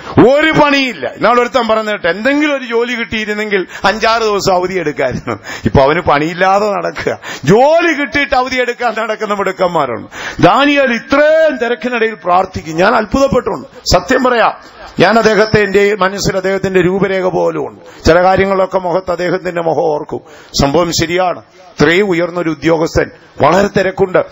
ഒരു പണിയില്ല ഇന്നാളൊരുത്തൻ പറഞ്ഞിട്ട് എന്തെങ്കിലും ഒരു ജോലി കിട്ടിയിരുന്നെങ്കിൽ അഞ്ചാറ് ദിവസം അവധി എടുക്കായിരുന്നു ഇപ്പൊ അവന് പണിയില്ലാതെ നടക്കുക ജോലി കിട്ടിയിട്ട് അവധി എടുക്കാൻ നടക്കുന്ന മിടുക്കന്മാരുണ്ട് ദാനിയാൽ ഇത്രയും തിരക്കിനിടയിൽ പ്രാർത്ഥിക്കും ഞാൻ അത്ഭുതപ്പെട്ടുണ്ട് സത്യം പറയാം ഞാൻ അദ്ദേഹത്തെ എന്റെ മനസ്സിൽ അദ്ദേഹത്തിന്റെ രൂപരേഖ പോലും ഉണ്ട് ചില കാര്യങ്ങളൊക്കെ മുഖത്ത് അദ്ദേഹത്തിന്റെ മുഖം ഓർക്കും സംഭവം ശരിയാണ് ഇത്രയും ഉയർന്നൊരു ഉദ്യോഗസ്ഥൻ വളരെ തിരക്കുണ്ട്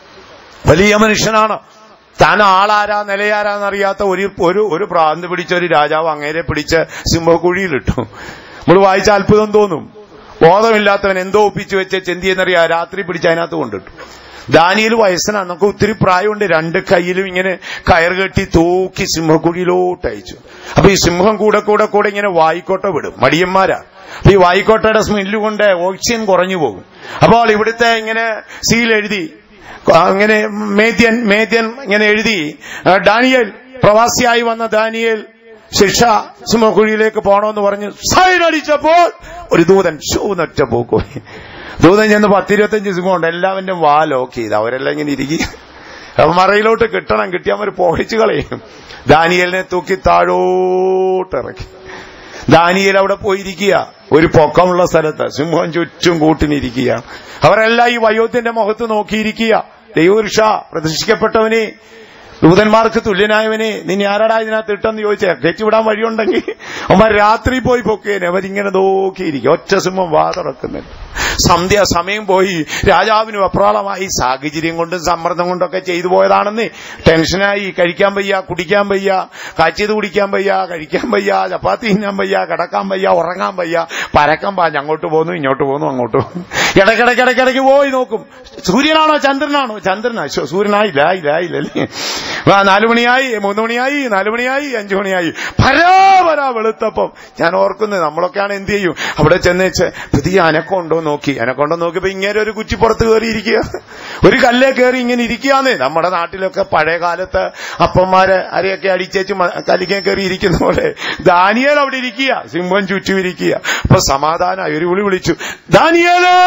വലിയ മനുഷ്യനാണ് താൻ ആളാരാ നിലയാരാന്നറിയാത്ത ഒരു ഒരു ഒരു പ്രാന്ത് പിടിച്ച ഒരു രാജാവ് അങ്ങേരെ പിടിച്ച് സിംഹക്കുഴിയിലിട്ടു നമ്മൾ വായിച്ച അത്ഭുതം തോന്നും ബോധമില്ലാത്തവൻ എന്തോ ഒപ്പിച്ചു വെച്ച് ചെന്തിയെന്നറിയാ രാത്രി പിടിച്ച് അതിനകത്ത് കൊണ്ടിട്ടു ദാനിയിൽ വയസ്സനാണ് നമുക്ക് ഒത്തിരി പ്രായമുണ്ട് രണ്ട് കയ്യിലും ഇങ്ങനെ കയർ കെട്ടി തൂക്കി സിംഹക്കുഴിയിലോട്ട് അയച്ചു അപ്പൊ ഈ സിംഹം കൂടെ കൂടെ കൂടെ ഇങ്ങനെ വായിക്കോട്ട വിടും മടിയന്മാരാ അപ്പൊ ഈ വായിക്കോട്ടയുടെ സ്മെല്ല് കൊണ്ട് ഓക്സിജൻ കുറഞ്ഞു പോകും അപ്പോൾ ഇവിടുത്തെ ഇങ്ങനെ സീൽ എഴുതി അങ്ങനെ മേദ്യൻ മേദ്യൻ ഇങ്ങനെ എഴുതി ആ, ഡാനിയേൽ പ്രവാസിയായി വന്ന ദാനിയേൽ ശിക്ഷ സിംഹക്കുഴിയിലേക്ക് പോകണമെന്ന് പറഞ്ഞ് സൈൻ അടിച്ചപ്പോൾ ഒരു ദൂതൻ ഷൂന്നൊറ്റ പോക്കോയി ദൂതൻ ചെന്ന് പത്തിരുപത്തഞ്ച് സിംഹമുണ്ട് എല്ലാവന്റെ വാ ലോക്ക് ചെയ്ത് അവരെല്ലാം ഇങ്ങനെ ഇരിക്കും അപ്പൊ മറയിലോട്ട് കിട്ടണം കിട്ടിയാൽ അവർ പോഹിച്ചു കളയും ദാനിയലിനെ തൂക്കി താഴോട്ട് ഇറക്കി ദാനിയേൽ അവിടെ പോയിരിക്കുക ഒരു പൊക്കമുള്ള സ്ഥലത്ത് സിംഹം ചുറ്റും കൂട്ടിനിരിക്കുക അവരെല്ലാം ഈ വയോത്തിന്റെ മുഖത്ത് നോക്കിയിരിക്കുക ദൈവപുരുഷ പ്രതിഷ്ഠിക്കപ്പെട്ടവനെ ദൂതന്മാർക്ക് തുല്യനായവനെ നിന്നെ ആരാടാ ഇതിനകത്ത് ഇട്ടെന്ന് ചോദിച്ചാ കയറ്റിവിടാൻ വഴിയുണ്ടെങ്കിൽ അവന്മാർ രാത്രി പോയി പൊക്കേനെ അവരിങ്ങനെ നോക്കിയിരിക്കും ഒറ്റ സിംഹം വാ തുറക്കുന്നുണ്ട് സന്ധ്യ സമയം പോയി രാജാവിന് വെപ്രാളമായി സാഹചര്യം കൊണ്ടും സമ്മർദ്ദം കൊണ്ടൊക്കെ ചെയ്തു പോയതാണെന്ന് ടെൻഷനായി കഴിക്കാൻ വയ്യ കുടിക്കാൻ വയ്യ കാച്ചിയത് കുടിക്കാൻ വയ്യ കഴിക്കാൻ വയ്യ ചപ്പാത്തി തിന്നാൻ വയ്യ കിടക്കാൻ വയ്യ ഉറങ്ങാൻ വയ്യ പരക്കം പാഞ്ഞ് അങ്ങോട്ട് പോന്നു ഇങ്ങോട്ട് പോന്നു അങ്ങോട്ട് പോന്നു ഇടയ്ക്കിടയ്ക്ക് ഇടയ്ക്കിടയ്ക്ക് പോയി നോക്കും സൂര്യനാണോ ചന്ദ്രനാണോ ചന്ദ്രനാ ശോ, സൂര്യനായില്ല ഇല്ല ഇല്ലല്ലേ ആ നാലു മണിയായി മൂന്ന് മണിയായി നാലു മണിയായി അഞ്ചു മണിയായി പരാപരാ വെളുത്തപ്പം ഞാൻ ഓർക്കുന്നത് നമ്മളൊക്കെയാണ് എന്ത് ചെയ്യും അവിടെ ചെന്നേച്ച് പുതിയ അനക്കമുണ്ടോ നോക്കി അനക്കൊണ്ടോ നോക്കിയപ്പോ ഇങ്ങനെ ഒരു കുറ്റിപ്പുറത്ത് കയറി ഇരിക്കുക ഒരു കല്ലേ കയറി ഇങ്ങനെ ഇരിക്കുകയാന്ന് നമ്മുടെ നാട്ടിലൊക്കെ പഴയ കാലത്ത് അപ്പന്മാരെ അരയൊക്കെ അടിച്ചേച്ച് കലിക്കാൻ കയറി ഇരിക്കുന്ന പോലെ ദാനിയേൽ അവിടെ ഇരിക്കുക സിംഹം ചുറ്റും ഇരിക്കുക അപ്പൊ സമാധാനമായി ഒരു വിളി വിളിച്ചു ദാനിയേലേ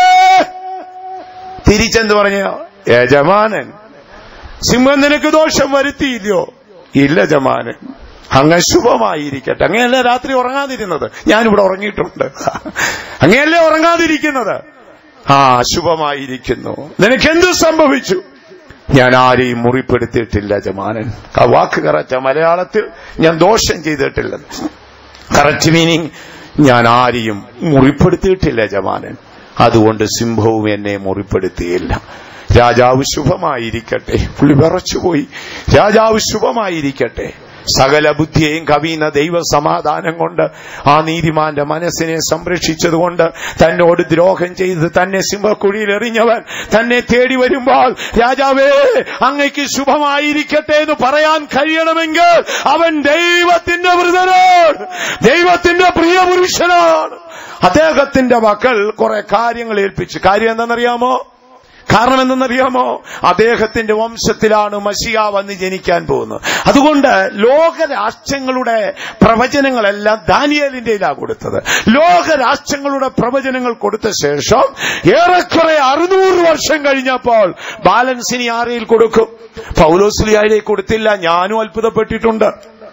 തിരിച്ചെന്ത് പറഞ്ഞു യജമാനൻ സിംഹം നിനക്ക് ദോഷം വരുത്തിയില്ലയോ ഇല്ല ജമാനൻ അങ്ങ് ശുഭമായിരിക്കട്ടെ അങ്ങനെയല്ലേ രാത്രി ഉറങ്ങാതിരുന്നത് ഞാനിവിടെ ഉറങ്ങിയിട്ടുണ്ട് അങ്ങനെയല്ലേ ഉറങ്ങാതിരിക്കുന്നത് ആ ശുഭമായിരിക്കുന്നു നിനക്കെന്ത് സംഭവിച്ചു ഞാൻ ആരെയും മുറിപ്പെടുത്തിയിട്ടില്ല ജമാനൻ ആ വാക്ക് കറച്ച മലയാളത്തിൽ ഞാൻ ദോഷം ചെയ്തിട്ടില്ല കറക്റ്റ് മീനിങ് ഞാൻ ആരെയും മുറിപ്പെടുത്തിയിട്ടില്ല ജമാനൻ അതുകൊണ്ട് സിംഹവും എന്നെ മുറിപ്പെടുത്തിയില്ല രാജാവ് ശുഭമായിരിക്കട്ടെ പുള്ളി വിറച്ചുപോയി രാജാവ് ശുഭമായിരിക്കട്ടെ സകല ബുദ്ധിയെയും കവിയുന്ന ദൈവ സമാധാനം കൊണ്ട് ആ നീതിമാന്റെ മനസ്സിനെ സംരക്ഷിച്ചതുകൊണ്ട് തന്നോട് ദ്രോഹം ചെയ്ത് തന്നെ സിംഹക്കുഴിയിൽ എറിഞ്ഞവൻ തന്നെ തേടി വരുമ്പോൾ രാജാവേ അങ്ങയ്ക്ക് ശുഭമായിരിക്കട്ടെ എന്ന് പറയാൻ കഴിയണമെങ്കിൽ അവൻ ദൈവത്തിന്റെ വൃതനാണ് ദൈവത്തിന്റെ പ്രിയ പുരുഷനാണ് അദ്ദേഹത്തിന്റെ മക്കൾ കുറെ കാര്യങ്ങൾ ഏൽപ്പിച്ചു കാര്യം എന്താണെന്നറിയാമോ കാരണം എന്തെന്നറിയാമോ അദ്ദേഹത്തിന്റെ വംശത്തിലാണ് മഷിയ വന്ന് ജനിക്കാൻ പോകുന്നത് അതുകൊണ്ട് ലോകരാഷ്ട്രങ്ങളുടെ പ്രവചനങ്ങളെല്ലാം ദാനിയലിന്റെയിലാണ് കൊടുത്തത് ലോകരാഷ്ട്രങ്ങളുടെ പ്രവചനങ്ങൾ കൊടുത്ത ശേഷം ഏറെക്കുറെ അറുന്നൂറ് വർഷം കഴിഞ്ഞപ്പോൾ ബാലൻസിനി ആരെയിൽ കൊടുക്കും പൗലോസ്ലിയായിലേക്ക് കൊടുത്തില്ല ഞാനും അത്ഭുതപ്പെട്ടിട്ടുണ്ട്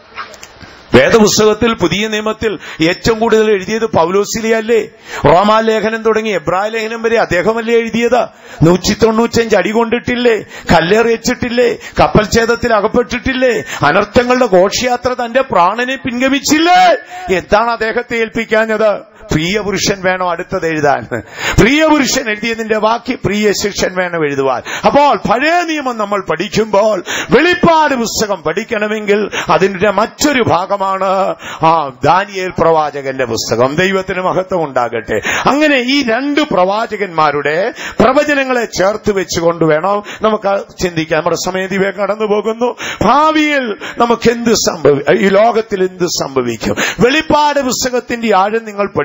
വേദപുസ്തകത്തിൽ പുതിയ നിയമത്തിൽ ഏറ്റവും കൂടുതൽ എഴുതിയത് പൗലോസിലിയല്ലേ റോമാലേഖനം തുടങ്ങി എബ്രായ ലേഖനം വരെ അദ്ദേഹമല്ലേ എഴുതിയത് നൂറ്റി തൊണ്ണൂറ്റഞ്ച് അടി കൊണ്ടിട്ടില്ലേ കല്ലേറിയച്ചിട്ടില്ലേ കപ്പൽ ഛേദത്തിൽ അകപ്പെട്ടിട്ടില്ലേ അനർത്ഥങ്ങളുടെ ഘോഷയാത്ര തന്റെ പ്രാണനെ പിൻഗമിച്ചില്ലേ എന്താണ് അദ്ദേഹത്തെ ഏൽപ്പിക്കാഞ്ഞത് പ്രിയ പുരുഷൻ വേണം അടുത്തത് എഴുതാൻ പ്രിയ പുരുഷൻ എഴുതിയതിന്റെ ബാക്കി പ്രിയ ശിക്ഷൻ വേണം എഴുതുവാൻ അപ്പോൾ പഴയ നിയമം നമ്മൾ പഠിക്കുമ്പോൾ വെളിപ്പാട് പുസ്തകം പഠിക്കണമെങ്കിൽ അതിന്റെ മറ്റൊരു ഭാഗമാണ് ആ ദാനിയേൽ പ്രവാചകന്റെ പുസ്തകം ദൈവത്തിന് മഹത്വം ഉണ്ടാകട്ടെ അങ്ങനെ ഈ രണ്ട് പ്രവാചകന്മാരുടെ പ്രവചനങ്ങളെ ചേർത്ത് വെച്ചുകൊണ്ട് വേണം നമുക്ക് ചിന്തിക്കാൻ നമ്മുടെ സമയദിവേ കടന്നു പോകുന്നു ഭാവിയിൽ നമുക്ക് എന്ത് സംഭവി ഈ ലോകത്തിൽ എന്ത് സംഭവിക്കും വെളിപ്പാട് പുസ്തകത്തിന്റെ ആഴം നിങ്ങൾ പഠിക്കും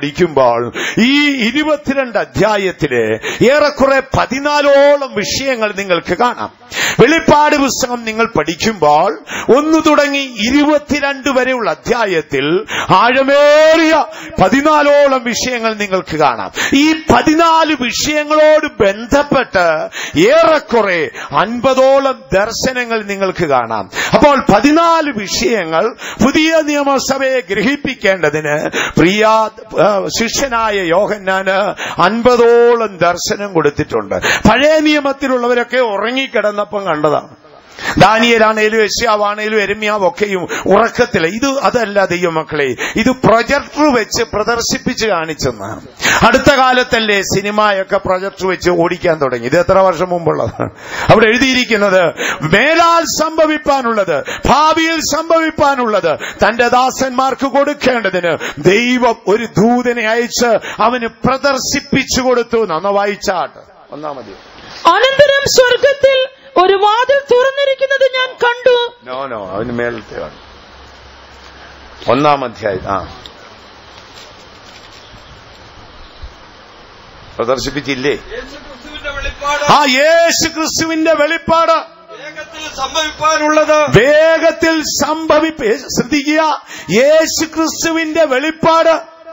പഠിക്കുമ്പോൾ ഈ ഇരുപത്തിരണ്ട് അധ്യായത്തില് ഏറെക്കുറെ പതിനാലോളം വിഷയങ്ങൾ നിങ്ങൾക്ക് കാണാം വെളിപ്പാട് പുസ്തകം നിങ്ങൾ പഠിക്കുമ്പോൾ ഒന്ന് തുടങ്ങി ഇരുപത്തിരണ്ട് വരെയുള്ള അധ്യായത്തിൽ ആഴമേറിയ പതിനാലോളം വിഷയങ്ങൾ നിങ്ങൾക്ക് കാണാം ഈ പതിനാല് വിഷയങ്ങളോട് ബന്ധപ്പെട്ട് ഏറെക്കുറെ അൻപതോളം ദർശനങ്ങൾ നിങ്ങൾക്ക് കാണാം അപ്പോൾ പതിനാല് വിഷയങ്ങൾ പുതിയ നിയമസഭയെ ഗ്രഹിപ്പിക്കേണ്ടതിന് പ്രിയ ആ, ശിഷ്യനായ യോഹന്നാന് അൻപതോളം ദർശനം കൊടുത്തിട്ടുണ്ട് പഴയ നിയമത്തിലുള്ളവരൊക്കെ ഉറങ്ങിക്കിടന്നപ്പം കണ്ടതാണ് ദാനിയലാണേലും യശ്യാവാണേലും എരമ്യാവൊക്കെയും ഉറക്കത്തില്ല ഇത് അതല്ല ദൈവമക്കളെ ഇത് പ്രൊജക്ടർ വെച്ച് പ്രദർശിപ്പിച്ച് കാണിച്ചെന്ന് അടുത്ത കാലത്തല്ലേ സിനിമയൊക്കെ പ്രൊജക്ടർ വെച്ച് ഓടിക്കാൻ തുടങ്ങി ഇത് എത്ര വർഷം മുമ്പുള്ളതാണ് അവിടെ എഴുതിയിരിക്കുന്നത് മേലാൽ സംഭവിപ്പാനുള്ളത് ഭാവിയിൽ സംഭവിപ്പാനുള്ളത് തന്റെ ദാസന്മാർക്ക് കൊടുക്കേണ്ടതിന് ദൈവം ഒരു ദൂതനെ അയച്ച് അവന് പ്രദർശിപ്പിച്ചു കൊടുത്തു നന്ന വായിച്ചാട്ട് ഒന്നാമതി
അനന്തരം സ്വർഗത്തിൽ ഒരു വാതിൽ തുറന്നിരിക്കുന്നത് ഞാൻ കണ്ടു
നോ നോ അവന് മേലത്തെ ആണ് ഒന്നാം അധ്യായം ആ പ്രദർശിപ്പിച്ചില്ലേ
യേശുക്രിസ്തുവിന്റെ വെളിപ്പാട്
ആ യേശു ക്രിസ്തുവിന്റെ വെളിപ്പാട്
വേഗത്തിൽ സംഭവിപ്പാനുള്ളത്
വേഗത്തിൽ സംഭവിപ്പ് ശ്രദ്ധിക്കുക യേശു ക്രിസ്തുവിന്റെ വെളിപ്പാട്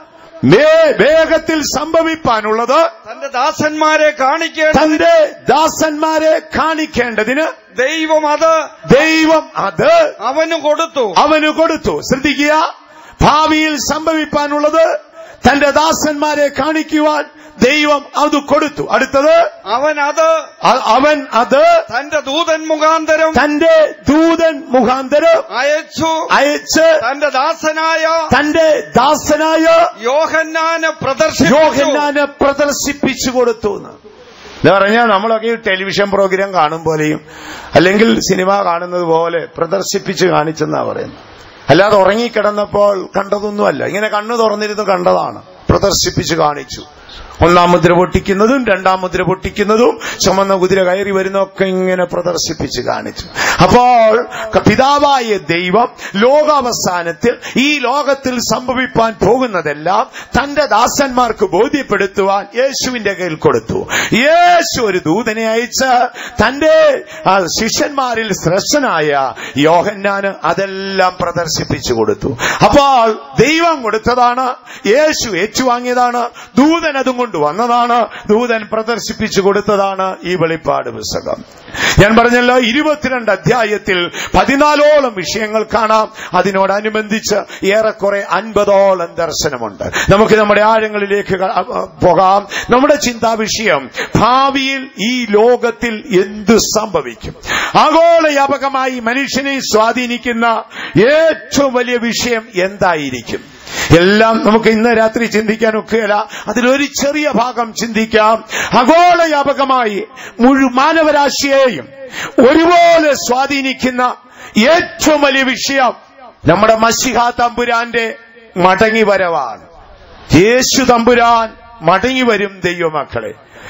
വേ- വേഗത്തിൽ സംഭവിപ്പാനുള്ളത്
തന്റെ ദാസന്മാരെ കാണിക്കേണ്ട
തന്റെ ദാസന്മാരെ കാണിക്കേണ്ടതിന്
ദൈവം അത്
ദൈവം അത്
അവന് കൊടുത്തു
അവന് കൊടുത്തു ശ്രദ്ധിക്കുക ഭാവിയിൽ സംഭവിപ്പാനുള്ളത് തന്റെ ദാസന്മാരെ കാണിക്കുവാൻ ദൈവം അത് കൊടുത്തു അടുത്തത്
അവൻ അത്
അ- അവൻ അത്
തന്റെ ദൂതൻ മുഖാന്തരം
തന്റെ ദൂതൻ മുഖാന്തരം
അയച്ചു
അയച്ച്
തന്റെ ദാസനായ
തന്റെ ദാസനായ
യോഹന്നാന് പ്രദർശിപ്പിച്ചു
യോഹന്നാന് പ്രദർശിപ്പിച്ചു കൊടുത്തു എന്ന് എന്ന് പറഞ്ഞാൽ നമ്മളൊക്കെ ഈ ടെലിവിഷൻ പ്രോഗ്രാം കാണും പോലെയും അല്ലെങ്കിൽ സിനിമ കാണുന്നത് പോലെ പ്രദർശിപ്പിച്ച് കാണിച്ചെന്നാ പറയുന്നത് അല്ലാതെ ഉറങ്ങിക്കിടന്നപ്പോൾ കണ്ടതൊന്നുമല്ല ഇങ്ങനെ കണ്ണു തുറന്നിരുന്ന് കണ്ടതാണ് പ്രദർശിപ്പിച്ച് കാണിച്ചു ഒന്നാം മുദ്ര പൊട്ടിക്കുന്നതും രണ്ടാം മുദ്ര പൊട്ടിക്കുന്നതും ചുമന്ന കുതിര കയറി വരുന്നതൊക്കെ ഇങ്ങനെ പ്രദർശിപ്പിച്ച് കാണിച്ചു അപ്പോൾ പിതാവായ ദൈവം ലോകാവസാനത്തിൽ ഈ ലോകത്തിൽ സംഭവിപ്പാൻ പോകുന്നതെല്ലാം തന്റെ ദാസന്മാർക്ക് ബോധ്യപ്പെടുത്തുവാൻ യേശുവിന്റെ കയ്യിൽ കൊടുത്തു യേശു ഒരു ദൂതനെ അയച്ച് തന്റെ ആ, ശിഷ്യന്മാരിൽ ശ്രേഷ്ഠനായ യോഹന്നാന് അതെല്ലാം പ്രദർശിപ്പിച്ചു കൊടുത്തു അപ്പോൾ ദൈവം കൊടുത്തതാണ് യേശു ഏറ്റുവാങ്ങിയതാണ് ദൂതൻ അതും കൊണ്ട് വന്നതാണ് ദൂതൻ പ്രദർശിപ്പിച്ചു കൊടുത്തതാണ് ഈ വെളിപ്പാട് പുസ്തകം ഞാൻ പറഞ്ഞല്ലോ ഇരുപത്തിരണ്ട് അധ്യായത്തിൽ പതിനാലോളം വിഷയങ്ങൾ കാണാം അതിനോടനുബന്ധിച്ച് ഏറെക്കുറെ അൻപതോളം ദർശനമുണ്ട് നമുക്ക് നമ്മുടെ ആഴങ്ങളിലേക്ക് ക- അ- പോകാം നമ്മുടെ ചിന്താ വിഷയം ഭാവിയിൽ ഈ ലോകത്തിൽ എന്ത് സംഭവിക്കും ആഗോളവ്യാപകമായി മനുഷ്യനെ സ്വാധീനിക്കുന്ന ഏറ്റവും വലിയ വിഷയം എന്തായിരിക്കും എല്ലാം നമുക്ക് ഇന്ന് രാത്രി ചിന്തിക്കാൻ ഒക്കുകയില്ല അതിലൊരു ചെറിയ ഭാഗം ചിന്തിക്കാം ആഗോളവ്യാപകമായി മുഴു മാനവരാശിയെയും ഒരുപോലെ സ്വാധീനിക്കുന്ന ഏറ്റവും വലിയ വിഷയം നമ്മുടെ മഷിഹ തമ്പുരാന്റെ മടങ്ങി വരവാണ് യേശു തമ്പുരാൻ മടങ്ങി വരും ദൈവമക്കളെ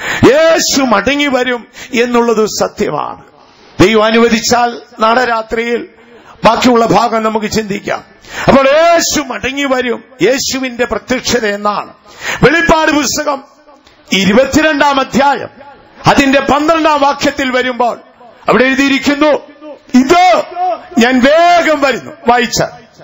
യേശു മടങ്ങി വരും എന്നുള്ളത് സത്യമാണ് ദൈവം അനുവദിച്ചാൽ നാളെ രാത്രിയിൽ ബാക്കിയുള്ള ഭാഗം നമുക്ക് ചിന്തിക്കാം അപ്പോൾ യേശു മടങ്ങി വരും യേശുവിന്റെ പ്രത്യക്ഷത എന്നാണ് വെളിപ്പാട് പുസ്തകം ഇരുപത്തിരണ്ടാം അധ്യായം അതിന്റെ പന്ത്രണ്ടാം വാക്യത്തിൽ വരുമ്പോൾ അവിടെ എഴുതിയിരിക്കുന്നു ഇത് ഞാൻ വേഗം വരുന്നു വായിച്ച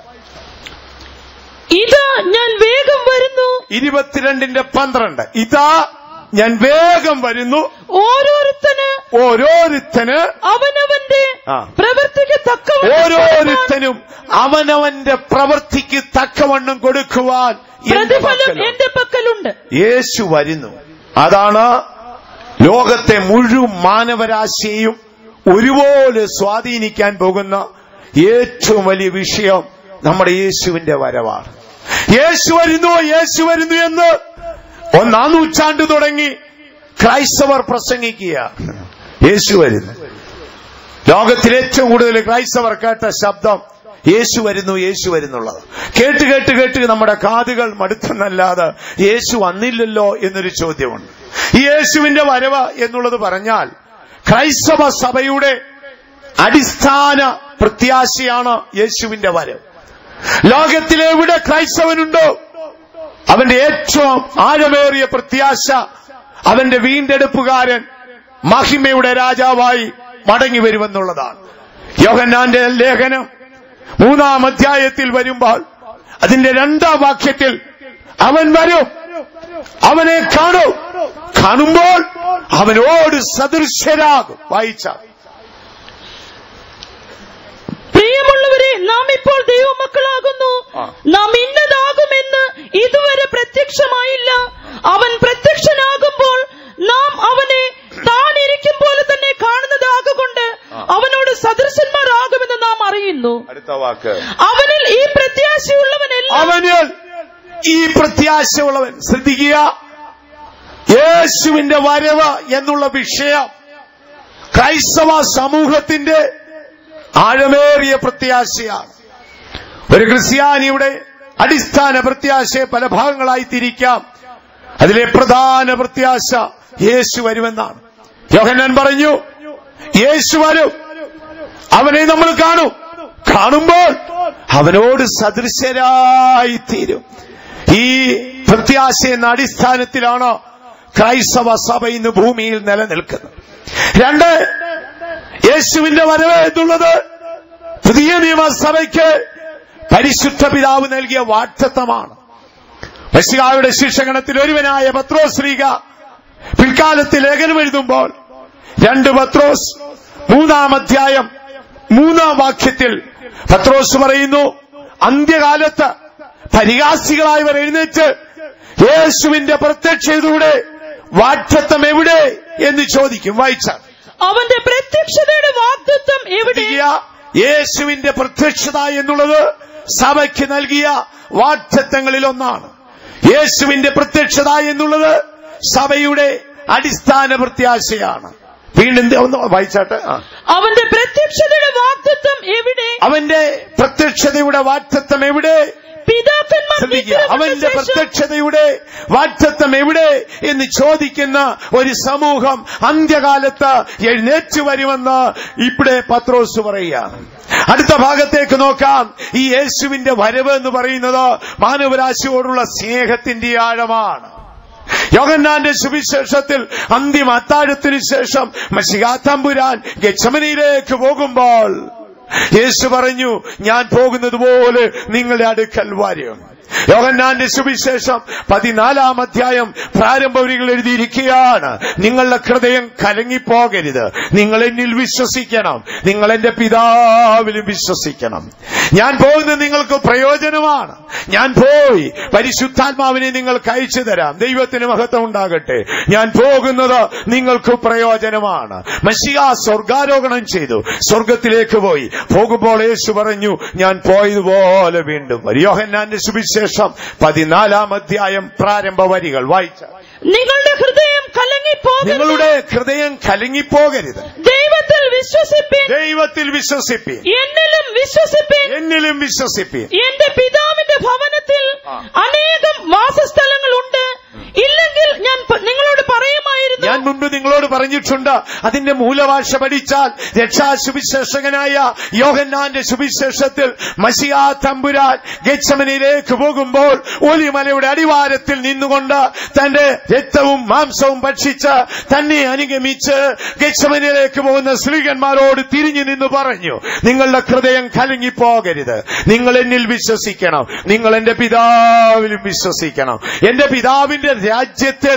ഇതാ ഞാൻ വേഗം വരുന്നു
ഇരുപത്തിരണ്ടിന്റെ പന്ത്രണ്ട് ഇതാ ഞാൻ വേഗം വരുന്നു
ഓരോരുത്തന്
ഓരോരുത്തന്
അവനവന്റെ
ആ.
പ്രവൃത്തിക്ക് തക്ക
ഓരോരുത്തനും അവനവന്റെ പ്രവൃത്തിക്ക് തക്കവണ്ണം കൊടുക്കുവാൻ എന്റെ
പ്രതിഫലം
പക്കലുണ്ട്.
എന്റെ പക്കലുണ്ട്
യേശു വരുന്നു അതാണ് ലോകത്തെ മുഴുവൻ മാനവരാശിയെയും ഒരുപോലെ സ്വാധീനിക്കാൻ പോകുന്ന ഏറ്റവും വലിയ വിഷയം നമ്മുടെ യേശുവിന്റെ വരവാണ് യേശു വരുന്നു യേശു വരുന്നു എന്ന് ഒന്നാം നൂറ്റാണ്ട് തുടങ്ങി ക്രൈസ്തവർ പ്രസംഗിക്കുക യേശു വരുന്നു ലോകത്തിൽ ഏറ്റവും കൂടുതൽ ക്രൈസ്തവർ കേട്ട ശബ്ദം യേശു വരുന്നു യേശു വരുന്നുള്ളത് കേട്ട് കേട്ട് കേട്ട് നമ്മുടെ കാതുകൾ മടുത്തെന്നല്ലാതെ യേശു വന്നില്ലല്ലോ എന്നൊരു ചോദ്യമുണ്ട് ഈ യേശുവിന്റെ വരവ് എന്നുള്ളത് പറഞ്ഞാൽ ക്രൈസ്തവ സഭയുടെ അടിസ്ഥാന പ്രത്യാശയാണ് യേശുവിന്റെ വരവ് ലോകത്തിലെവിടെ ക്രൈസ്തവനുണ്ടോ അവന്റെ ഏറ്റവും ആഴമേറിയ പ്രത്യാശ അവന്റെ വീണ്ടെടുപ്പുകാരൻ മഹിമയുടെ രാജാവായി മടങ്ങി വരുമെന്നുള്ളതാണ് യോഹന്നാന്റെ ലേഖനം മൂന്നാം അധ്യായത്തിൽ വരുമ്പോൾ അതിന്റെ രണ്ടാം വാക്യത്തിൽ അവൻ വരും അവനെ കാണൂ കാണുമ്പോൾ അവനോട് സദൃശ്യരാകും വായിച്ച
പ്രിയമുള്ളവരെ നാം ഇപ്പോൾ ദൈവമക്കളാകുന്നു
ആ.
നാം ഇന്നതാകുമെന്ന് ഇതുവരെ പ്രത്യക്ഷമായില്ല അവൻ പ്രത്യക്ഷനാകുമ്പോൾ നാം അവനെ താൻ ഇരിക്കും പോലെ തന്നെ കാണുന്നതാകൊണ്ട് അവനോട് സദൃശന്മാരാകുമെന്ന് നാം അറിയുന്നു
അടുത്ത വാക്ക്
അവനിൽ ഈ പ്രത്യാശയുള്ളവനെല്ലാം
അവനിൽ ഈ പ്രത്യാശയുള്ളവൻ ശ്രദ്ധിക്കുക യേശുവിന്റെ വരവ് എന്നുള്ള വിഷയം ക്രൈസ്തവ സമൂഹത്തിന്റെ ആഴമേറിയ പ്രത്യാശയാണ് ഒരു ക്രിസ്ത്യാനിയുടെ അടിസ്ഥാന പ്രത്യാശയെ പല ഭാഗങ്ങളായി തിരിക്കാം അതിലെ പ്രധാന പ്രത്യാശ യേശു വരുമെന്നാണ് യോഹന്നാൻ പറഞ്ഞു യേശു വരും അവനെ നമ്മൾ കാണും കാണുമ്പോൾ അവനോട് സദൃശരായി തീരും ഈ പ്രത്യാശ എന്ന അടിസ്ഥാനത്തിലാണ് ക്രൈസ്തവ സഭ ഇന്ന് ഭൂമിയിൽ നിലനിൽക്കുന്നത് രണ്ട് യേശുവിന്റെ വരവ് എന്നുള്ളത് പുതിയ നിയമസഭയ്ക്ക് പരിശുദ്ധ പിതാവ് നൽകിയ വാക്തത്വമാണ് മെസ്സിഹായുടെ ശിക്ഷഗണത്തിൽ ഒരുവനായ പത്രോശ്രീക പിൽക്കാലത്ത് ലേഖനം എഴുതുമ്പോൾ രണ്ട് പത്രോസ് മൂന്നാം അധ്യായം മൂന്നാം വാക്യത്തിൽ പത്രോസ് പറയുന്നു അന്ത്യകാലത്ത് പരിഹാസികളായവർ എഴുന്നേറ്റ് യേശുവിന്റെ പ്രത്യക്ഷതയുടെ വാക്തത്വം എവിടെ എന്ന് ചോദിക്കും വായിച്ചാൽ
അവന്റെ പ്രത്യക്ഷതയുടെ വാഗ്ദത്വം എവിടെ
നൽകിയ യേശുവിന്റെ പ്രത്യക്ഷത എന്നുള്ളത് സഭയ്ക്ക് നൽകിയ വാക്തത്വങ്ങളിൽ ഒന്നാണ് യേശുവിന്റെ പ്രത്യക്ഷത എന്നുള്ളത് സഭയുടെ അടിസ്ഥാന പ്രത്യാശയാണ് വീണ്ടും ദേ ഒന്ന് വായിച്ചാട്ട് ആ.
അവന്റെ പ്രത്യക്ഷതയുടെ വാഗ്ദത്വം എവിടെ
അവന്റെ പ്രത്യക്ഷതയുടെ വാക്തത്വം എവിടെ
പിതാക്കന്മാർ
ശ്രദ്ധിക്കുക
നിദ്ര
അവന്റെ
കൊണ്ട ശേഷം
പ്രത്യക്ഷതയുടെ വാക്തത്വം എവിടെ എന്ന് ചോദിക്കുന്ന ഒരു സമൂഹം അന്ത്യകാലത്ത് എഴുന്നേറ്റ് വരുമെന്ന് ഇവിടെ പത്രോസ് പറയുകയാണ് അടുത്ത ഭാഗത്തേക്ക് നോക്കാം ഈ യേശുവിന്റെ വരവ് എന്ന് പറയുന്നത് മാനവരാശിയോടുള്ള സ്നേഹത്തിന്റെ ആഴമാണ് യോഹന്നാന്റെ സുവിശേഷത്തിൽ അന്തിമ അത്താഴത്തിനു ശേഷം മഷികാത്തമ്പുരാൻ ഗച്ചമനിയിലേക്ക് പോകുമ്പോൾ യേശു പറഞ്ഞു ഞാൻ പോകുന്നത് പോലെ നിങ്ങളുടെ അടുക്കൽ വരും യോഹന്നാന്റെ സുവിശേഷം പതിനാലാം അധ്യായം പ്രാരംഭവരികൾ എഴുതിയിരിക്കുകയാണ് നിങ്ങളുടെ ഹൃദയം കലങ്ങിപ്പോകരുത് നിങ്ങൾ എന്നിൽ വിശ്വസിക്കണം നിങ്ങൾ എന്റെ പിതാവിലും വിശ്വസിക്കണം ഞാൻ പോകുന്നത് നിങ്ങൾക്ക് പ്രയോജനമാണ് ഞാൻ പോയി പരിശുദ്ധാത്മാവിനെ നിങ്ങൾക്ക് അയച്ചു തരാം ദൈവത്തിന് മഹത്വം ഉണ്ടാകട്ടെ ഞാൻ പോകുന്നത് നിങ്ങൾക്ക് പ്രയോജനമാണ് മഷിയ സ്വർഗാരോഹണം ചെയ്തു സ്വർഗത്തിലേക്ക് പോയി പോകുമ്പോൾ യേശു പറഞ്ഞു ഞാൻ പോയതുപോലെ വീണ്ടും വരും. യോഹന്നാന്റെ സുവിശേഷം പതിനാലാം അധ്യായം പ്രാരംഭ വരികൾ വായിച്ച
നിങ്ങളുടെ ഹൃദയം കലങ്ങിപ്പോകരുത്
നിങ്ങളുടെ ഹൃദയം കലങ്ങിപ്പോകരുത്
ദൈവത്തിൽ വിശ്വസിപ്പിൻ
ദൈവത്തിൽ വിശ്വസിപ്പി
എന്നിലും വിശ്വസിപ്പിൻ
എന്നിലും വിശ്വസിപ്പി
എന്റെ പിതാവിന്റെ ഭവനത്തിൽ അനേകം വാസസ്ഥലങ്ങളുണ്ട് ഇല്ലെങ്കിൽ ഞാൻ പ- നിങ്ങളോട് പറയുമായിരുന്നു
ഞാൻ മുൻപ് നിങ്ങളോട് പറഞ്ഞിട്ടുണ്ട് അതിന്റെ മൂലഭാഷ പഠിച്ചാൽ രക്ഷാസുവിശേഷകനായ യോഹന്നാന്റെ സുവിശേഷത്തിൽ മസിയാ തമ്പുരാൻ ഗച്ചമനിലേക്ക് പോകുമ്പോൾ ഒലിമലയുടെ അടിവാരത്തിൽ നിന്നുകൊണ്ട് തന്റെ രക്തവും മാംസവും ഭക്ഷിച്ച് തന്നെ അനുഗമിച്ച് ഗച്ചമനിലേക്ക് പോകുന്ന സ്ത്രീകന്മാരോട് തിരിഞ്ഞു നിന്ന് പറഞ്ഞു നിങ്ങളുടെ ഹൃദയം കലങ്ങിപ്പോകരുത് നിങ്ങൾ എന്നിൽ വിശ്വസിക്കണം നിങ്ങൾ എന്റെ പിതാവിലും വിശ്വസിക്കണം എന്റെ പിതാവിന്റെ രാജ്യത്തിൽ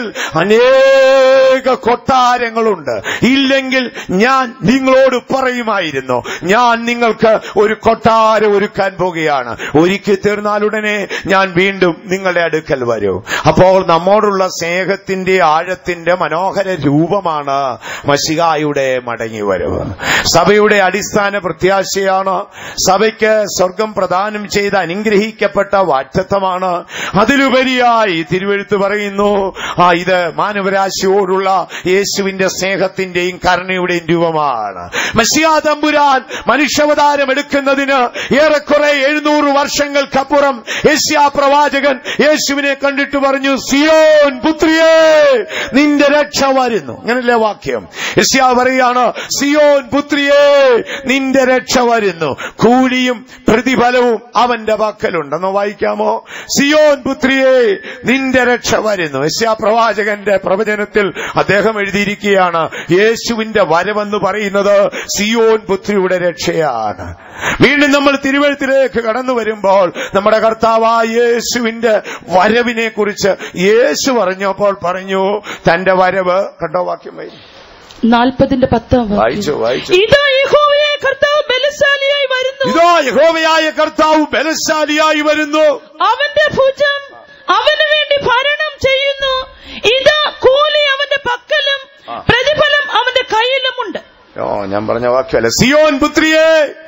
അനേക കൊട്ടാരങ്ങളുണ്ട് ഇല്ലെങ്കിൽ ഞാൻ നിങ്ങളോട് പറയുമായിരുന്നു ഞാൻ നിങ്ങൾക്ക് ഒരു കൊട്ടാരം ഒരുക്കാൻ പോകുകയാണ് ഒരുക്കി തീർന്നാലുടനെ ഞാൻ വീണ്ടും നിങ്ങളുടെ അടുക്കൽ വരും അപ്പോൾ നമ്മോടുള്ള സ്നേഹത്തിന്റെ ആഴത്തിന്റെ മനോഹര രൂപമാണ് മഷികായുടെ മടങ്ങി വരവ് സഭയുടെ അടിസ്ഥാന പ്രത്യാശയാണ് സഭയ്ക്ക് സ്വർഗം പ്രദാനം ചെയ്ത് അനുഗ്രഹിക്കപ്പെട്ട വാറ്റത്വമാണ് അതിലുപരിയായി തിരുവെഴുത്ത് പറയുന്നു ആ ഇത് മാനവരാശിയോടുള്ള യേശുവിന്റെ സ്നേഹത്തിന്റെയും കരുണയുടെയും രൂപമാണ് മഷിയാ തമ്പുരാൻ മനുഷ്യാവതാരം എടുക്കുന്നതിന് ഏറെക്കുറെ എഴുന്നൂറ് വർഷങ്ങൾക്കപ്പുറം യേശ്യാ പ്രവാചകൻ യേശുവിനെ കണ്ടിട്ട് പറഞ്ഞു സിയോൻ പുത്രിയേ നിന്റെ രക്ഷ വരുന്നു അങ്ങനല്ലേ വാക്യം യസ്യാ പറയാണ് സിയോൻ പുത്രിയേ നിന്റെ രക്ഷ വരുന്നു കൂലിയും പ്രതിഫലവും അവന്റെ പക്കലുണ്ടെന്ന് വായിക്കാമോ സിയോൻ പുത്രിയേ നിന്റെ രക്ഷ വരുന്നു യസ്യാ പ്രവാചകന്റെ പ്രവചനത്തിൽ അദ്ദേഹം എഴുതിയിരിക്കുകയാണ് യേശുവിന്റെ വരവെന്ന് പറയുന്നത് സിയോൻ പുത്രിയുടെ രക്ഷയാണ് വീണ്ടും നമ്മൾ തിരുവഴുത്തിലേക്ക് കടന്നു വരുമ്പോൾ നമ്മുടെ കർത്താവായ യേശുവിന്റെ വരവിനെ കുറിച്ച് യേശു പറഞ്ഞപ്പോൾ പറഞ്ഞു തന്റെ വരവ് കണ്ടോ വാക്യം വായി
നാൽപ്പതിന്റെ പത്താം
വായിച്ചു
വാക്യം
വായിച്ചു
ഇതാ യഹോവയായ കർത്താവ് ബലശാലിയായി വരുന്നു
ഇതോ യഹോവയായ കർത്താവ് ബലശാലിയായി വരുന്നു
അവന്റെ ഭുജം അവന് വേണ്ടി ഭരണം ചെയ്യുന്നു ഇതാ കൂലി അവന്റെ പക്കലും
ആ.
പ്രതിഫലം അവന്റെ കയ്യിലുമുണ്ട്
ഓ ഞാൻ പറഞ്ഞ വാക്യമല്ല സിയോൻ പുത്രിയെ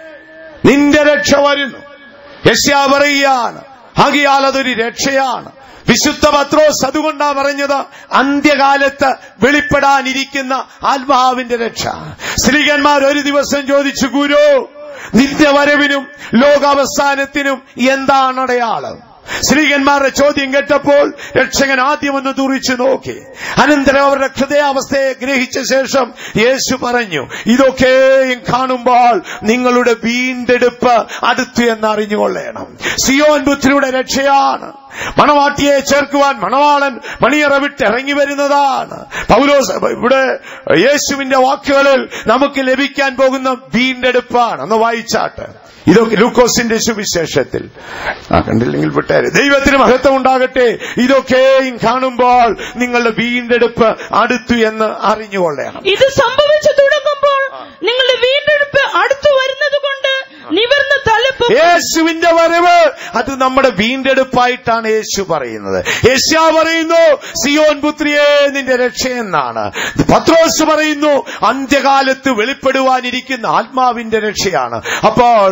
നിന്റെ രക്ഷ വരുന്നു യശ്യാ പറയുകയാണ് ആകിയാൽ അതൊരു രക്ഷയാണ് വിശുദ്ധ പത്രോസ് അതുകൊണ്ടാ പറഞ്ഞത് അന്ത്യകാലത്ത് വെളിപ്പെടാനിരിക്കുന്ന ആത്മാവിന്റെ രക്ഷ സ്ത്രീകന്മാർ ഒരു ദിവസം ചോദിച്ചു ഗുരു നിത്യവരവിനും ലോകാവസാനത്തിനും എന്താണ് അടയാളം സ്ത്രീകന്മാരുടെ ചോദ്യം കേട്ടപ്പോൾ രക്ഷകൻ ആദ്യം ഒന്ന് തുറിച്ചു നോക്കി അനന്തരം അവരുടെ ഹൃദയാവസ്ഥയെ ഗ്രഹിച്ച ശേഷം യേശു പറഞ്ഞു ഇതൊക്കെയും കാണുമ്പോൾ നിങ്ങളുടെ വീണ്ടെടുപ്പ് അടുത്തു എന്നറിഞ്ഞുകൊള്ളണം സിയോൻ പുത്രിയുടെ രക്ഷയാണ് മണവാട്ടിയെ ചേർക്കുവാൻ മണവാളൻ മണിയറ വിട്ട് ഇറങ്ങി വരുന്നതാണ് പൗലോസ് ഇവിടെ യേശുവിന്റെ വാക്കുകളിൽ നമുക്ക് ലഭിക്കാൻ പോകുന്ന വീണ്ടെടുപ്പാണ് ഒന്ന് വായിച്ചാട്ട് ഇതൊക്കെ ലൂക്കോസിന്റെ സുവിശേഷത്തിൽ ആ കണ്ടില്ലെങ്കിൽ വിട്ടേര് ദൈവത്തിന് മഹത്വം ഉണ്ടാകട്ടെ ഇതൊക്കെയും കാണുമ്പോൾ നിങ്ങളുടെ വീണ്ടെടുപ്പ് അടുത്തു എന്ന് അറിഞ്ഞുകൊള്ളണം
ഇത് സംഭവിച്ചു തുടങ്ങുമ്പോൾ നിങ്ങളുടെ വീണ്ടെടുപ്പ് അടുത്തു വരുന്നത് കൊണ്ട് നിവർന്ന തലപ്പ്
യേശുവിന്റെ വരവ് അത് നമ്മുടെ വീണ്ടെടുപ്പായിട്ടാണ് യേശു പറയുന്നത് യേശാ പറയുന്നു സിയോൻ പുത്രിയെ നിന്റെ രക്ഷയെന്നാണ് പത്രോസ് പറയുന്നു അന്ത്യകാലത്ത് വെളിപ്പെടുവാനിരിക്കുന്ന ആത്മാവിന്റെ രക്ഷയാണ് അപ്പോൾ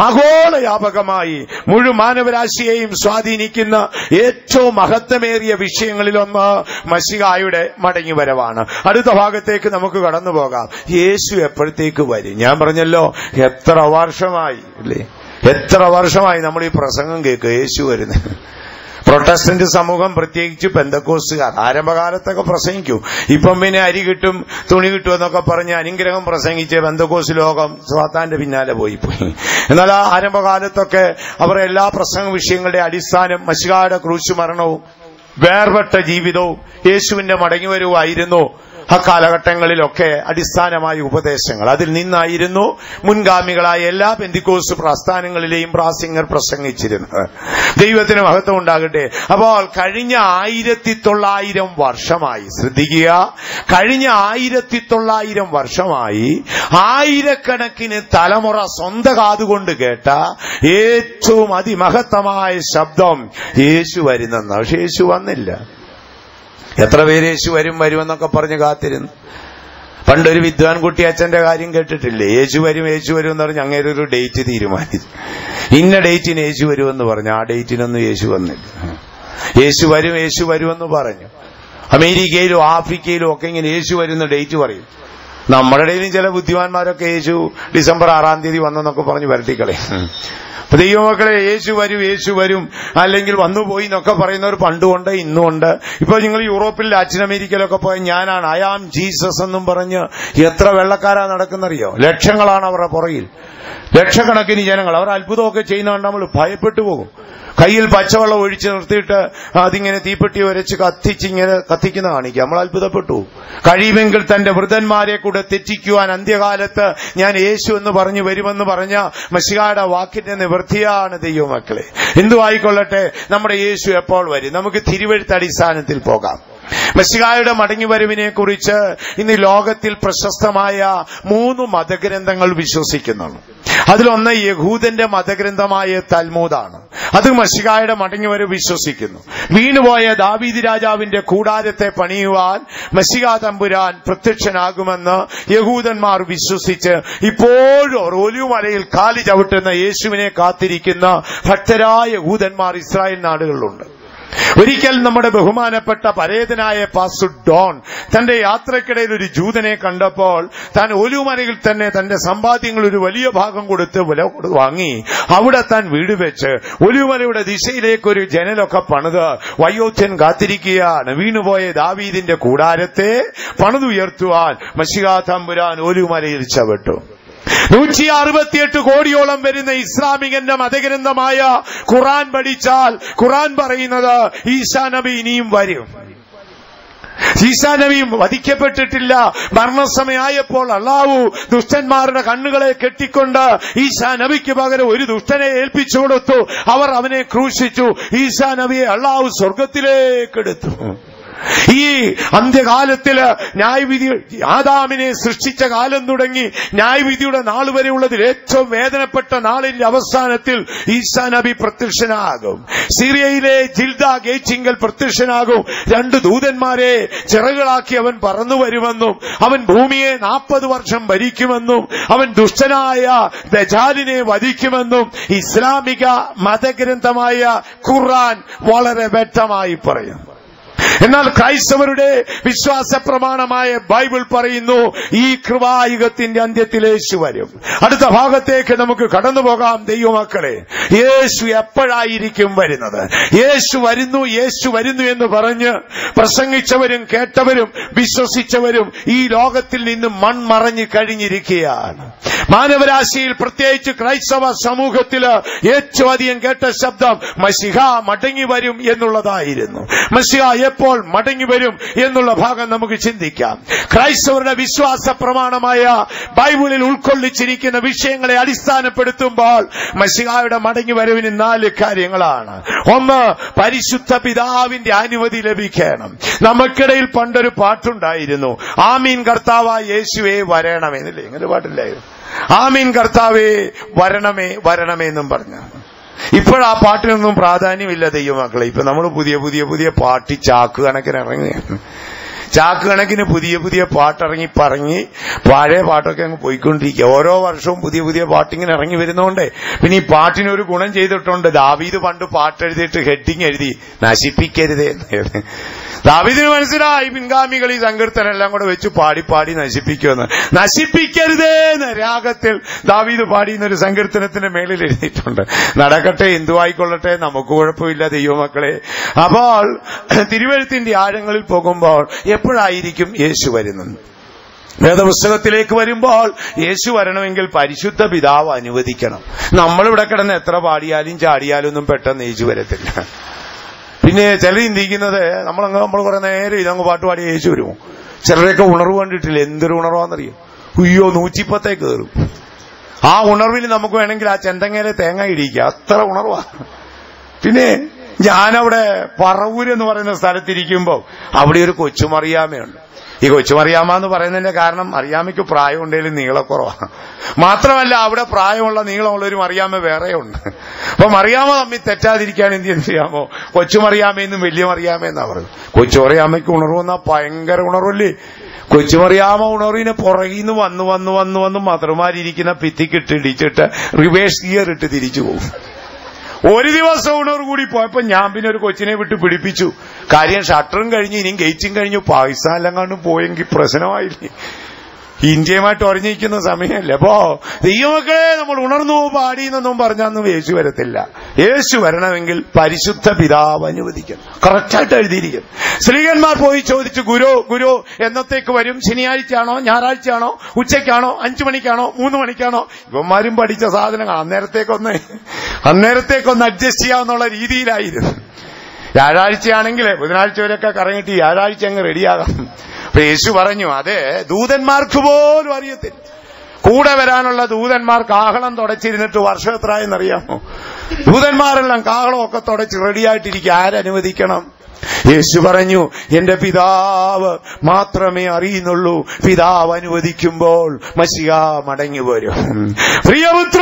ആഗോളയാപകമായി മുഴുവൻ മാനവരാശിയെയും സ്വാധീനിക്കുന്ന ഏറ്റവും മഹത്വമേറിയ വിഷയങ്ങളിലൊന്ന് മഷികായുടെ മടങ്ങിവരവാണ് അടുത്ത ഭാഗത്തേക്ക് നമുക്ക് കടന്നു പോകാം യേശു എപ്പോഴത്തേക്ക് വരും ഞാൻ പറഞ്ഞല്ലോ എത്ര വർഷമായി അല്ലേ എത്ര വർഷമായി നമ്മൾ ഈ പ്രസംഗം കേൾക്കുക യേശു വരുന്നത് പ്രൊട്ടസ്റ്റന്റ് സമൂഹം പ്രത്യേകിച്ച് പെന്തക്കോസുകാർ ആരംഭകാലത്തൊക്കെ പ്രസംഗിക്കും ഇപ്പം പിന്നെ അരി കിട്ടും തുണി കിട്ടും എന്നൊക്കെ പറഞ്ഞ് അനുഗ്രഹം പ്രസംഗിച്ച് പെന്തക്കോസ് ലോകം സ്വാത്താന്റെ പിന്നാലെ പോയി പോയി എന്നാൽ ആ ആരംഭകാലത്തൊക്കെ അവർ എല്ലാ പ്രസംഗ വിഷയങ്ങളുടെ അടിസ്ഥാനം മഷികായുടെ ക്രൂശ് മരണവും വേർപെട്ട ജീവിതവും യേശുവിന്റെ മടങ്ങിവരവുമായിരുന്നു അക്കാലഘട്ടങ്ങളിലൊക്കെ അടിസ്ഥാനമായ ഉപദേശങ്ങൾ അതിൽ നിന്നായിരുന്നു മുൻഗാമികളായ എല്ലാ പെന്തിക്കോസ് പ്രസ്ഥാനങ്ങളിലെയും പ്രാസിംഗർ പ്രസംഗിച്ചിരുന്നത് ദൈവത്തിന് മഹത്വം ഉണ്ടാകട്ടെ അപ്പോൾ കഴിഞ്ഞ ആയിരത്തി തൊള്ളായിരം വർഷമായി ശ്രദ്ധിക്കുക കഴിഞ്ഞ ആയിരത്തി തൊള്ളായിരം വർഷമായി ആയിരക്കണക്കിന് തലമുറ സ്വന്തം കാതുകൊണ്ട് കേട്ട ഏറ്റവും അതിമഹത്തമായ ശബ്ദം യേശു വരുന്നെന്ന് പക്ഷെ യേശു വന്നില്ല എത്ര പേര് യേശു വരും വരുമെന്നൊക്കെ പറഞ്ഞ് കാത്തിരുന്നു പണ്ടൊരു വിദ്വാൻ കുട്ടി അച്ഛന്റെ കാര്യം കേട്ടിട്ടില്ലേ യേശു വരും യേശു വരും എന്ന് പറഞ്ഞ് അങ്ങനെ ഒരു ഡേറ്റ് തീരുമാനിച്ചു ഇന്ന ഡേറ്റിന് യേശു വരുമെന്ന് പറഞ്ഞു ആ ഡേറ്റിനൊന്നും യേശു വന്നില്ല യേശു വരും യേശു വരുമെന്ന് പറഞ്ഞു അമേരിക്കയിലും ആഫ്രിക്കയിലും ഒക്കെ ഇങ്ങനെ യേശു വരുന്ന ഡേറ്റ് പറയും നമ്മുടെ ഇടയിലും ചില ബുദ്ധിമാന്മാരൊക്കെ യേശു ഡിസംബർ ആറാം തീയതി വന്നെന്നൊക്കെ പറഞ്ഞ് വരട്ടിക്കളെ അപ്പൊ ദൈവമക്കളെ യേശു വരും യേശു വരും അല്ലെങ്കിൽ വന്നു പോയി എന്നൊക്കെ പറയുന്നവർ പണ്ടുകൊണ്ട് ഇന്നുമുണ്ട് ഇപ്പൊ നിങ്ങൾ യൂറോപ്പിൽ ലാറ്റിൻ അമേരിക്കയിലൊക്കെ പോയ ഞാനാണ് ഐ ആം ജീസസ് എന്നും പറഞ്ഞ് എത്ര വെള്ളക്കാരാ നടക്കുന്നറിയോ ലക്ഷങ്ങളാണ് അവരുടെ പുറകിൽ ലക്ഷക്കണക്കിന് ജനങ്ങൾ അവർ അത്ഭുതമൊക്കെ ചെയ്യുന്ന കണ്ട് നമ്മൾ ഭയപ്പെട്ടു പോകും കയ്യിൽ പച്ചവെള്ളം ഒഴിച്ച് നിർത്തിയിട്ട് അതിങ്ങനെ തീപ്പെട്ടി ഉരച്ച് കത്തിച്ചിങ്ങനെ കത്തിക്കുന്ന കാണിക്കുക നമ്മൾ അത്ഭുതപ്പെട്ടു കഴിയുമെങ്കിൽ തന്റെ വൃതന്മാരെ കൂടെ തെറ്റിക്കുവാൻ അന്ത്യകാലത്ത് ഞാൻ യേശു എന്ന് പറഞ്ഞു വരുമെന്ന് പറഞ്ഞ മഷികായുടെ വാക്കിന്റെ നിവൃത്തിയാണ് ദൈവമക്കളെ എന്തു ആയിക്കൊള്ളട്ടെ നമ്മുടെ യേശു എപ്പോൾ വരും നമുക്ക് തിരുവഴുത്ത് അടിസ്ഥാനത്തിൽ പോകാം മെസ്സികായുടെ മടങ്ങിവരവിനെ കുറിച്ച് ഇന്ന് ലോകത്തിൽ പ്രശസ്തമായ മൂന്ന് മതഗ്രന്ഥങ്ങൾ വിശ്വസിക്കുന്നുണ്ട് അതിലൊന്ന് യഹൂദന്റെ മതഗ്രന്ഥമായ തൽമൂദാണ് അത് മഷികായുടെ മടങ്ങിവരവ് വിശ്വസിക്കുന്നു വീണുപോയ ദാവീദ് രാജാവിന്റെ കൂടാരത്തെ പണിയുവാൻ മഷിക തമ്പുരാൻ പ്രത്യക്ഷനാകുമെന്ന് യഹൂദന്മാർ വിശ്വസിച്ച് ഇപ്പോഴും ഒലിവുമലയിൽ കാലി ചവിട്ടുന്ന യേശുവിനെ കാത്തിരിക്കുന്ന ഭക്തരായ യഹൂദന്മാർ ഇസ്രായേൽ നാടുകളിലുണ്ട് ഒരിക്കൽ നമ്മുടെ ബഹുമാനപ്പെട്ട പരേതനായ പാസ്റ്റർ ഡോൺ തന്റെ യാത്രക്കിടയിൽ ഒരു ജൂതനെ കണ്ടപ്പോൾ താൻ ഒലുമലയിൽ തന്നെ തന്റെ സമ്പാദ്യങ്ങൾ ഒരു വലിയ ഭാഗം കൊടുത്ത് വില കൊടു- വാങ്ങി അവിടെ താൻ വീട് വെച്ച് ഒലുമലയുടെ ദിശയിലേക്ക് ഒരു ജനലൊക്കെ പണിത് വയോധ്യൻ കാത്തിരിക്കുകയാണ് വീണുപോയ ദാവീദിന്റെ കൂടാരത്തെ പണിതുയർത്തുവാൻ മഷികാ തമ്പുരാൻ ഒലുമലയിൽ ചവിട്ടു നൂറ്റി അറുപത്തിയെട്ട് കോടിയോളം വരുന്ന ഇസ്ലാമികന്റെ മതഗ്രന്ഥമായ ഖുറാൻ പഠിച്ചാൽ ഖുറാൻ പറയുന്നത് ഈസാ നബി ഇനിയും വരും ഈസാ നബിയും വധിക്കപ്പെട്ടിട്ടില്ല മരണസമയമായപ്പോൾ അള്ളാഹു ദുഷ്ടന്മാരുടെ കണ്ണുകളെ കെട്ടിക്കൊണ്ട് ഈസാ നബിക്ക് പകരം ഒരു ദുഷ്ടനെ ഏൽപ്പിച്ചു കൊടുത്തു അവർ അവനെ ക്രൂശിച്ചു ഈസാ നബിയെ അള്ളാഹു സ്വർഗത്തിലേക്ക് എടുത്തു ഈ അന്ത്യകാലത്തില് ന്യായവിധി ആദാമിനെ സൃഷ്ടിച്ച കാലം തുടങ്ങി ന്യായവിധിയുടെ നാൾ വരെയുള്ളതിൽ ഏറ്റവും വേദനപ്പെട്ട നാളിന്റെ അവസാനത്തിൽ ഈസാ നബി പ്രത്യക്ഷനാകും സിറിയയിലെ ജിൽദ ഗേറ്റിങ്കൽ പ്രത്യക്ഷനാകും രണ്ട് ദൂതന്മാരെ ചിറകളാക്കി അവൻ പറന്നു വരുമെന്നും അവൻ ഭൂമിയെ നാൽപ്പത് വർഷം ഭരിക്കുമെന്നും അവൻ ദുഷ്ടനായ ദജാലിനെ വധിക്കുമെന്നും ഇസ്ലാമിക മതഗ്രന്ഥമായ ഖുർആൻ വളരെ വ്യക്തമായി പറയും എന്നാൽ ക്രൈസ്തവരുടെ വിശ്വാസ പ്രമാണമായ ബൈബിൾ പറയുന്നു ഈ കൃപായുഗത്തിന്റെ അന്ത്യത്തിൽ യേശു വരും അടുത്ത ഭാഗത്തേക്ക് നമുക്ക് കടന്നു പോകാം ദൈവമക്കളെ യേശു എപ്പോഴായിരിക്കും വരുന്നത് യേശു വരുന്നു യേശു വരുന്നു എന്ന് പറഞ്ഞ് പ്രസംഗിച്ചവരും കേട്ടവരും വിശ്വസിച്ചവരും ഈ ലോകത്തിൽ നിന്ന് മൺമറഞ്ഞു കഴിഞ്ഞിരിക്കുകയാണ് മാനവരാശിയിൽ പ്രത്യേകിച്ച് ക്രൈസ്തവ സമൂഹത്തില് ഏറ്റവും അധികം കേട്ട ശബ്ദം മസിഹ മടങ്ങി വരും എന്നുള്ളതായിരുന്നു മസിഹ എപ്പോൾ മടങ്ങി വരും എന്നുള്ള ഭാഗം നമുക്ക് ചിന്തിക്കാം ക്രൈസ്തവരുടെ വിശ്വാസ പ്രമാണമായ ബൈബിളിൽ ഉൾക്കൊള്ളിച്ചിരിക്കുന്ന വിഷയങ്ങളെ അടിസ്ഥാനപ്പെടുത്തുമ്പോൾ മസിഹായുടെ മടങ്ങി വരവിന് നാല് കാര്യങ്ങളാണ് ഒന്ന് പരിശുദ്ധ പിതാവിന്റെ അനുമതി ലഭിക്കണം നമുക്കിടയിൽ പണ്ടൊരു പാട്ടുണ്ടായിരുന്നു ആമീൻ കർത്താവായ യേശുവേ വരണമേന്നില്ലേ ഇങ്ങനെ പാട്ടില്ലായിരുന്നു ആമീൻ കർത്താവേ വരണമേ വരണമേ എന്നും പറഞ്ഞു ഇപ്പോഴാ പാട്ടിനൊന്നും പ്രാധാന്യമില്ല ദൈവമക്കളെ ഇപ്പൊ നമ്മൾ പുതിയ പുതിയ പുതിയ പാട്ടി ചാക്ക് കണക്കിന് ഇറങ്ങുകയാണ് ചാക്ക് കണക്കിന് പുതിയ പുതിയ പാട്ടിറങ്ങി പറഞ്ഞ് പഴയ പാട്ടൊക്കെ അങ്ങ് പോയിക്കൊണ്ടിരിക്കുക ഓരോ വർഷവും പുതിയ പുതിയ പാട്ടിങ്ങനെ ഇറങ്ങി വരുന്നോണ്ടേ പിന്നെ ഈ പാട്ടിനൊരു ഗുണം ചെയ്തിട്ടുണ്ട് ദാവീദ് പണ്ട് പാട്ടെഴുതിയിട്ട് ഹെഡിങ് എഴുതി നശിപ്പിക്കരുതേ എന്ന് എഴുതി. ദാവീദിന് മനസ്സിലായി പിൻഗാമികൾ ഈ സങ്കീർത്തനെല്ലാം കൂടെ വെച്ച് പാടി പാടി നശിപ്പിക്കുമെന്ന് നശിപ്പിക്കരുതേ എന്ന് രാഗത്തിൽ ദാവീദ് പാടിയുന്ന ഒരു സങ്കീർത്തനത്തിന്റെ മേളിൽ എഴുതിയിട്ടുണ്ട് നടക്കട്ടെ എന്തുവായിക്കൊള്ളട്ടെ നമുക്ക് കുഴപ്പമില്ല ദൈവമക്കളെ അപ്പോൾ തിരുവഴുത്തിന്റെ ആഴങ്ങളിൽ പോകുമ്പോൾ എപ്പോഴായിരിക്കും യേശു വരുന്നത് വേദപുസ്തകത്തിലേക്ക് വരുമ്പോൾ യേശു വരണമെങ്കിൽ പരിശുദ്ധ പിതാവ് അനുവദിക്കണം നമ്മളിവിടെ കിടന്ന് എത്ര പാടിയാലും ചാടിയാലും ഒന്നും പെട്ടെന്ന് യേശു വരത്തില്ല പിന്നെ ചില ചിന്തിക്കുന്നത് നമ്മളങ്ങ് നമ്മൾ കുറെ നേരം ഇതങ്ങ് പാട്ട് പാടി യേശു വരുമോ ചിലരൊക്കെ ഉണർവ് കണ്ടിട്ടില്ല എന്തൊരു ഉണർവാന്നറിയോ ഉയ്യോ നൂറ്റിപ്പത്തേ കയറും ആ ഉണർവിൽ നമുക്ക് വേണമെങ്കിൽ ആ ചെന്തങ്ങയിലെ തേങ്ങ ഇടിക്കുക അത്ര ഉണർവാ പിന്നെ ഞാനവിടെ പറവൂര് എന്ന് പറയുന്ന സ്ഥലത്തിരിക്കുമ്പോൾ അവിടെ ഒരു കൊച്ചുമറിയാമയുണ്ട് ഈ കൊച്ചുമറിയാമ എന്ന് പറയുന്നതിന്റെ കാരണം അറിയാമയ്ക്ക് പ്രായം ഉണ്ടെങ്കിലും നീളക്കുറവാണ് മാത്രമല്ല അവിടെ പ്രായമുള്ള നീളമുള്ള ഒരു മറിയാമ വേറെയുണ്ട് അപ്പൊ മറിയാമ തമ്മിൽ തെറ്റാതിരിക്കാൻ എന്ത് ചെയ്യാമോ കൊച്ചുമറിയാമയെന്നും വലിയ മറിയാമയെന്നാ പറയുന്നത് കൊച്ചുമറിയാമയ്ക്ക് ഉണർവെന്നാ ഭയങ്കര ഉണർവല്ലേ കൊച്ചുമറിയാമ ഉണർവിനെ പുറകിൽ നിന്ന് വന്ന് വന്ന് വന്ന് വന്ന് മധുരമാരിയിരിക്കുന്ന ഭിത്തിക്കിട്ട് ഇടിച്ചിട്ട് റിവേഴ്സ് ഗിയർ ഇട്ട് തിരിച്ചു പോകും ഒരു ദിവസം ഉണർവ് കൂടി പോയപ്പോ ഞാൻ പിന്നെ ഒരു കൊച്ചിനെ വിട്ട് പിടിപ്പിച്ചു കാര്യം ഷട്ടറും കഴിഞ്ഞ് ഇനിയും ഗേറ്റും കഴിഞ്ഞു പാകിസ്ഥാനിലെല്ലാം കണ്ടു പോയെങ്കിൽ പ്രശ്നമായില്ലേ ഇന്ത്യയുമായിട്ട് ഒരഞ്ഞിരിക്കുന്ന സമയമല്ലേ അപ്പോ ദൈവമക്കളെ നമ്മൾ ഉണർന്നു പാടി എന്നൊന്നും പറഞ്ഞാന്നും യേശു വരത്തില്ല യേശു വരണമെങ്കിൽ പരിശുദ്ധ പിതാവ് അനുവദിക്കണം കറക്റ്റായിട്ട് എഴുതിയിരിക്കും സ്ത്രീകന്മാർ പോയി ചോദിച്ചു ഗുരു ഗുരു എന്നത്തേക്ക് വരും ശനിയാഴ്ചയാണോ ഞായറാഴ്ചയാണോ ഉച്ചയ്ക്കാണോ അഞ്ചു മണിക്കാണോ മൂന്ന് മണിക്കാണോ ഇവന്മാരും പഠിച്ച സാധനങ്ങൾ അന്നേരത്തേക്കൊന്ന് അന്നേരത്തേക്കൊന്ന് അഡ്ജസ്റ്റ് ചെയ്യാവുന്നുള്ള രീതിയിലായിരുന്നു വ്യാഴാഴ്ചയാണെങ്കിൽ ബുധനാഴ്ച വരെയൊക്കെ കറങ്ങിയിട്ട് വ്യാഴാഴ്ച അങ്ങ് റെഡിയാകാം അപ്പൊ യേശു പറഞ്ഞു അതെ ദൂതന്മാർക്ക് പോലും അറിയത്തില്ല കൂടെ വരാനുള്ള ദൂതന്മാർ കാഹളം തുടച്ചിരുന്നിട്ട് വർഷം എത്രയെന്നറിയാമോ ദൂതന്മാരെല്ലാം കാഹളമൊക്കെ തുടച്ച് റെഡിയായിട്ടിരിക്കുക ആരനുവദിക്കണം യേശു പറഞ്ഞു എന്റെ പിതാവ് മാത്രമേ അറിയുന്നുള്ളൂ പിതാവ് അനുവദിക്കുമ്പോൾ മസിക മടങ്ങി വരും പ്രിയപുത്ര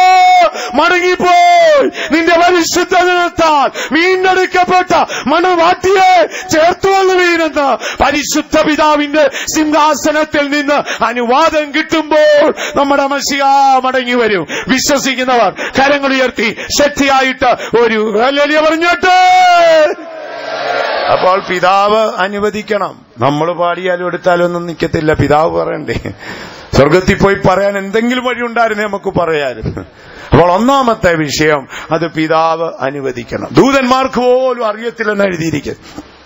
മടങ്ങിപ്പോയി നിന്റെ പരിശുദ്ധ ദിനത്താൽ വീണ്ടെടുക്കപ്പെട്ട മണവാട്ടിയെ ചേർത്തുവന്നു വീണെന്ന് പരിശുദ്ധ പിതാവിന്റെ സിംഹാസനത്തിൽ നിന്ന് അനുവാദം കിട്ടുമ്പോൾ നമ്മുടെ മസിക മടങ്ങി വരും വിശ്വസിക്കുന്നവർ കരങ്ങൾ ഉയർത്തി ശക്തിയായിട്ട് ഒരു ഹല്ലേലൂയ പറഞ്ഞോട്ടെ അപ്പോൾ പിതാവ് അനുവദിക്കണം നമ്മൾ പാടിയാലും എടുത്താലും ഒന്നും നിൽക്കത്തില്ല പിതാവ് പറയണ്ടേ സ്വർഗത്തിൽ പോയി പറയാൻ എന്തെങ്കിലും വഴി ഉണ്ടായിരുന്നേ നമുക്ക് പറയാനും അപ്പോൾ ഒന്നാമത്തെ വിഷയം അത് പിതാവ് അനുവദിക്കണം ദൂതന്മാർക്ക് പോലും അറിയത്തില്ലെന്ന് എഴുതിയിരിക്കുന്നു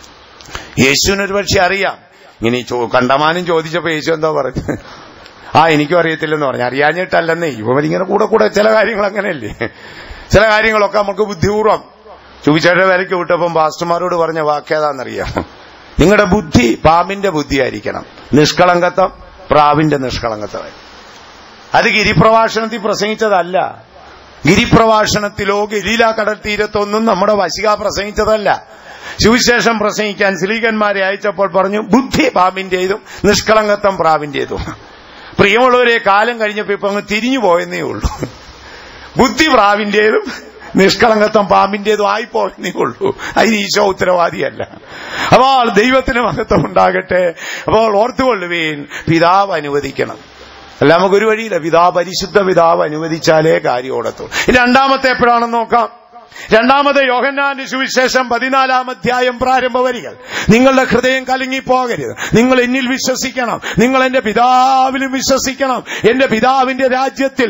യേശുവിന് ഒരു പക്ഷെ അറിയാം ഇങ്ങനെ ഈ ചോ- കണ്ടമാനം ചോദിച്ചപ്പോ യേശു എന്താ പറഞ്ഞു ആ എനിക്കും അറിയത്തില്ലെന്ന് പറഞ്ഞു അറിയാഞ്ഞിട്ടല്ലെന്നേ ഇവരിങ്ങനെ കൂടെ കൂടെ ചില കാര്യങ്ങൾ അങ്ങനെയല്ലേ ചില കാര്യങ്ങളൊക്കെ നമുക്ക് ബുദ്ധിപൂർവം ചുവിച്ചേട്ട വിലക്ക് വിട്ടപ്പം പാസ്റ്റർമാരോട് പറഞ്ഞ വാക്കേതാണെന്നറിയാം നിങ്ങളുടെ ബുദ്ധി പാമ്പിന്റെ ബുദ്ധിയായിരിക്കണം നിഷ്കളങ്കത്വം പ്രാവിന്റെ നിഷ്കളങ്കത്വം അത് ഗിരിപ്രഭാഷണത്തിൽ പ്രസംഗിച്ചതല്ല ഗിരിപ്രഭാഷണത്തിലോ ഗലീല കടൽ തീരത്തൊന്നും നമ്മുടെ വശിക പ്രസംഗിച്ചതല്ല സുവിശേഷം പ്രസംഗിക്കാൻ സ്ത്രീകന്മാരെ അയച്ചപ്പോൾ പറഞ്ഞു ബുദ്ധി പാമ്പിന്റേതും നിഷ്കളങ്കത്വം പ്രാവിന്റേതും പ്രിയമുള്ളവരെ കാലം കഴിഞ്ഞപ്പോ ഇപ്പൊ അങ്ങ് തിരിഞ്ഞു പോയെന്നേ ഉള്ളൂ ബുദ്ധി പ്രാവിന്റേതും നിഷ്കളങ്കത്വം പാമ്പിന്റേതും ആയിപ്പോയെന്നേ ഉള്ളൂ അതിന് ഈശോ ഉത്തരവാദിയല്ല അപ്പോൾ ദൈവത്തിന് മഹത്വം ഉണ്ടാകട്ടെ അപ്പോൾ ഓർത്തുകൊള്ളുവീൻ പിതാവ് അനുവദിക്കണം അല്ല നമുക്കൊരു വഴിയില്ല പിതാവ് പരിശുദ്ധ പിതാവ് അനുവദിച്ചാലേ കാര്യം ഓടത്തുള്ളൂ ഇനി രണ്ടാമത്തെ എപ്പോഴാണെന്ന് നോക്കാം രണ്ടാമത് യോഹന്നാന്റെ സുവിശേഷം പതിനാലാം അധ്യായം പ്രാരംഭ വരികൾ നിങ്ങളുടെ ഹൃദയം കലങ്ങിപ്പോകരുത് നിങ്ങൾ എന്നിൽ വിശ്വസിക്കണം നിങ്ങൾ എന്റെ പിതാവിലും വിശ്വസിക്കണം എന്റെ പിതാവിന്റെ രാജ്യത്തിൽ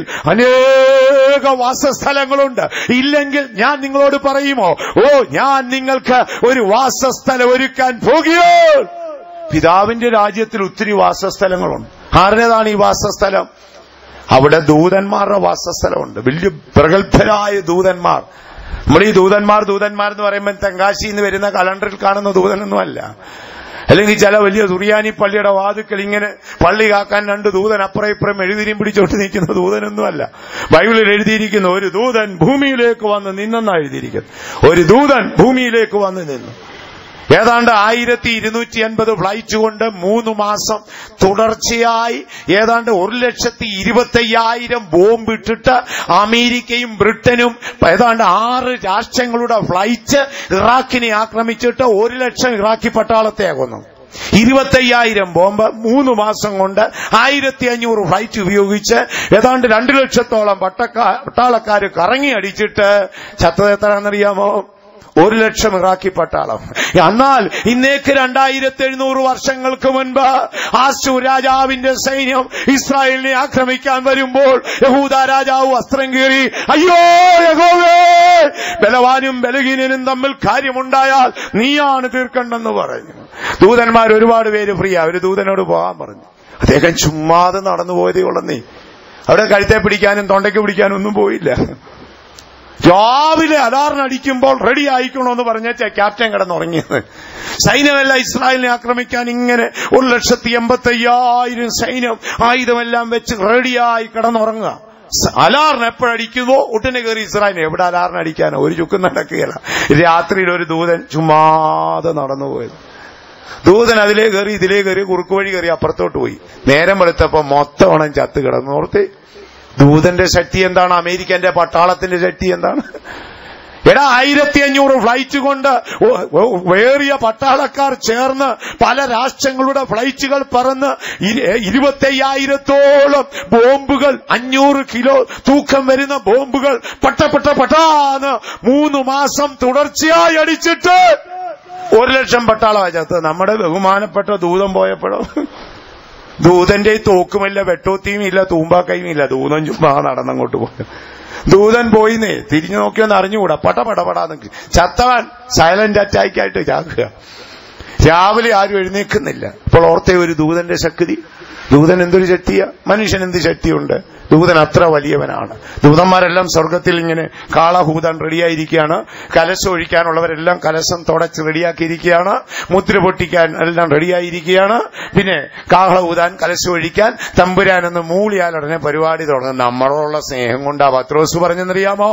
അനേക വാസസ്ഥലങ്ങളുണ്ട് ഇല്ലെങ്കിൽ ഞാൻ നിങ്ങളോട് പറയുമോ ഓ ഞാൻ നിങ്ങൾക്ക് ഒരു വാസസ്ഥലം ഒരുക്കാൻ പോകുകയോ പിതാവിന്റെ രാജ്യത്തിൽ ഒത്തിരി വാസസ്ഥലങ്ങളുണ്ട് ആരുടേതാണ് ഈ വാസസ്ഥലം അവിടെ ദൂതന്മാരുടെ വാസസ്ഥലമുണ്ട് വലിയ പ്രഗത്ഭരായ ദൂതന്മാർ നമ്മൾ ഈ ദൂതന്മാർ ദൂതന്മാർ എന്ന് പറയുമ്പോൾ തെങ്കാശിയിൽ നിന്ന് വരുന്ന കലണ്ടറിൽ കാണുന്ന ദൂതനൊന്നുമല്ല അല്ലെങ്കിൽ ചില വലിയ സുറിയാനി പള്ളിയുടെ വാതുക്കൾ ഇങ്ങനെ പള്ളി കാക്കാൻ രണ്ട് ദൂതൻ അപ്പുറം ഇപ്പുറം എഴുതിരിയും പിടിച്ചോട്ട് നിൽക്കുന്ന ദൂതനൊന്നുമല്ല ബൈബിളിൽ എഴുതിയിരിക്കുന്ന ഒരു ദൂതൻ ഭൂമിയിലേക്ക് വന്ന് നിന്നെന്നാ എഴുതിയിരിക്കുന്നത് ഒരു ദൂതൻ ഭൂമിയിലേക്ക് വന്ന് നിന്നു ഏതാണ്ട് ആയിരത്തി ഇരുന്നൂറ്റി അൻപത് ഫ്ലൈറ്റ് കൊണ്ട് മൂന്ന് മാസം തുടർച്ചയായി ഏതാണ്ട് ഒരു ലക്ഷത്തി ഇരുപത്തയ്യായിരം ബോംബ് ഇട്ടിട്ട് അമേരിക്കയും ബ്രിട്ടനും ഏതാണ്ട് ആറ് രാഷ്ട്രങ്ങളുടെ ഫ്ലൈറ്റ് ഇറാഖിനെ ആക്രമിച്ചിട്ട് ഒരു ലക്ഷം ഇറാഖി പട്ടാളത്തെ കൊന്നു ഇരുപത്തയ്യായിരം ബോംബ് മൂന്ന് മാസം കൊണ്ട് ആയിരത്തി അഞ്ഞൂറ് ഫ്ലൈറ്റ് ഉപയോഗിച്ച് ഏതാണ്ട് രണ്ടു ലക്ഷത്തോളം പട്ടക്കാ പട്ടാളക്കാർ കറങ്ങി അടിച്ചിട്ട് ചത്തത് എത്രയാണെന്നറിയാമോ ഒരു ലക്ഷം ഇറാഖി പട്ടാളം എന്നാൽ ഇന്നേക്ക് രണ്ടായിരത്തി എഴുന്നൂറ് വർഷങ്ങൾക്ക് മുൻപ് ആശു രാജാവിന്റെ സൈന്യം ഇസ്രായേലിനെ ആക്രമിക്കാൻ വരുമ്പോൾ യഹൂദ രാജാവ് വസ്ത്രം കീറി അയ്യോ യഹോവേ ബലവാനും ബലഹീനനും തമ്മിൽ കാര്യമുണ്ടായാൽ നീയാണ് തീർക്കണ്ടെന്ന് പറഞ്ഞു ദൂതന്മാർ ഒരുപാട് പേര് ഫ്രീ അവര് ദൂതനോട് പോകാൻ പറഞ്ഞു അദ്ദേഹം ചുമ്മാതെ നടന്നു പോയതേ ഉള്ളന്നേ അവിടെ കഴുത്തെ പിടിക്കാനും തൊണ്ടയ്ക്ക് പിടിക്കാനും ഒന്നും പോയില്ല രാവിലെ അലാറിന് അടിക്കുമ്പോൾ റെഡി ആയിക്കണമെന്ന് പറഞ്ഞ ക്യാപ്റ്റൻ കിടന്നുറങ്ങിയത് സൈന്യമെല്ലാം ഇസ്രായേലിനെ ആക്രമിക്കാൻ ഇങ്ങനെ ഒരു ലക്ഷത്തി എൺപത്തി അയ്യായിരം സൈന്യം ആയുധമെല്ലാം വെച്ച് റെഡിയായി കിടന്നുറങ്ങുക സ- അലാറിന് എപ്പോഴടിക്കുമോ ഉടനെ കയറി ഇസ്രായേലിനെ എവിടെ അലാറിന് അടിക്കാനോ ഒരു ചുക്കും നടക്കുകയില്ല രാത്രിയിൽ ഒരു ദൂതൻ ചുമ്മാതെ നടന്നുപോയത് ദൂതൻ അതിലേ കയറി ഇതിലേ കയറി കുറുക്ക് വഴി കയറി അപ്പുറത്തോട്ട് പോയി നേരം വെളുത്തപ്പോ മൊത്തവണം ചത്ത് കിടന്നു ഓർത്തേ ദൂതന്റെ ശക്തി എന്താണ് അമേരിക്കന്റെ പട്ടാളത്തിന്റെ ശക്തി എന്താണ് എടാ ആയിരത്തി അഞ്ഞൂറ് ഫ്ലൈറ്റ് കൊണ്ട് ഒ- ഒ- വേറിയ പട്ടാളക്കാർ ചേർന്ന് പല രാഷ്ട്രങ്ങളുടെ ഫ്ലൈറ്റുകൾ പറന്ന് ഇരു- ഇരുപത്തയ്യായിരത്തോളം ബോംബുകൾ അഞ്ഞൂറ് കിലോ തൂക്കം വരുന്ന ബോംബുകൾ പട്ടപ്പെട്ട പട്ടാന്ന് മൂന്ന് മാസം തുടർച്ചയായി അടിച്ചിട്ട് ഒരു ലക്ഷം പട്ടാളമായി ചത്ത് നമ്മുടെ ബഹുമാനപ്പെട്ട ദൂതം പോയപ്പോഴോ ദൂതന്റെ ഈ തോക്കുമില്ല വെട്ടോത്തിയും ഇല്ല തൂമ്പാക്കയും ഇല്ല ദൂതൻ ചുമ്മാ നടന്നങ്ങോട്ട് പോയി ദൂതൻ പോയിന്നേ തിരിഞ്ഞു നോക്കിയൊന്ന് അറിഞ്ഞുകൂടാ പട പട പടാന്ന് ചത്തവൻ സൈലന്റ് അറ്റാക്ക് ആയിട്ട് ചാകുക രാവിലെ ആരും എഴുന്നേക്കുന്നില്ല അപ്പോൾ ഓർത്തെ ഒരു ദൂതന്റെ ശക്തി ദൂതൻ എന്തൊരു ശക്തിയാ മനുഷ്യൻ എന്ത് ശക്തിയുണ്ട് ദൂതൻ അത്ര വലിയവനാണ് ദൂതന്മാരെല്ലാം സ്വർഗത്തിൽ ഇങ്ങനെ കാളഹൂതാൻ റെഡിയായിരിക്കുകയാണ് കലശം ഒഴിക്കാനുള്ളവരെല്ലാം കലശം തുടച്ച് റെഡിയാക്കിയിരിക്കുകയാണ് മുദ്ര പൊട്ടിക്കാൻ എല്ലാം റെഡിയായിരിക്കുകയാണ് പിന്നെ കാഹള ഊതാൻ കലശം ഒഴിക്കാൻ തമ്പുരാനെന്ന് മൂളിയാൽ ഉടനെ പരിപാടി തുടങ്ങും നമ്മളോടുള്ള സ്നേഹം കൊണ്ടാ പത്രോസ് പറഞ്ഞെന്നറിയാമോ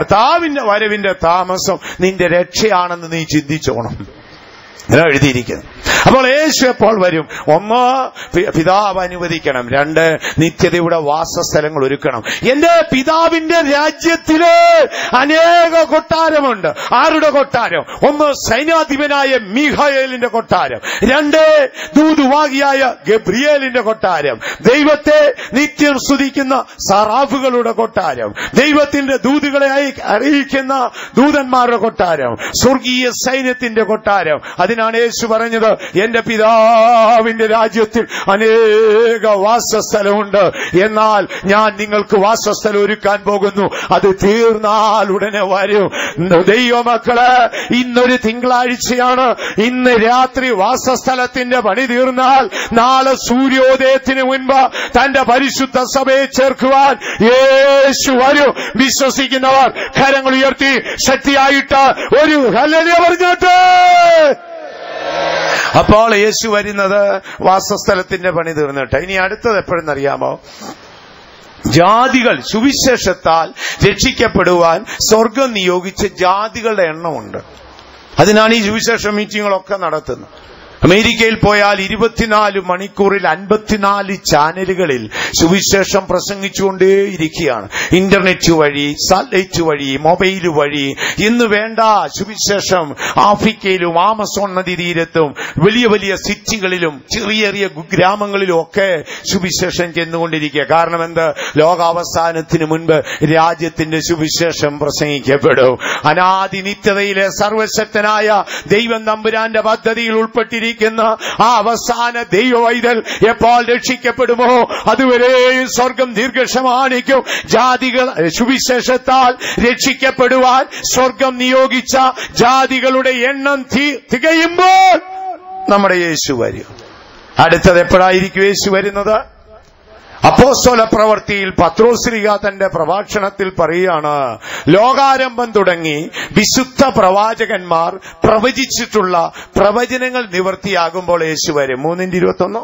കർത്താവിന്റെ വരവിന്റെ താമസം നിന്റെ രക്ഷയാണെന്ന് നീ ചിന്തിച്ചോണം ഇങ്ങനെ എഴുതിയിരിക്കുന്നു അപ്പോൾ യേശു എപ്പോൾ വരും ഒന്ന് പി- പിതാവ് അനുവദിക്കണം രണ്ട് നിത്യതയുടെ വാസസ്ഥലങ്ങൾ ഒരുക്കണം എന്റെ പിതാവിന്റെ രാജ്യത്തില് അനേക കൊട്ടാരമുണ്ട് ആരുടെ കൊട്ടാരം ഒന്ന് സൈന്യാധിപനായ മീഹായേലിന്റെ കൊട്ടാരം രണ്ട് ദൂതുവാകിയായ ഗബ്രിയേലിന്റെ കൊട്ടാരം ദൈവത്തെ നിത്യം സ്തുതിക്കുന്ന സറാഫുകളുടെ കൊട്ടാരം ദൈവത്തിന്റെ ദൂതുകളെ അയ- അറിയിക്കുന്ന ദൂതന്മാരുടെ കൊട്ടാരം സ്വർഗീയ സൈന്യത്തിന്റെ കൊട്ടാരം അതിനാണ് യേശു പറഞ്ഞത് എന്റെ പിതാവിന്റെ രാജ്യത്തിൽ അനേക വാസസ്ഥലമുണ്ട് എന്നാൽ ഞാൻ നിങ്ങൾക്ക് വാസസ്ഥലം ഒരുക്കാൻ പോകുന്നു അത് തീർന്നാൽ ഉടനെ വരും ദൈവമക്കള് ഇന്നൊരു തിങ്കളാഴ്ചയാണ് ഇന്ന് രാത്രി വാസസ്ഥലത്തിന്റെ പണി തീർന്നാൽ നാളെ സൂര്യോദയത്തിന് മുൻപ് തന്റെ പരിശുദ്ധ സഭയെ ചേർക്കുവാൻ യേശു വരും വിശ്വസിക്കുന്നവർ കരങ്ങൾ ഉയർത്തി ശക്തിയായിട്ട് ഒരു ഹല്ലേലൂയ പറഞ്ഞോട്ടെ അപ്പോൾ യേശു വരുന്നത് വാസസ്ഥലത്തിന്റെ പണി തീർന്നിട്ട് ഇനി അടുത്തത് എപ്പോഴെന്നറിയാമോ ജാതികൾ സുവിശേഷത്താൽ രക്ഷിക്കപ്പെടുവാൻ സ്വർഗം നിയോഗിച്ച ജാതികളുടെ എണ്ണമുണ്ട് അതിനാണ് ഈ സുവിശേഷ മീറ്റിങ്ങുകളൊക്കെ നടത്തുന്നത് അമേരിക്കയിൽ പോയാൽ ഇരുപത്തിനാല് മണിക്കൂറിൽ അൻപത്തിനാല് ചാനലുകളിൽ സുവിശേഷം പ്രസംഗിച്ചുകൊണ്ടേയിരിക്കുകയാണ് ഇന്റർനെറ്റ് വഴി സാറ്റലൈറ്റ് വഴി മൊബൈൽ വഴി ഇന്ന് വേണ്ട സുവിശേഷം ആഫ്രിക്കയിലും ആമസോൺ നദി തീരത്തും വലിയ വലിയ സിറ്റികളിലും ചെറിയ ചെറിയ ഗ്രാമങ്ങളിലും ഒക്കെ സുവിശേഷം ചെന്നുകൊണ്ടിരിക്കുക കാരണം എന്ത് ലോകാവസാനത്തിന് മുൻപ് രാജ്യത്തിന്റെ സുവിശേഷം പ്രസംഗിക്കപ്പെടും അനാദി നിത്യതയിലെ സർവശക്തനായ ദൈവം തമ്പുരാന്റെ പദ്ധതിയിൽ ഉൾപ്പെട്ടിരിക്കുന്ന ആ അവസാന ദൈവവൈതൽ എപ്പോൾ രക്ഷിക്കപ്പെടുമോ അതുവരെയും സ്വർഗം ദീർഘക്ഷമാണിക്കും ജാതികൾ സുവിശേഷത്താൽ രക്ഷിക്കപ്പെടുവാൻ സ്വർഗം നിയോഗിച്ച ജാതികളുടെ എണ്ണം തി- തികയുമ്പോൾ നമ്മുടെ യേശു വരും അടുത്തത് എപ്പോഴായിരിക്കും യേശു വരുന്നത് അപ്പോസ്തല പ്രവൃത്തിയിൽ പത്രോശ്രീക തന്റെ പ്രഭാഷണത്തിൽ പറയുകയാണ് ലോകാരംഭം തുടങ്ങി വിശുദ്ധ പ്രവാചകന്മാർ പ്രവചിച്ചിട്ടുള്ള പ്രവചനങ്ങൾ നിവർത്തിയാകുമ്പോൾ യേശു വരും മൂന്നിന്റെ ഇരുപത്തൊന്നോ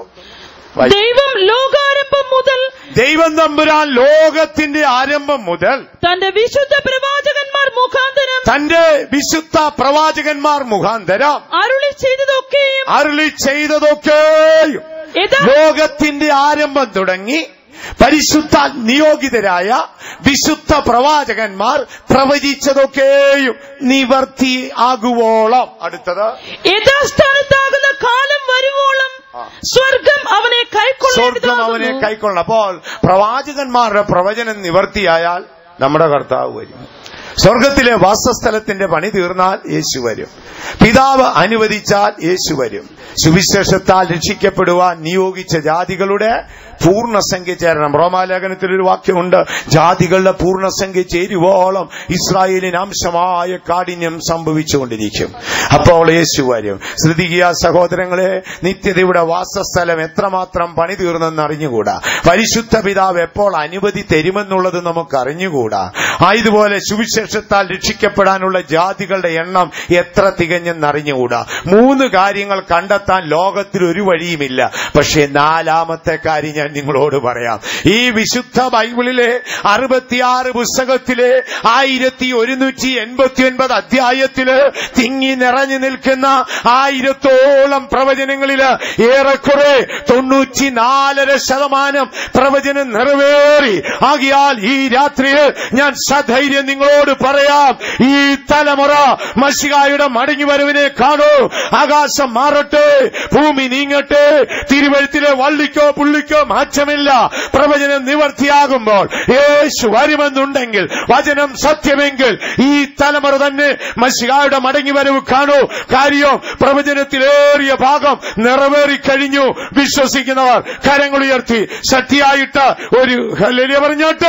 ദൈവം ലോകാരംഭം മുതൽ
ദൈവം തമ്പുരാൻ ലോകത്തിന്റെ ആരംഭം മുതൽ
തന്റെ വിശുദ്ധ പ്രവാചകന്മാർ മുഖാന്തരം
തന്റെ വിശുദ്ധ പ്രവാചകന്മാർ മുഖാന്തരം
അരുളി ചെയ്തതൊക്കെയും
അരുളി ചെയ്തതൊക്കെയും
യഥാ
ലോകത്തിന്റെ ആരംഭം തുടങ്ങി പരിശുദ്ധ നിയോഗിതരായ വിശുദ്ധ പ്രവാചകന്മാർ പ്രവചിച്ചതൊക്കെയും നിവർത്തി ആകുവോളം അടുത്തത്
യഥാസ്ഥാനത്താകുന്ന കാലം വരുവോളം സ്വർഗം അവനെ
സ്വർഗം അവനെ
കൈക്കൊള്ളേണ്ടതാകുന്നു
കൈക്കൊള്ളണം അപ്പോൾ പ്രവാചകന്മാരുടെ പ്രവചനം നിവർത്തിയായാൽ നമ്മുടെ കർത്താവ് വരും സ്വർഗത്തിലെ വാസസ്ഥലത്തിന്റെ പണി തീർന്നാൽ യേശു വരും പിതാവ് അനുവദിച്ചാൽ യേശു വരും സുവിശേഷത്താൽ രക്ഷിക്കപ്പെടുവാൻ നിയോഗിച്ച ജാതികളുടെ പൂർണ്ണസംഖ്യ ചേരണം റോമാലേഖനത്തിൽ ഒരു വാക്യമുണ്ട് ജാതികളുടെ പൂർണ്ണസംഖ്യ ചേരുവോളം ഇസ്രായേലിന് അംശമായ കാഠിന്യം സംഭവിച്ചുകൊണ്ടിരിക്കും അപ്പോൾ യേശു വരും ശ്രദ്ധിക്കുക സഹോദരങ്ങളെ നിത്യതയുടെ വാസസ്ഥലം എത്രമാത്രം പണി തീർന്നെന്ന് അറിഞ്ഞുകൂടാ പരിശുദ്ധ പിതാവ് എപ്പോൾ അനുമതി തരുമെന്നുള്ളത് നമുക്ക് അറിഞ്ഞുകൂടാ ആയതുപോലെ സുവിശേഷത്താൽ രക്ഷിക്കപ്പെടാനുള്ള ജാതികളുടെ എണ്ണം എത്ര തികഞ്ഞെന്ന് അറിഞ്ഞുകൂടാ മൂന്ന് കാര്യങ്ങൾ കണ്ടെത്താൻ ലോകത്തിൽ ഒരു വഴിയുമില്ല പക്ഷേ നാലാമത്തെ കാര്യം ഞാൻ നിങ്ങളോട് പറയാം ഈ വിശുദ്ധ ബൈബിളിലെ അറുപത്തിയാറ് പുസ്തകത്തിലെ ആയിരത്തി ഒരുന്നൂറ്റി എൺപത്തി ഒൻപത് അധ്യായത്തില് തിങ്ങി നിറഞ്ഞു നിൽക്കുന്ന ആയിരത്തോളം പ്രവചനങ്ങളില് ഏറെക്കുറെ തൊണ്ണൂറ്റി നാലര ശതമാനം പ്രവചനം നിറവേറി ആകിയാൽ ഈ രാത്രിയിൽ ഞാൻ സധൈര്യം നിങ്ങളോട് പറയാം ഈ തലമുറ മഷികായുടെ മടങ്ങിവരവിനെ കാണൂ ആകാശം മാറട്ടെ ഭൂമി നീങ്ങട്ടെ തിരുവഴുത്തിലെ വള്ളിക്കോ പുള്ളിക്കോ മാറ്റമില്ല പ്രവചനം നിവർത്തിയാകുമ്പോൾ യേശു വരുമെന്നുണ്ടെങ്കിൽ വചനം സത്യമെങ്കിൽ ഈ തലമുറ തന്നെ മഷികായുടെ മടങ്ങിവരവ് കാണൂ കാര്യം പ്രവചനത്തിലേറിയ ഭാഗം നിറവേറിക്കഴിഞ്ഞു വിശ്വസിക്കുന്നവർ കരങ്ങൾ ഉയർത്തി ശക്തിയായിട്ട് ഒരു ഹല്ലേലൂയ പറഞ്ഞോട്ടെ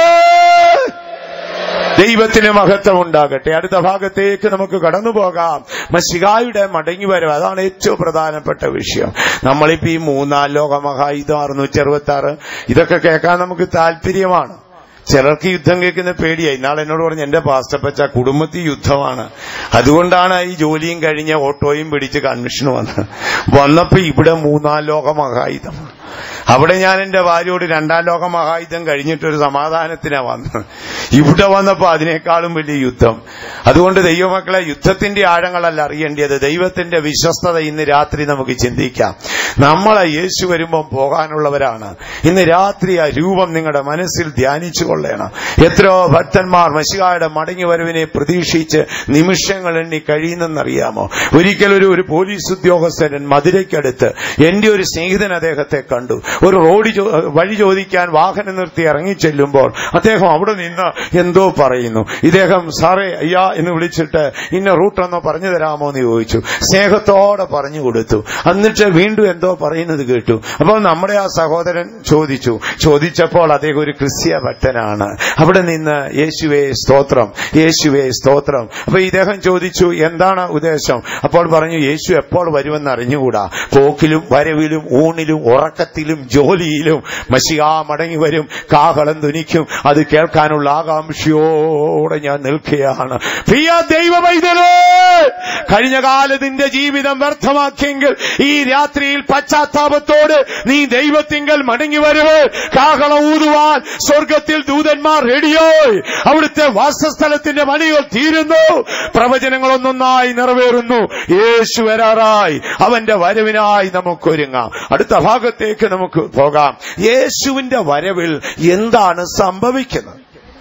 ദൈവത്തിന് മഹത്വം ഉണ്ടാകട്ടെ അടുത്ത ഭാഗത്തേക്ക് നമുക്ക് കടന്നു പോകാം മഷികായുടെ മടങ്ങി വരവ് അതാണ് ഏറ്റവും പ്രധാനപ്പെട്ട വിഷയം നമ്മളിപ്പോ ഈ മൂന്നാം ലോക മഹായുധം അറുന്നൂറ്റി അറുപത്തി ആറ് ഇതൊക്കെ കേൾക്കാൻ നമുക്ക് താല്പര്യമാണ് ചിലർക്ക് യുദ്ധം കേൾക്കുന്ന പേടിയായി നാളെ എന്നോട് പറഞ്ഞു എന്റെ പാസ്റ്റപ്പച്ച കുടുംബത്തിൽ യുദ്ധമാണ് അതുകൊണ്ടാണ് ഈ ജോലിയും കഴിഞ്ഞ് ഓട്ടോയും പിടിച്ച് കൺവെൻഷൻ വന്നത് വന്നപ്പോ ഇവിടെ മൂന്നാം ലോക മഹായുധം അവിടെ ഞാൻ എന്റെ ഭാര്യയോട് രണ്ടാം ലോക മഹായുദ്ധം കഴിഞ്ഞിട്ടൊരു സമാധാനത്തിനാ വന്നത് ഇവിടെ വന്നപ്പോ അതിനേക്കാളും വലിയ യുദ്ധം അതുകൊണ്ട് ദൈവമക്കളെ യുദ്ധത്തിന്റെ ആഴങ്ങളല്ല അറിയേണ്ടത് ദൈവത്തിന്റെ വിശ്വസ്തത ഇന്ന് രാത്രി നമുക്ക് ചിന്തിക്കാം നമ്മളെ യേശു വരുമ്പം പോകാനുള്ളവരാണ് ഇന്ന് രാത്രി ആ രൂപം നിങ്ങളുടെ മനസ്സിൽ ധ്യാനിച്ചു കൊള്ളണം എത്രയോ ഭക്തന്മാർ മഷികായുടെ മടങ്ങി വരവിനെ പ്രതീക്ഷിച്ച് നിമിഷങ്ങൾ എണ്ണി കഴിയുന്നെന്നറിയാമോ ഒരിക്കൽ ഒരു ഒരു പോലീസ് ഉദ്യോഗസ്ഥൻ മധുരയ്ക്കടുത്ത് എന്റെ ഒരു സ്നേഹിതൻ അദ്ദേഹത്തെ കണ്ടു ഒരു റോഡ് ചോ- വഴി ചോദിക്കാൻ വാഹനം നിർത്തി ഇറങ്ങിച്ചെല്ലുമ്പോൾ അദ്ദേഹം അവിടെ നിന്ന് എന്തോ പറയുന്നു ഇദ്ദേഹം സാറേ അയ്യാ എന്ന് വിളിച്ചിട്ട് ഇന്ന റൂട്ടൊന്നോ പറഞ്ഞു തരാമോ എന്ന് ചോദിച്ചു സ്നേഹത്തോടെ പറഞ്ഞു കൊടുത്തു എന്നിട്ട് വീണ്ടും എന്തോ പറയുന്നത് കേട്ടു അപ്പോൾ നമ്മുടെ ആ സഹോദരൻ ചോദിച്ചു ചോദിച്ചപ്പോൾ അദ്ദേഹം ഒരു ക്രിസ്ത്യ ഭക്തനാണ് അവിടെ നിന്ന് യേശുവേ സ്തോത്രം യേശുവേ സ്തോത്രം അപ്പൊ ഇദ്ദേഹം ചോദിച്ചു എന്താണ് ഉദ്ദേശം അപ്പോൾ പറഞ്ഞു യേശു എപ്പോൾ വരുമെന്ന് അറിഞ്ഞുകൂടാ പോക്കിലും വരവിലും ഊണിലും ഉറക്കത്തിലും ജോലിയിലും മഷിയാ മടങ്ങി വരും കാഹളം ധനിക്കും അത് കേൾക്കാനുള്ള ആകാംക്ഷയോടെ ഞാൻ നിൽക്കുകയാണ് പ്രിയ ദൈവ പൈതലേ കഴിഞ്ഞ കാലത്തിന്റെ ജീവിതം വ്യർത്ഥമാക്കിയെങ്കിൽ ഈ രാത്രിയിൽ പശ്ചാത്താപത്തോട് നീ ദൈവത്തിങ്കൽ മടങ്ങി വരുവ് കാഹളം ഊതുവാൻ സ്വർഗത്തിൽ ദൂതന്മാർ റെഡിയോയ് അവിടുത്തെ വാസസ്ഥലത്തിന്റെ പണികൾ തീരുന്നു പ്രവചനങ്ങളൊന്നൊന്നായി നിറവേറുന്നു യേശു വരാറായി അവന്റെ വരവിനായി നമുക്കൊരുങ്ങാം അടുത്ത ഭാഗത്തേക്ക് നമുക്ക് പോകാം യേശുവിന്റെ വരവിൽ എന്താണ് സംഭവിക്കുന്നത്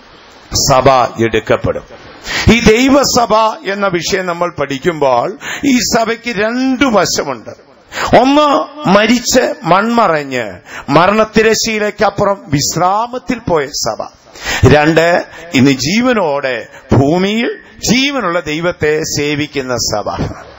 സഭ എടുക്കപ്പെടും ഈ ദൈവസഭ എന്ന വിഷയം നമ്മൾ പഠിക്കുമ്പോൾ ഈ സഭയ്ക്ക് രണ്ടു വശമുണ്ട് ഒന്ന് മരിച്ച് മൺമറഞ്ഞ് മരണത്തിരശീലയ്ക്കപ്പുറം വിശ്രാമത്തിൽ പോയ സഭ രണ്ട് ഇന്ന് ജീവനോടെ ഭൂമിയിൽ ജീവനുള്ള ദൈവത്തെ സേവിക്കുന്ന സഭ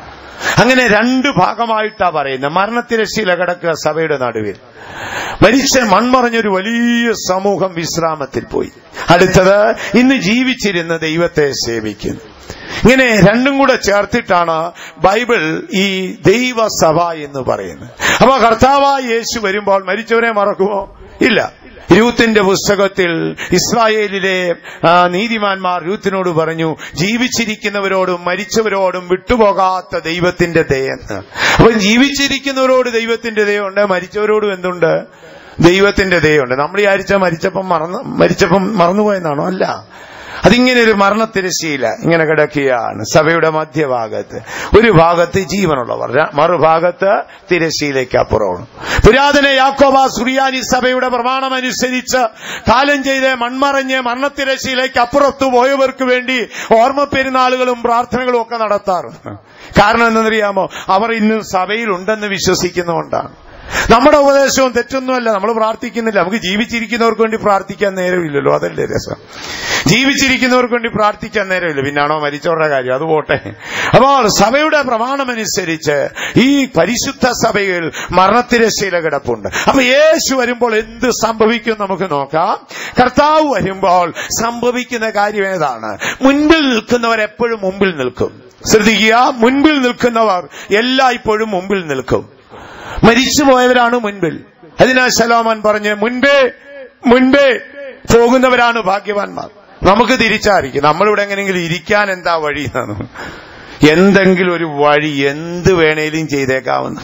അങ്ങനെ രണ്ട് ഭാഗമായിട്ടാ പറയുന്നത് മരണത്തിരശീല കിടക്കുക സഭയുടെ നടുവിൽ മരിച്ച മൺമറഞ്ഞൊരു വലിയ സമൂഹം വിശ്രാമത്തിൽ പോയി അടുത്തത് ഇന്ന് ജീവിച്ചിരുന്ന ദൈവത്തെ സേവിക്കുന്നു ഇങ്ങനെ രണ്ടും കൂടെ ചേർത്തിട്ടാണ് ബൈബിൾ ഈ ദൈവസഭ എന്ന് പറയുന്നത് അപ്പൊ കർത്താവായ യേശു വരുമ്പോൾ മരിച്ചവരെ മറക്കുമോ ഇല്ല രൂത്തിന്റെ പുസ്തകത്തിൽ ഇസ്രായേലിലെ ആ, നീതിമാന്മാർ രൂത്തിനോട് പറഞ്ഞു ജീവിച്ചിരിക്കുന്നവരോടും മരിച്ചവരോടും വിട്ടുപോകാത്ത ദൈവത്തിന്റെ ദയെന്ന് അപ്പൊ ജീവിച്ചിരിക്കുന്നവരോട് ദൈവത്തിന്റെ ദയുണ്ട് മരിച്ചവരോടും എന്തുണ്ട് ദൈവത്തിന്റെ ദയുണ്ട് നമ്മൾ വിചാരിച്ച മരിച്ചപ്പം മറന്നു മരിച്ചപ്പം മറന്നുപോയെന്നാണോ അല്ല അതിങ്ങനെ ഒരു മരണത്തിരശീല ഇങ്ങനെ കിടക്കുകയാണ് സഭയുടെ മധ്യഭാഗത്ത് ഒരു ഭാഗത്ത് ജീവനുള്ളവർ ര- മറുഭാഗത്ത് തിരശീലയ്ക്ക് അപ്പുറമാണ് പുരാതന യാക്കോബ സുറിയാനി സഭയുടെ പ്രമാണം അനുസരിച്ച് കാലം ചെയ്ത് മൺമറഞ്ഞ് മരണത്തിരശീലയ്ക്ക് അപ്പുറത്ത് പോയവർക്ക് വേണ്ടി ഓർമ്മ പെരുന്നാളുകളും പ്രാർത്ഥനകളും ഒക്കെ നടത്താറുണ്ട് കാരണം എന്തെന്നറിയാമോ അവർ ഇന്നും സഭയിലുണ്ടെന്ന് വിശ്വസിക്കുന്നതുകൊണ്ടാണ് നമ്മുടെ ഉപദേശവും തെറ്റൊന്നുമല്ല നമ്മൾ പ്രാർത്ഥിക്കുന്നില്ല നമുക്ക് ജീവിച്ചിരിക്കുന്നവർക്ക് വേണ്ടി പ്രാർത്ഥിക്കാൻ നേരമില്ലല്ലോ അതല്ലേ രസം ജീവിച്ചിരിക്കുന്നവർക്ക് വേണ്ടി പ്രാർത്ഥിക്കാൻ നേരമില്ല പിന്നാണോ മരിച്ചവരുടെ കാര്യം അത് പോട്ടെ അപ്പോൾ സഭയുടെ പ്രമാണമനുസരിച്ച് ഈ പരിശുദ്ധ സഭയിൽ മരണത്തിരശീല കിടപ്പുണ്ട് അപ്പൊ യേശു വരുമ്പോൾ എന്ത് സംഭവിക്കും നമുക്ക് നോക്കാം കർത്താവ് വരുമ്പോൾ സംഭവിക്കുന്ന കാര്യം ഏതാണ് മുൻപിൽ നിൽക്കുന്നവർ എപ്പോഴും മുമ്പിൽ നിൽക്കും ശ്രദ്ധിക്കുക മുൻപിൽ നിൽക്കുന്നവർ എല്ലായ്പ്പോഴും മുമ്പിൽ നിൽക്കും മരിച്ചുപോയവരാണ് മുൻപിൽ അതിനാൽ ശലോമൻ പറഞ്ഞ് മുൻപേ മുൻപേ പോകുന്നവരാണ് ഭാഗ്യവാന്മാർ നമുക്ക് തിരിച്ചറിയിക്കും നമ്മളിവിടെ എങ്ങനെയെങ്കിലും ഇരിക്കാൻ എന്താ വഴി എന്നാണ് എന്തെങ്കിലും ഒരു വഴി എന്ത് വേണേലും ചെയ്തേക്കാവുന്ന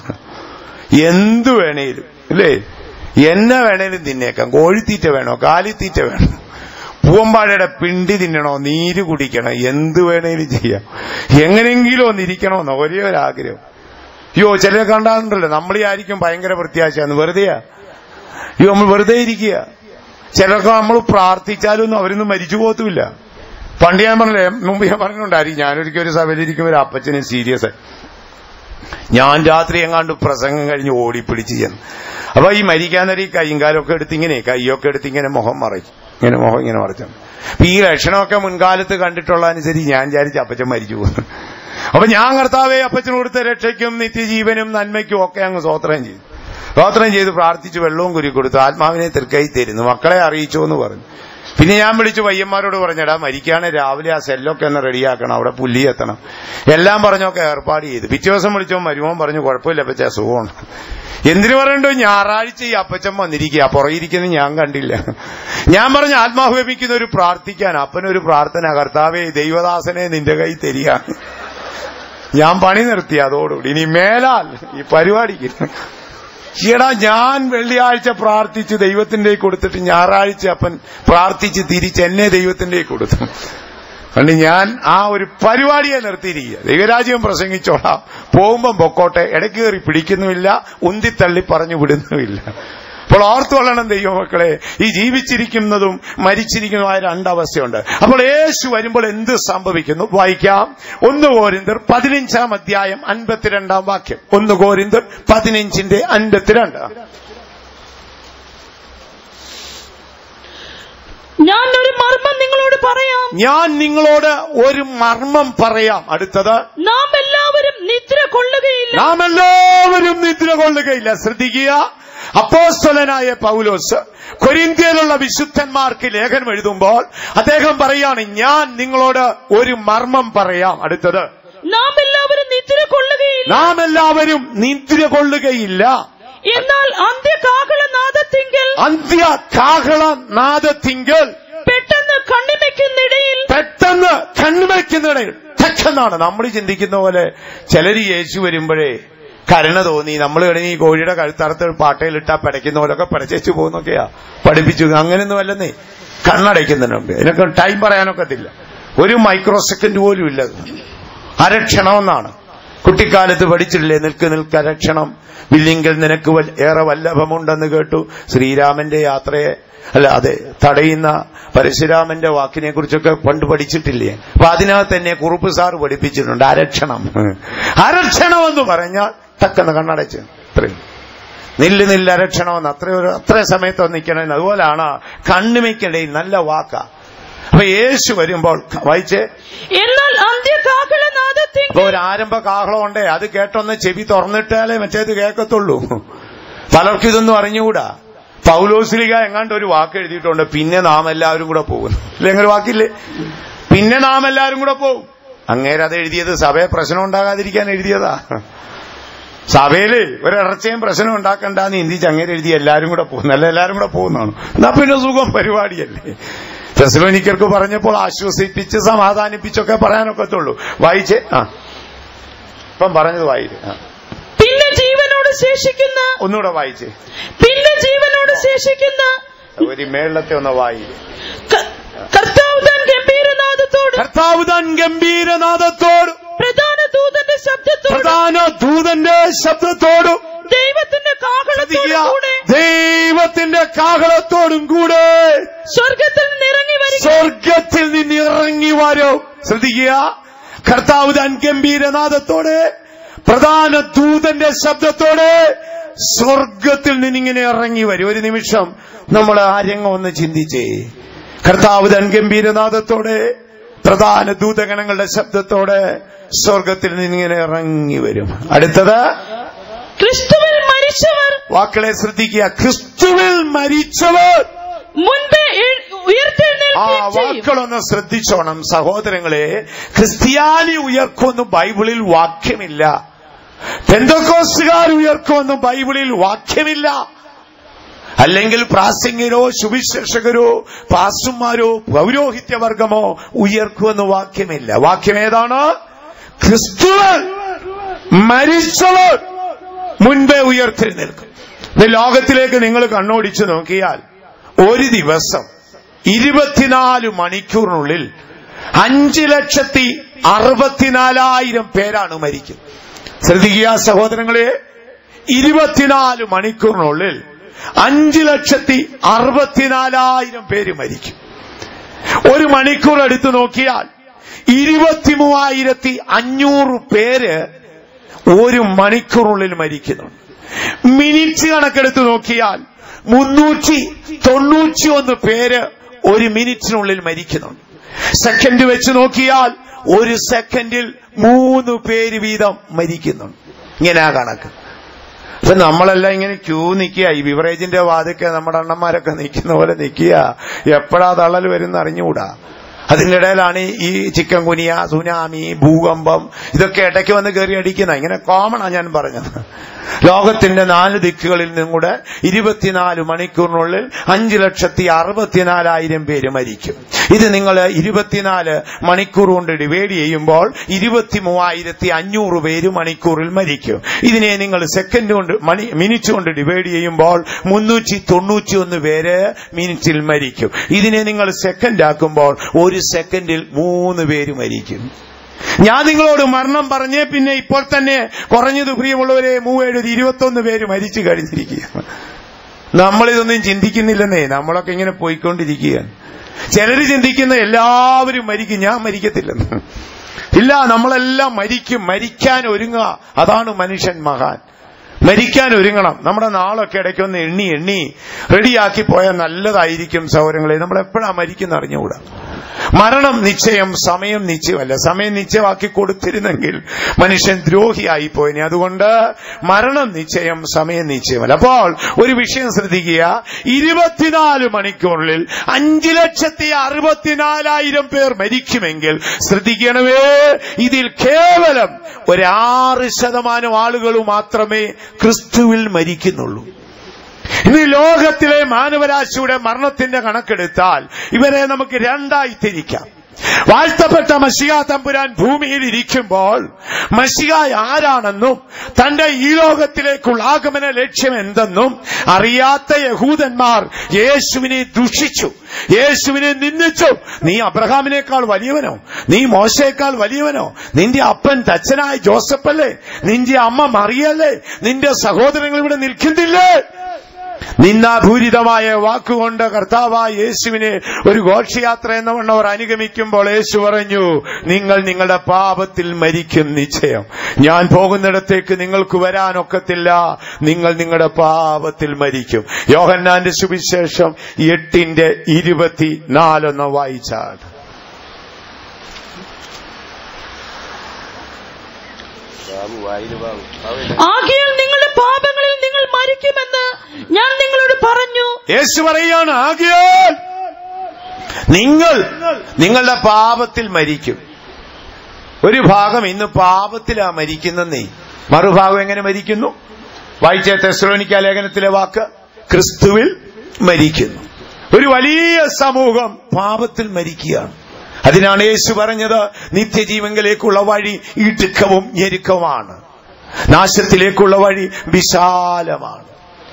എന്ത് വേണേലും അല്ലേ എന്നെ വേണേലും തിന്നേക്കാം കോഴിത്തീറ്റ വേണോ കാലിത്തീറ്റ വേണോ പൂവമ്പാഴയുടെ പിണ്ടി തിന്നണോ നീര് കുടിക്കണോ എന്ത് വേണേലും ചെയ്യാം എങ്ങനെയെങ്കിലും ഒന്നിരിക്കണമെന്നോ ഒരേ ഒരു ആഗ്രഹം അയ്യോ ചില കണ്ടാറുണ്ടല്ലോ നമ്മൾ ആയിരിക്കും ഭയങ്കര പ്രത്യാശയാണ് വെറുതെയാ അയ്യോ നമ്മൾ വെറുതെ ഇരിക്കുക ചിലർക്ക് നമ്മൾ പ്രാർത്ഥിച്ചാലൊന്നും അവരൊന്നും മരിച്ചു പോകത്തുമില്ല പണ്ട് ഞാൻ പറഞ്ഞില്ലേ മുമ്പ് ഞാൻ പറഞ്ഞിട്ടുണ്ടായിരിക്കും ഞാനൊരിക്കൽ ഒരു സഭയിലിരിക്കുമ്പോൾ ഒരു അപ്പച്ചന് സീരിയസ് ഞാൻ രാത്രി എങ്ങാണ്ട് പ്രസംഗം കഴിഞ്ഞ് ഓടിപ്പിടിച്ച് ചെന്നു അപ്പൊ ഈ മരിക്കാൻ നേരം ഈ കൈയും കാലൊക്കെ എടുത്ത് ഇങ്ങനെ കൈയൊക്കെ എടുത്ത് ഇങ്ങനെ മുഖം മറയ്ക്കും ഇങ്ങനെ മുഖം ഇങ്ങനെ മറച്ചു അപ്പൊ ഈ ലക്ഷണമൊക്കെ മുൻകാലത്ത് കണ്ടിട്ടുള്ള അനുസരിച്ച് ഞാൻ വിചാരിച്ച അപ്പച്ചൻ മരിച്ചു പോകുന്നു അപ്പൊ ഞാൻ കർത്താവെ അപ്പച്ചന് കൊടുത്ത രക്ഷയ്ക്കും നിത്യജീവനും നന്മയ്ക്കും ഒക്കെ അങ്ങ് സ്വോത്രം ചെയ്തു സ്വോത്രം ചെയ്ത് പ്രാർത്ഥിച്ച് വെള്ളവും കുരി കൊടുത്തു ആത്മാവിനെ തൃക്കൈ തരുന്നു മക്കളെ അറിയിച്ചു എന്ന് പറഞ്ഞു പിന്നെ ഞാൻ വിളിച്ചു പയ്യന്മാരോട് പറഞ്ഞടാ മരിക്കാണ് രാവിലെ ആ സെല്ലൊക്കെ ഒന്ന് റെഡിയാക്കണം അവിടെ പുല്ലി എത്തണം എല്ലാം പറഞ്ഞൊക്കെ ഏർപ്പാട് ചെയ്തു പിറ്റേ ദിവസം വിളിച്ചോ മരുമോൻ പറഞ്ഞു കുഴപ്പമില്ല അപ്പച്ച സുഖമാണ് എന്തിനു പറയണ്ടോ ഞായറാഴ്ച ഈ അപ്പച്ചൻ വന്നിരിക്കുക പുറകിരിക്കുന്നത് ഞാൻ കണ്ടില്ല ഞാൻ പറഞ്ഞ ആത്മാഹുമിക്കുന്ന ഒരു പ്രാർത്ഥിക്കാൻ അപ്പനൊരു പ്രാർത്ഥന കർത്താവേ ദൈവദാസനെ നിന്റെ കൈ തരിക ഞാൻ പണി നിർത്തി അതോടുകൂടി ഇനി മേലാൽ ഈ പരിപാടിക്ക് എടാ ഞാൻ വെള്ളിയാഴ്ച പ്രാർത്ഥിച്ച് ദൈവത്തിന്റെ കൊടുത്തിട്ട് ഞായറാഴ്ച അപ്പൻ പ്രാർത്ഥിച്ച് തിരിച്ച് എന്നെ ദൈവത്തിന്റെ കൊടുത്തു അതുകൊണ്ട് ഞാൻ ആ ഒരു പരിപാടിയെ നിർത്തിയിരിക്കുക ദൈവരാജ്യം പ്രസംഗിച്ചോളാം പോകുമ്പം പൊക്കോട്ടെ ഇടയ്ക്ക് കയറി പിടിക്കുന്നുമില്ല ഉന്തിത്തള്ളി പറഞ്ഞു വിടുന്നുമില്ല അപ്പോൾ ഓർത്തുകൊള്ളണം ദൈവമക്കളെ ഈ ജീവിച്ചിരിക്കുന്നതും മരിച്ചിരിക്കുന്നതുമായ രണ്ടവസ്ഥയുണ്ട് അപ്പോൾ യേശു വരുമ്പോൾ എന്ത് സംഭവിക്കുന്നു വായിക്കാം ഒന്ന് കോരിന്തർ പതിനഞ്ചാം അധ്യായം അൻപത്തിരണ്ടാം വാക്യം ഒന്ന് കോരിന്തർ പതിനഞ്ചിന്റെ അൻപത്തിരണ്ട്
ഞാൻ ഒരു മർമ്മം നിങ്ങളോട് പറയാം
ഞാൻ നിങ്ങളോട് ഒരു മർമ്മം പറയാം അടുത്തത്
നാം എല്ലാവരും നിദ്ര കൊള്ളുകയില്ല
നാം എല്ലാവരും നിദ്ര കൊള്ളുകയില്ല ശ്രദ്ധിക്കുക അപ്പോസ്തലനായ പൗലോസ് കൊരിന്ത്യയിലുള്ള വിശുദ്ധന്മാർക്ക് ലേഖനം എഴുതുമ്പോൾ അദ്ദേഹം പറയാണ് ഞാൻ നിങ്ങളോട് ഒരു മർമ്മം പറയാം അടുത്തത്
നാം എല്ലാവരും നിദ്ര കൊള്ളുകയില്ല
നാം എല്ലാവരും നിദ്ര കൊള്ളുകയില്ല
എന്നാൽ അന്ത്യകാഹളനാദത്തിങ്കൽ
അന്ത്യ കാഹള നാദത്തിങ്കൽ
പെട്ടെന്ന് കണ്ണിമയ്ക്കുന്നിടയിൽ
പെട്ടെന്ന് കണ്ണുവയ്ക്കുന്നിടയിൽ തെക്കെന്നാണ് നമ്മൾ ചിന്തിക്കുന്ന പോലെ ചിലര് യേശു വരുമ്പോഴേ കരുണ തോന്നി നമ്മൾ കിടങ്ങി ഈ കോഴിയുടെ കഴുത്തറുത്ത് പാട്ടയിലിട്ടാ പിടയ്ക്കുന്ന പോലൊക്കെ പിടച്ചേച്ചു പോകുന്നൊക്കെയാ പഠിപ്പിച്ചു അങ്ങനെയൊന്നും അല്ലെന്നേ കണ്ണടയ്ക്കുന്നതിന് മുമ്പ് ഇതിനൊക്കെ ടൈം പറയാനൊക്കത്തില്ല ഒരു മൈക്രോ സെക്കൻഡ് പോലും ഇല്ലത് അരക്ഷണമെന്നാണ് കുട്ടിക്കാലത്ത് പഠിച്ചിട്ടില്ലേ നിൽക്ക് നിൽക്ക് അരക്ഷണം വില്ലിങ്കിൽ നിനക്ക് വൽ- ഏറെ വല്ലഭമുണ്ടെന്ന് കേട്ടു ശ്രീരാമന്റെ യാത്രയെ അല്ല അതെ തടയുന്ന പരശുരാമന്റെ വാക്കിനെ കുറിച്ചൊക്കെ പണ്ട് പഠിച്ചിട്ടില്ലേ അപ്പൊ അതിനകത്ത് തന്നെ കുറുപ്പ് സാർ പഠിപ്പിച്ചിട്ടുണ്ട് അരക്ഷണം അരക്ഷണം എന്ന് പറഞ്ഞാൽ തക്കെന്ന് കണ്ണടച്ച് ഇത്രയും നില്ല് നില്ല് അരക്ഷണമെന്ന് അത്ര ഒരു അത്ര സമയത്ത് നിൽക്കണമെന്ന് അതുപോലാണ് കണ്ണുമയ്ക്കിടയിൽ നല്ല വാക്കാ അപ്പൊ യേശു വരുമ്പോൾ വായിച്ചേ
എന്നാൽ അന്ത്യകാഹളനാദത്തിങ്കൽ
അപ്പൊ ഒരു ആരംഭ കാഹളമുണ്ടേ അത് കേട്ടൊന്ന് ചെവി തുറന്നിട്ടാലേ മറ്റേത് കേൾക്കത്തുള്ളൂ പലർക്കും ഇതൊന്നും അറിഞ്ഞുകൂടാ പൗലോസ്ലിക എങ്ങാണ്ട് ഒരു വാക്ക് എഴുതിയിട്ടുണ്ട് പിന്നെ നാം എല്ലാവരും കൂടെ പോകുന്നു ഇല്ലേ അങ്ങനെ വാക്കില്ലേ പിന്നെ നാം എല്ലാവരും കൂടെ പോകും അങ്ങേര് അത് എഴുതിയത് സഭയെ പ്രശ്നം ഉണ്ടാകാതിരിക്കാൻ എഴുതിയതാ സഭയില് ഒരിടച്ചയും പ്രശ്നം ഉണ്ടാക്കണ്ടെന്ന് ഇന്ത്യച്ച് അങ്ങേര് എഴുതി എല്ലാരും കൂടെ പോകുന്നു അല്ല എല്ലാരും കൂടെ പോകുന്നതാണ് എന്നാ പിന്നെ സുഖം പരിപാടിയല്ലേ തെസലോനിക്കർക്ക് പറഞ്ഞപ്പോൾ ആശ്വസിപ്പിച്ച് സമാധാനിപ്പിച്ചൊക്കെ പറയാനൊക്കത്തുള്ളൂ വായിച്ചേ ആ ഇപ്പം പറഞ്ഞത് വായിച്ച് ആ
പിന്നെ ജീവനോട് ശേഷിക്കുന്ന
ഒന്നുകൂടെ വായിച്ചേ
പിന്നെ ജീവനോട് ശേഷിക്കുന്ന
ഒരു മേളത്തെ ഒന്ന് വായി
ക- കർത്താവ് താൻ ഗംഭീരനാദത്തോട്
കർത്താവ് താൻ ഗംഭീരനാഥത്തോട്
പ്രധാന ദൂതന്റെ ശബ്ദത്തോട്
പ്രധാന ദൂതന്റെ ശബ്ദത്തോടും
ദൈവത്തിന്റെ കാഹളത്തോടും കൂടെ
ദൈവത്തിന്റെ കാഹളത്തോടും കൂടെ
സ്വർഗത്തിൽ നിറങ്ങി വരിക
സ്വർഗത്തിൽ നിന്ന് ഇറങ്ങി വരും ശ്രദ്ധിക്കുക കർത്താവ് താൻ ഗംഭീരനാഥത്തോടെ പ്രധാന ദൂതന്റെ ശബ്ദത്തോടെ സ്വർഗത്തിൽ നിന്നിങ്ങനെ ഇറങ്ങി വരും ഒരു നിമിഷം നമ്മൾ ആ രംഗം ഒന്ന് ചിന്തിച്ചേ കർത്താവ് താൻ ഗംഭീരനാഥത്തോടെ പ്രധാന ദൂതഗണങ്ങളുടെ ശബ്ദത്തോടെ സ്വർഗത്തിൽ നിന്നിങ്ങനെ ഇറങ്ങി വരും അടുത്തത്
ക്രിസ്തുവിൽ മരിച്ചവർ
വാക്കളെ ശ്രദ്ധിക്കുക ക്രിസ്തുവിൽ മരിച്ചവർ
മുൻപേ എഴ്-
ആ
ഉയർത്തെഴുന്നേൽക്കുകയും ചെയ്യും
വാക്കുകളൊന്ന് ശ്രദ്ധിച്ചോണം സഹോദരങ്ങളെ ക്രിസ്ത്യാനി ഉയർക്കുമെന്ന് ബൈബിളിൽ വാക്യമില്ല പെന്തക്കോസുകാർ ഉയർക്കുമെന്ന് ബൈബിളിൽ വാക്യമില്ല അല്ലെങ്കിൽ പ്രാസംഗികരോ സുവിശേഷകരോ പാസുമാരോ പൗരോഹിത്യവർഗമോ ഉയർക്കുമെന്ന് വാക്യമില്ല വാക്യം ഏതാണ് ക്രിസ്തുവൻ മരിച്ചവർ മുൻപേ ഉയർത്തെഴുന്നേൽക്കും ഇത് ലോകത്തിലേക്ക് നിങ്ങൾ കണ്ണോടിച്ചു നോക്കിയാൽ ഒരു ദിവസം ഇരുപത്തിനാല് മണിക്കൂറിനുള്ളിൽ അഞ്ച് ലക്ഷത്തി അറുപത്തിനാലായിരം പേരാണ് മരിക്കുന്നത് ശ്രദ്ധിക്കുക സഹോദരങ്ങളെ ഇരുപത്തിനാല് മണിക്കൂറിനുള്ളിൽ അഞ്ച് ലക്ഷത്തി അറുപത്തിനാലായിരം പേര് മരിക്കും ഒരു മണിക്കൂർ എടുത്തു നോക്കിയാൽ ഇരുപത്തിമൂവായിരത്തി അഞ്ഞൂറ് പേര് ഒരു മണിക്കൂറിനുള്ളിൽ മരിക്കുന്നുണ്ട് മിനിറ്റ് കണക്കെടുത്ത് നോക്കിയാൽ മുന്നൂറ്റി തൊണ്ണൂറ്റി ഒന്ന് പേര് ഒരു മിനിറ്റിനുള്ളിൽ മരിക്കുന്നുണ്ട് സെക്കൻഡ് വെച്ച് നോക്കിയാൽ ഒരു സെക്കൻഡിൽ മൂന്ന് പേര് വീതം മരിക്കുന്നുണ്ട് ഇങ്ങനെ ആ കണക്ക് അപ്പൊ നമ്മളെല്ലാം ഇങ്ങനെ ക്യൂ നിൽക്കുക ഈ ബിവറേജിന്റെ വാതിക്കെ നമ്മുടെ അണ്ണന്മാരൊക്കെ നിൽക്കുന്ന പോലെ നിൽക്കുക എപ്പോഴാ തള്ളൽ വരുന്ന അറിഞ്ഞുകൂടാ അതിന്റെ ഇടയിലാണ് ഈ ചിക്കൻ കുനിയ സുനാമി ഭൂകമ്പം ഇതൊക്കെ ഇടയ്ക്ക് വന്ന് കയറി അടിക്കുന്ന ഇങ്ങനെ കോമണാ ഞാൻ പറഞ്ഞത് ലോകത്തിന്റെ നാല് ദിക്കുകളിൽ നിന്നും കൂടെ ഇരുപത്തിനാല് മണിക്കൂറിനുള്ളിൽ അഞ്ചു ലക്ഷത്തി അറുപത്തിനാലായിരം പേര് മരിക്കും ഇത് നിങ്ങൾ ഇരുപത്തിനാല് മണിക്കൂർ കൊണ്ട് ഡിവൈഡ് ചെയ്യുമ്പോൾ ഇരുപത്തി മൂവായിരത്തി അഞ്ഞൂറ് പേര് മണിക്കൂറിൽ മരിക്കും ഇതിനെ നിങ്ങൾ സെക്കൻഡ് കൊണ്ട് മണി മിനിറ്റ് കൊണ്ട് ഡിവൈഡ് ചെയ്യുമ്പോൾ മുന്നൂറ്റി തൊണ്ണൂറ്റി ഒന്ന് പേര് മിനിറ്റിൽ മരിക്കും ഇതിനെ നിങ്ങൾ സെക്കൻഡ് ആക്കുമ്പോൾ ഒരു സെക്കൻഡിൽ മൂന്ന് പേര് മരിക്കും ഞാൻ നിങ്ങളോട് മരണം പറഞ്ഞേ പിന്നെ ഇപ്പോൾ തന്നെ കുറഞ്ഞത് പ്രിയമുള്ളവരെ മൂവേഴ് ഇരുപത്തൊന്ന് പേര് മരിച്ചു കഴിഞ്ഞിരിക്കുകയാണ് നമ്മളിതൊന്നും ചിന്തിക്കുന്നില്ലെന്നേ നമ്മളൊക്കെ ഇങ്ങനെ പോയിക്കൊണ്ടിരിക്കുകയാണ് ചിലര് ചിന്തിക്കുന്ന എല്ലാവരും മരിക്കും ഞാൻ മരിക്കത്തില്ലെന്ന് ഇല്ല നമ്മളെല്ലാം മരിക്കും മരിക്കാൻ ഒരുങ്ങുക അതാണ് മനുഷ്യൻ മഹാൻ മരിക്കാൻ ഒരുങ്ങണം നമ്മുടെ നാളൊക്കെ ഇടയ്ക്കൊന്ന് എണ്ണി എണ്ണി റെഡിയാക്കി പോയാൽ നല്ലതായിരിക്കും സൗരങ്ങളെ നമ്മൾ എപ്പോഴാ മരിക്കുന്ന അറിഞ്ഞുകൂടാ മരണം നിശ്ചയം സമയം നിശ്ചയമല്ല സമയം നിശ്ചയമാക്കി കൊടുത്തിരുന്നെങ്കിൽ മനുഷ്യൻ ദ്രോഹിയായി പോയിനെ അതുകൊണ്ട് മരണം നിശ്ചയം സമയം നിശ്ചയമല്ല അപ്പോൾ ഒരു വിഷയം ശ്രദ്ധിക്കുക ഇരുപത്തിനാല് മണിക്കൂറിൽ അഞ്ചു ലക്ഷത്തി അറുപത്തിനാലായിരം പേർ മരിക്കുമെങ്കിൽ ശ്രദ്ധിക്കണമേ ഇതിൽ കേവലം ഒരാറ് ശതമാനം ആളുകൾ മാത്രമേ ക്രിസ്തുവിൽ മരിക്കുന്നുള്ളൂ ഇന്ന് ലോകത്തിലെ മാനവരാശിയുടെ മരണത്തിന്റെ കണക്കെടുത്താൽ ഇവരെ നമുക്ക് രണ്ടായി തിരിക്കാം വാഴ്ത്തപ്പെട്ട മഷിക തമ്പുരാൻ ഭൂമിയിൽ ഇരിക്കുമ്പോൾ മഷിക ആരാണെന്നും തന്റെ ഈ ലോകത്തിലേക്കുള്ള ആഗമന ലക്ഷ്യം എന്തെന്നും അറിയാത്ത യഹൂദന്മാർ യേശുവിനെ ദുഷിച്ചു യേശുവിനെ നിന്ദിച്ചു നീ അബ്രഹാമിനേക്കാൾ വലിയവനോ നീ മോശയേക്കാൾ വലിയവനോ നിന്റെ അപ്പൻ തച്ചനായ ജോസഫല്ലേ നിന്റെ അമ്മ മറിയല്ലേ നിന്റെ സഹോദരങ്ങൾ ഇവിടെ നിൽക്കുന്നില്ലേ നിന്നാഭൂരിതമായ വാക്കുകൊണ്ട് കർത്താവായ യേശുവിനെ ഒരു ഘോഷയാത്ര എന്ന വണ്ണം അവർ അനുഗമിക്കുമ്പോൾ യേശു പറഞ്ഞു നിങ്ങൾ നിങ്ങളുടെ പാപത്തിൽ മരിക്കും നിശ്ചയം ഞാൻ പോകുന്നിടത്തേക്ക് നിങ്ങൾക്ക് വരാനൊക്കത്തില്ല നിങ്ങൾ നിങ്ങളുടെ പാപത്തിൽ മരിക്കും യോഹന്നാന്റെ സുവിശേഷം എട്ടിന്റെ ഇരുപത്തി നാലൊന്ന് വായിച്ചാൽ
ആകയാൽ നിങ്ങളുടെ പാപങ്ങളിൽ നിങ്ങൾ മരിക്കുമെന്ന് ഞാൻ നിങ്ങളോട് പറഞ്ഞു
യേശു പറയാണ് ആകയാൽ നിങ്ങൾ നിങ്ങളുടെ പാപത്തിൽ മരിക്കും ഒരു ഭാഗം ഇന്ന് പാപത്തിലാ മരിക്കുന്നേ മറുഭാഗം എങ്ങനെ മരിക്കുന്നു വായിച്ച തെസ്രോനിക്ക ലേഖനത്തിലെ വാക്ക് ക്രിസ്തുവിൽ മരിക്കുന്നു ഒരു വലിയ സമൂഹം പാപത്തിൽ മരിക്കുകയാണ് അതിനാണ് യേശു പറഞ്ഞത് നിത്യജീവങ്കിലേക്കുള്ള വഴി ഇടുക്കവും ഞെരുക്കവുമാണ് നാശത്തിലേക്കുള്ള വഴി വിശാലമാണ്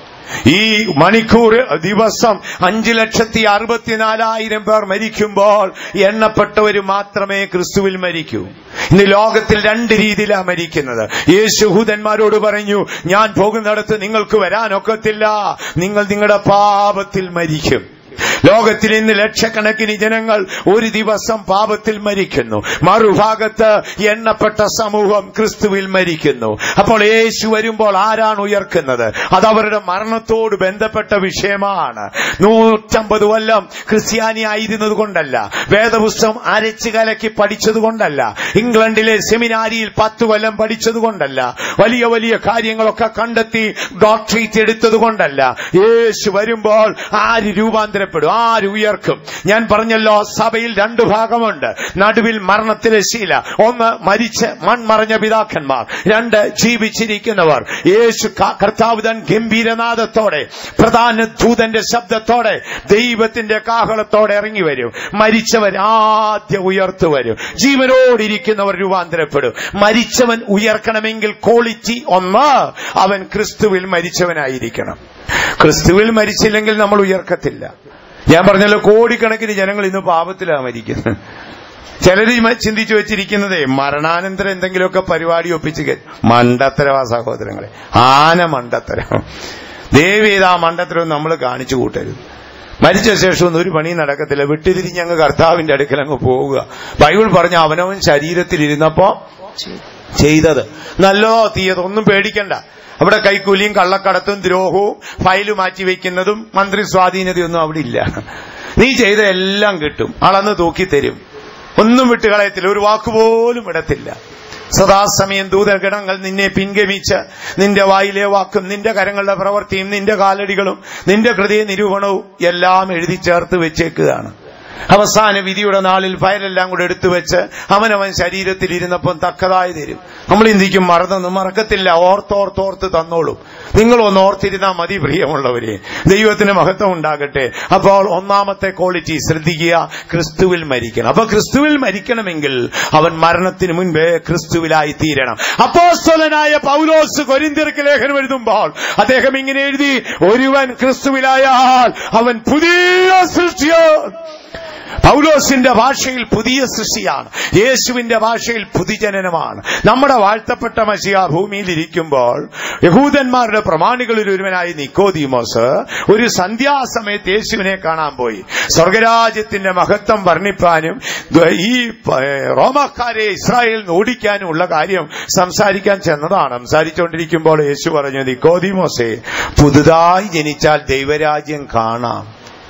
ഈ മണിക്കൂർ ദിവസം അഞ്ചു ലക്ഷത്തി അറുപത്തിനാലായിരം പേർ മരിക്കുമ്പോൾ എണ്ണപ്പെട്ടവർ മാത്രമേ ക്രിസ്തുവിൽ മരിക്കൂ ഇന്ന് ലോകത്തിൽ രണ്ട് രീതിയിലാണ് മരിക്കുന്നത് യേശുഹൂദന്മാരോട് പറഞ്ഞു ഞാൻ പോകുന്നിടത്ത് നിങ്ങൾക്ക് വരാനൊക്കത്തില്ല നിങ്ങൾ നിങ്ങളുടെ പാപത്തിൽ മരിക്കും ലോകത്തിൽ ഇന്ന് ലക്ഷക്കണക്കിന് ജനങ്ങൾ ഒരു ദിവസം പാപത്തിൽ മരിക്കുന്നു മറുഭാഗത്ത് എണ്ണപ്പെട്ട സമൂഹം ക്രിസ്തുവിൽ മരിക്കുന്നു അപ്പോൾ യേശു വരുമ്പോൾ ആരാണ് ഉയർക്കുന്നത് അത് അവരുടെ മരണത്തോട് ബന്ധപ്പെട്ട വിഷയമാണ് നൂറ്റമ്പത് കൊല്ലം ക്രിസ്ത്യാനി ആയിരുന്നത് കൊണ്ടല്ല വേദപുസ്തകം അരച്ചു കലക്കി പഠിച്ചത് കൊണ്ടല്ല ഇംഗ്ലണ്ടിലെ സെമിനാരിയിൽ പത്ത് കൊല്ലം പഠിച്ചത് കൊണ്ടല്ല വലിയ വലിയ കാര്യങ്ങളൊക്കെ കണ്ടെത്തി ഡോക്ടറേറ്റ് എടുത്തത് കൊണ്ടല്ല യേശു വരുമ്പോൾ ആര് രൂപാന്തരപ്പെടും ആര് ഉയർക്കും ഞാൻ പറഞ്ഞല്ലോ സഭയിൽ രണ്ടു ഭാഗമുണ്ട് നടുവിൽ മരണത്തിലെ ശീല ഒന്ന് മരിച്ച് മൺമറഞ്ഞ പിതാക്കന്മാർ രണ്ട് ജീവിച്ചിരിക്കുന്നവർ യേശു ക- കർത്താവ് തൻ ഗംഭീരനാദത്തോടെ പ്രധാന ദൂതന്റെ ശബ്ദത്തോടെ ദൈവത്തിന്റെ കാഹളത്തോടെ ഇറങ്ങി വരും മരിച്ചവർ ആദ്യം ഉയർത്തു വരും ജീവനോടിരിക്കുന്നവർ രൂപാന്തരപ്പെടും മരിച്ചവൻ ഉയർക്കണമെങ്കിൽ ക്വാളിറ്റി ഒന്ന് അവൻ ക്രിസ്തുവിൽ മരിച്ചവനായിരിക്കണം ക്രിസ്തുവിൽ മരിച്ചില്ലെങ്കിൽ നമ്മൾ ഉയർക്കത്തില്ല ഞാൻ പറഞ്ഞല്ലോ കോടിക്കണക്കിന് ജനങ്ങൾ ഇന്ന് പാപത്തിലാണ് മരിക്കുന്നത് ചിലര് മ- ചിന്തിച്ചു വെച്ചിരിക്കുന്നതേ മരണാനന്തരം എന്തെങ്കിലുമൊക്കെ പരിപാടി ഒപ്പിച്ച് കേ- മണ്ടത്തരവാ സഹോദരങ്ങളെ ആന മണ്ടത്തരം ദേവിയത് ആ മണ്ടത്തരം നമ്മൾ കാണിച്ചു കൂട്ടരുത് മരിച്ച ശേഷം ഒന്നും ഒരു പണി നടക്കത്തില്ല വിട്ടുതിരിഞ്ഞ് അങ്ങ് കർത്താവിന്റെ അടുക്കൽ അങ്ങ് പോവുക ബൈബിൾ പറഞ്ഞ അവനവൻ ശരീരത്തിലിരുന്നപ്പോ ചെയ്തത് നല്ലതോ തീയതോ ഒന്നും പേടിക്കണ്ട അവിടെ കൈക്കൂലിയും കള്ളക്കടത്തും ദ്രോഹവും ഫയല് മാറ്റി വെക്കുന്നതും മന്ത്രി സ്വാധീനതയൊന്നും അവിടെ ഇല്ല നീ ചെയ്ത എല്ലാം കിട്ടും അളന്ന് തൂക്കി തരും ഒന്നും വിട്ടുകളയത്തില്ല ഒരു വാക്കുപോലും ഇടത്തില്ല സദാസമയം ദൂതഗണങ്ങൾ നിന്നെ പിൻഗമിച്ച് നിന്റെ വായിലെ വാക്കും നിന്റെ കരങ്ങളുടെ പ്രവൃത്തിയും നിന്റെ കാലടികളും നിന്റെ ഹൃദയ നിരൂപണവും എല്ലാം എഴുതി ചേർത്ത് വെച്ചേക്കുകയാണ് അവസാന വിധിയുടെ നാളിൽ ഫയലെല്ലാം കൂടെ എടുത്തു വെച്ച് അവനവൻ ശരീരത്തിൽ ഇരുന്നപ്പം തക്കതായി തരും നമ്മൾ ഇന്ത്യക്കും മറന്നൊന്നും മറക്കത്തില്ല ഓർത്തോർത്തോർത്ത് തന്നോളും നിങ്ങൾ ഒന്ന് ഓർത്തിരുന്നാൽ മതി പ്രിയമുള്ളവരെ ദൈവത്തിന് മഹത്വം ഉണ്ടാകട്ടെ അപ്പോൾ ഒന്നാമത്തെ ക്വാളിറ്റി ശ്രദ്ധിക്കുക ക്രിസ്തുവിൽ മരിക്കണം അപ്പൊ ക്രിസ്തുവിൽ മരിക്കണമെങ്കിൽ അവൻ മരണത്തിന് മുൻപേ ക്രിസ്തുവിലായി തീരണം അപ്പോസ്തലനായ പൗലോസ് കൊരിന്തിർക്ക് ലേഖനം എഴുതുമ്പോൾ അദ്ദേഹം ഇങ്ങനെ എഴുതി ഒരുവൻ ക്രിസ്തുവിലായാൽ അവൻ പുതിയ സൃഷ്ടിയോ പൗലോസിന്റെ ഭാഷയിൽ പുതിയ സൃഷ്ടിയാണ് യേശുവിന്റെ ഭാഷയിൽ പുതുജനനമാണ് നമ്മുടെ വാഴ്ത്തപ്പെട്ട മസിയ ഭൂമിയിൽ ഇരിക്കുമ്പോൾ യഹൂദന്മാരുടെ പ്രമാണികളിൽ ഒരുവനായി നിക്കോദീമോസ് ഒരു സന്ധ്യാസമയത്ത് യേശുവിനെ കാണാൻ പോയി സ്വർഗരാജ്യത്തിന്റെ മഹത്വം വർണ്ണിപ്പാനും ഈ റോമക്കാരെ ഇസ്രായേലിൽ നിന്ന് ഓടിക്കാനും ഉള്ള കാര്യം സംസാരിക്കാൻ ചെന്നതാണ് സംസാരിച്ചുകൊണ്ടിരിക്കുമ്പോൾ യേശു പറഞ്ഞു നിക്കോദീമോസെ പുതുതായി ജനിച്ചാൽ ദൈവരാജ്യം കാണാം